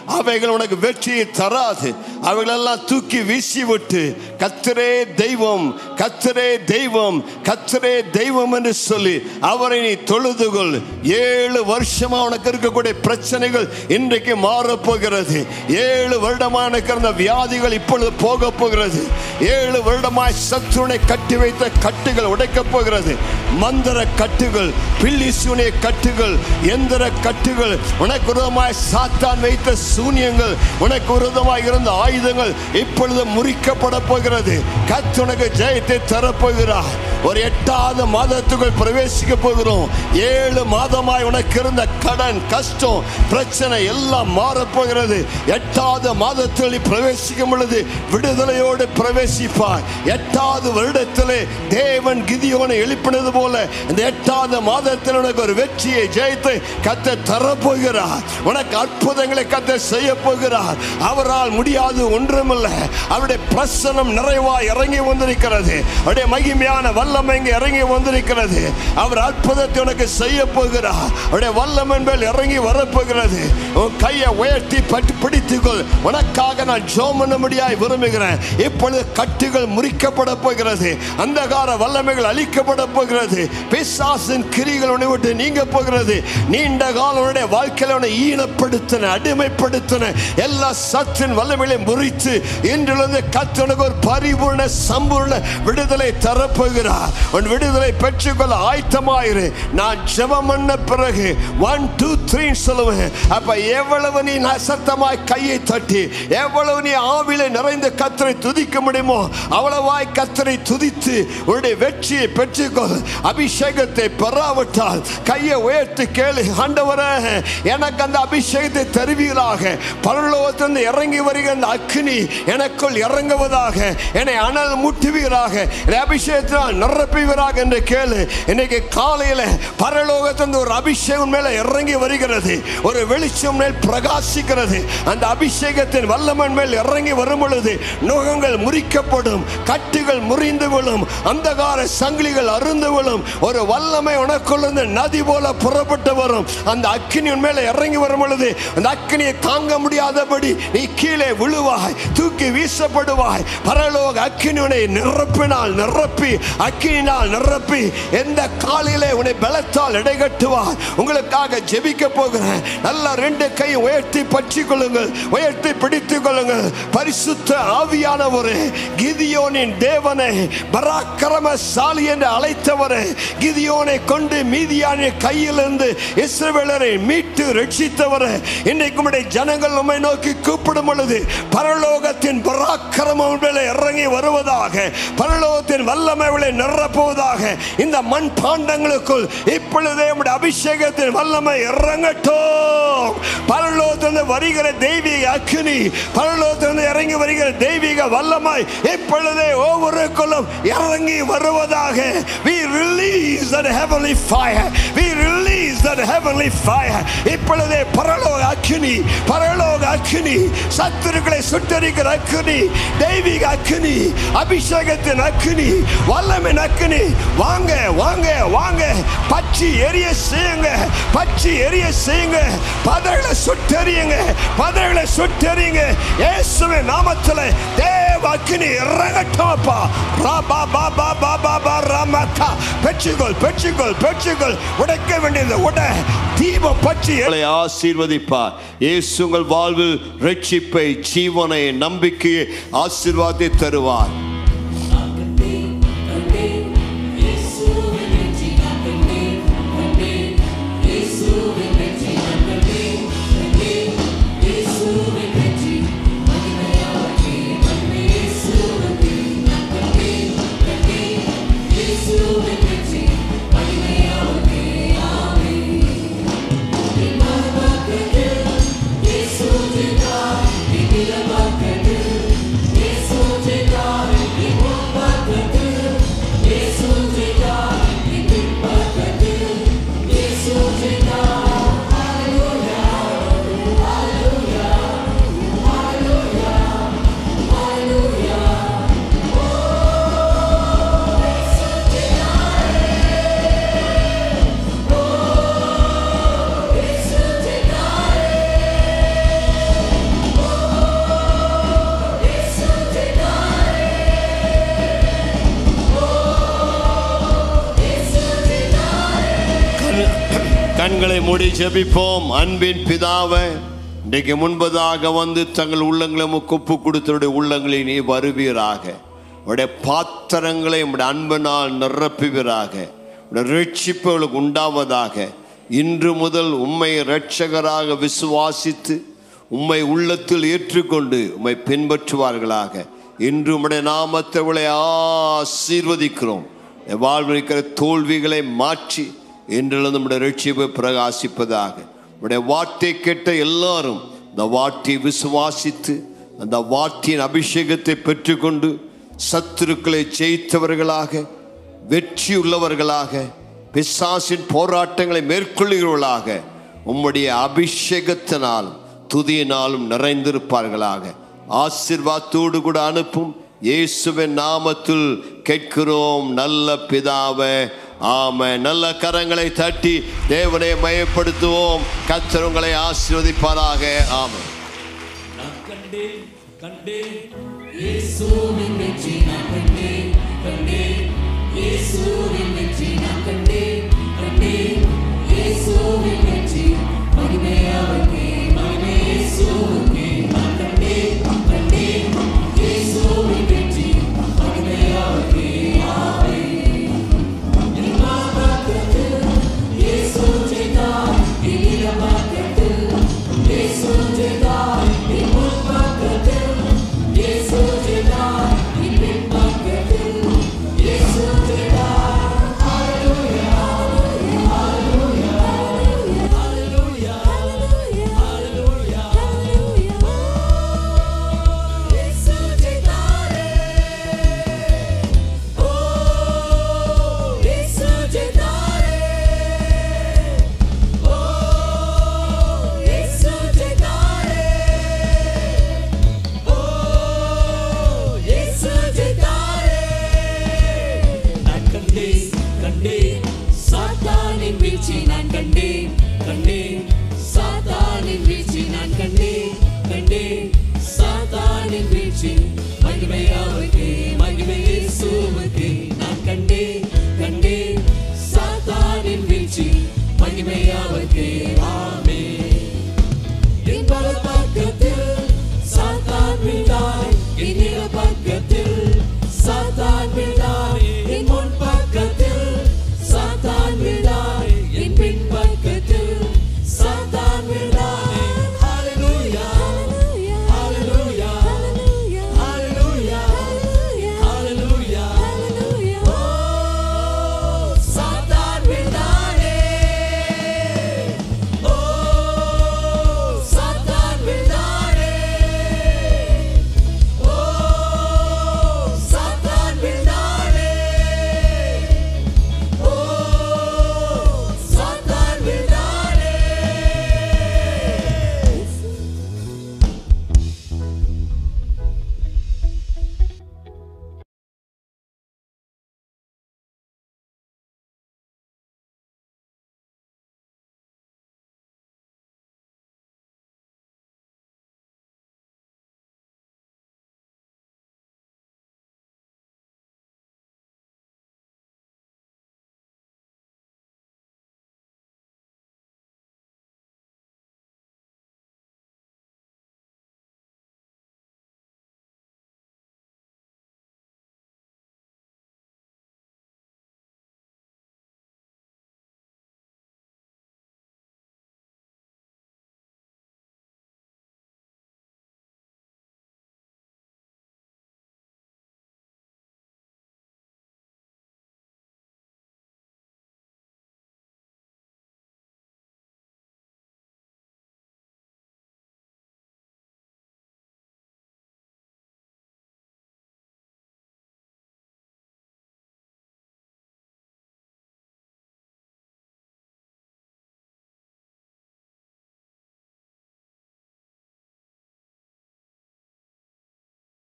அவைகள் உனக்கு வெற்றியை தராது அவைகளெல்லாம் தூக்கி வீசி விட்டு கத்தரே தெய்வம் கத்தரே தெய்வம் கத்தரே தெய்வம் என்று சொல்லி அவரை நீ தொழுதுகொள் ஏழு வருஷமா உனக்கு இருக்கக்கூடிய பிரச்சனைகள் இன்றைக்கு மாறப்போகிறது ஏழு வருடமா எனக்கு இருந்த வியாதிகள் இப்பொழுது போக போகிறது ஏழு வருடமாய் சத்துருனை கட்டி வைத்த கட்டுகள் உடைக்கப் போகிறது மந்திர கட்டுகள் பில்லிசூனிய கட்டுகள் எந்திர கட்டுகள் உனக்கு விரோதமாய் சாத்தான் வைத்த சூனியங்கள் உனக்கு விரோதமாய் இருந்த ஆயுதங்கள் இப்பொழுது முறிக்கப்பட போகிறது கத்து உனக்கு ஜெயத்தை தரப்போகிறார் ஒரு எட்டாவது மாதத்துக்குள் பிரவேசிக்க போகிறோம் ஏழு மாதமாய் உனக்கு இருந்த கடன் கஷ்டம் பிரச்சனை எல்லாம் மாறப்போகிறது எட்டாவது மாதத்தில் நீ பிரவேசிக்கும் பொழுது விடுதலையோடு பிரவேசிப்பார் எட்டாவது வருடத்திலே தேவன் கிதியோனை எழுப்பினது போல இந்த எட்டாவது மாதத்தில் உனக்கு ஒரு வெற்றியை ஜெயித்து கத்த தரப்போகிறார் உனக்கு அற்புதங்களை கத்த செய்ய போகிறார் அவரால் முடியாது ஒன்றுமில்லை அவருடைய பிரசனம் நிறைவாய் இறங்கி வந்திருக்கிறது அவருடைய மகிமையான வல்லமை இங்கே இறங்கி வந்திருக்கிறது அவர் அற்புதத்தை உனக்கு செய்ய போகிறார் அவருடைய வல்லமை மேல் இறங்கி வரப்போகிறது உன் கையை உயர்த்தி பட்டு பிடித்துக்கொள் உனக்காக நான் ஜோம் பண்ணும்படியாய் விரும்புகிறேன் இப்பொழுது கட்டுகள் முறிக்கப்பட போகிறது அந்தகார வல்லமைகள் அழிக்கப்பட போகிறது பிசாசின் கிரிகள் உன்னை விட்டு நீங்க போகிறது நீண்ட காலம் உன்னுடைய வாழ்க்கையில உன்னை ஈனப்படுத்தின அடிமைப்படுத்தின எல்லா சத்தின் வல்லமைகளையும் முறித்து இன்றிலிருந்து கத்தனுக்கு ஒரு பரிபூர்ண சம்பூர்ண விடுதலை தரப்போகிறார் உன் விடுதலை பெற்றுக்கொள்ள ஆயத்தமாயிரு நான் ஜெபம் பண்ண பிறகு ஒன் டூ த்ரீ சொல்லுவேன் அப்ப எவ்வளவு நீ சத்தமாய் கையை தட்டி எவ்வளவு நீ ஆவில நிறைந்த கத்தரை துதிக்க முடியுமோ அவ்வளவாய் கத்தரை துதித்து உன்னுடைய வெற்றியை பெற்றுக்கொள் அபிஷேகத்தை பெறாவிட்டால் கையை உயர்த்தி கேளு ஆண்டவரே எனக்கு அந்த அபிஷேகத்தை தருவீராக பரலோகத்திலிருந்து இறங்கி வருகிற அந்த அக்னி எனக்குள் இறங்குவதாக என்னை அனல் மூட்டுவீராக என்னை அபிஷேகத்தினால் நிரப்புவீராக என்று கேளு இன்னைக்கு காலையில பரலோகத்திலிருந்து ஒரு அபிஷேகம் மேல இறங்கி வருகிறது ஒரு வெளிச்சம் மேல் பிரகாசிக்கிறது அந்த அபிஷேகத்தின் வல்லமன் மேல் இறங்கி வரும் பொழுது நுகங்கள் முறிக்கப்படும் கட்டுகள் முறிந்து விழும் அந்தகார சங்கிலிகள் அருந்து விழும் ஒரு வல்லமை உனக்குள்ள நதி போல புறப்பட்டு வரும் அந்த அக்கினி உன் மேல இறங்கி வரும் பொழுது அந்த அக்கினியை தாங்க முடியாதபடி நீ கீழே விழுவாய் தூக்கி வீசப்படுவாய் பரலோக அக்கினி உன்னை நிரப்பினால் நிரப்பி அக்கினினால் நிரப்பி எந்த காலையிலே உன்னை பலத்தால் இடைகட்டுவார் உங்களுக்காக ஜெபிக்க போகிறேன் நல்லா ரெண்டு கை உயர்த்தி பற்றி கொள்ளுங்கள் உயர்த்தி பிடித்துக் கொள்ளுங்கள் பரிசுத்த ஆவியானவரே கிதியோனின் தேவனை பராக்கிரமசாலி என்று அழைத்தவரே கிதியோனை கொண்டு மீதியான கையிலிருந்து இஸ்ரவேலரை மீட்டு ரட்சித்தவரே இன்றைக்கு உம்முடைய ஜனங்கள் உம்மை நோக்கி கூப்பிடும் பொழுது பரலோகத்தின் பராக்கிரமம் மேலே இறங்கி வருவதாக பரலோகத்தின் வல்லமை விலை நிரப்புவதாக இந்த மண் பாண்டங்களுக்குள் இப்பொழுதே உம்முடைய அபிஷேகத்தின் வல்லமை இறங்கட்டும் பரலோகத்திலிருந்து வருகிற தெய்வீக அக்னி பரலோகத்திலிருந்து இறங்கி வருகிற தெய்வீக வல்லமை இப்பொழுதே ஒவ்வொருக்குள்ளும் இறங்கி வருவதாக we release that heavenly fire we release that heavenly fire இப்பொழுதே பரலோக அக்னி பரலோக அக்னி சத்துருக்களை சுட்டரிக்கிற அக்னி தெய்வீக அக்னி அபிஷேகத்தின் அக்னி வல்லமின் அக்னி வாங்க வாங்க வாங்க பச்சி எரிய செய்யுங்க பச்சி எரிய செய்யுங்க பதகளை சுட்டெறியுங்க பதகளை சுட்டெறியுங்க இயேசுவின் நாமத்தில் தேவ அக்னி இறங்கட்டும் அப்பா ரா பா பா பா பா பா பா ராமக்கா பெற்றுக்கொள் பெற்றுக்கொள் பெற்றுக்கொள் உடைக்க வேண்டியது உட தீபம் பற்றி உங்களை ஆசீர்வதிப்பார் இயேசு உங்கள் வாழ்வில் ரட்சிப்பை ஜீவனை நம்பிக்கையை ஆசீர்வாதத்தை தருவார் Yes, கண்களை மூடி ஜெபிப்போம் அன்பின் பிதாவை இன்றைக்கு முன்பதாக வந்து தங்கள் உள்ளங்களை ஒப்பு கொடுத்தருடைய உள்ளங்களை நீ வருவீராக உடைய பாத்திரங்களை உடைய அன்பினால் நிரப்புவீராக உடைய ரட்சிப்பு அவளுக்கு உண்டாவதாக இன்று முதல் உம்மை இரட்சகராக விசுவாசித்து உம்மை உள்ளத்தில் ஏற்றுக்கொண்டு உம்மை பின்பற்றுவார்களாக இன்று உம்முடைய நாமத்தை அவளை ஆசீர்வதிக்கிறோம் என் வாழ்வில் இருக்கிற தோல்விகளை மாற்றி இன்றிலிருந்து நம்முடைய ரட்சிப்பை பிரகாசிப்பதாக உடைய வார்த்தை கேட்ட எல்லாரும் இந்த வார்த்தையை விசுவாசித்து அந்த வார்த்தையின் அபிஷேகத்தை பெற்றுக்கொண்டு சத்துருக்களை ஜெயித்தவர்களாக வெற்றியுள்ளவர்களாக பிசாசின் போராட்டங்களை மேற்கொள்கிறவர்களாக உம்முடைய அபிஷேகத்தினாலும் துதியினாலும் நிறைந்திருப்பார்களாக ஆசிர்வாதத்தோடு கூட அனுப்பும் இயேசுவின் நாமத்தில் கேட்கிறோம் நல்ல பிதாவே ஆமே நல்ல கரங்களை தட்டி தேவனை மயப்படுத்துவோம் கர்த்தர் உங்களை ஆசீர்வதிப்பாராக ஆமே நான் கண்டேன் கண்டேன் இயேசுவின் வெற்றி நான் கண்டேன் கண்டேன் இயேசு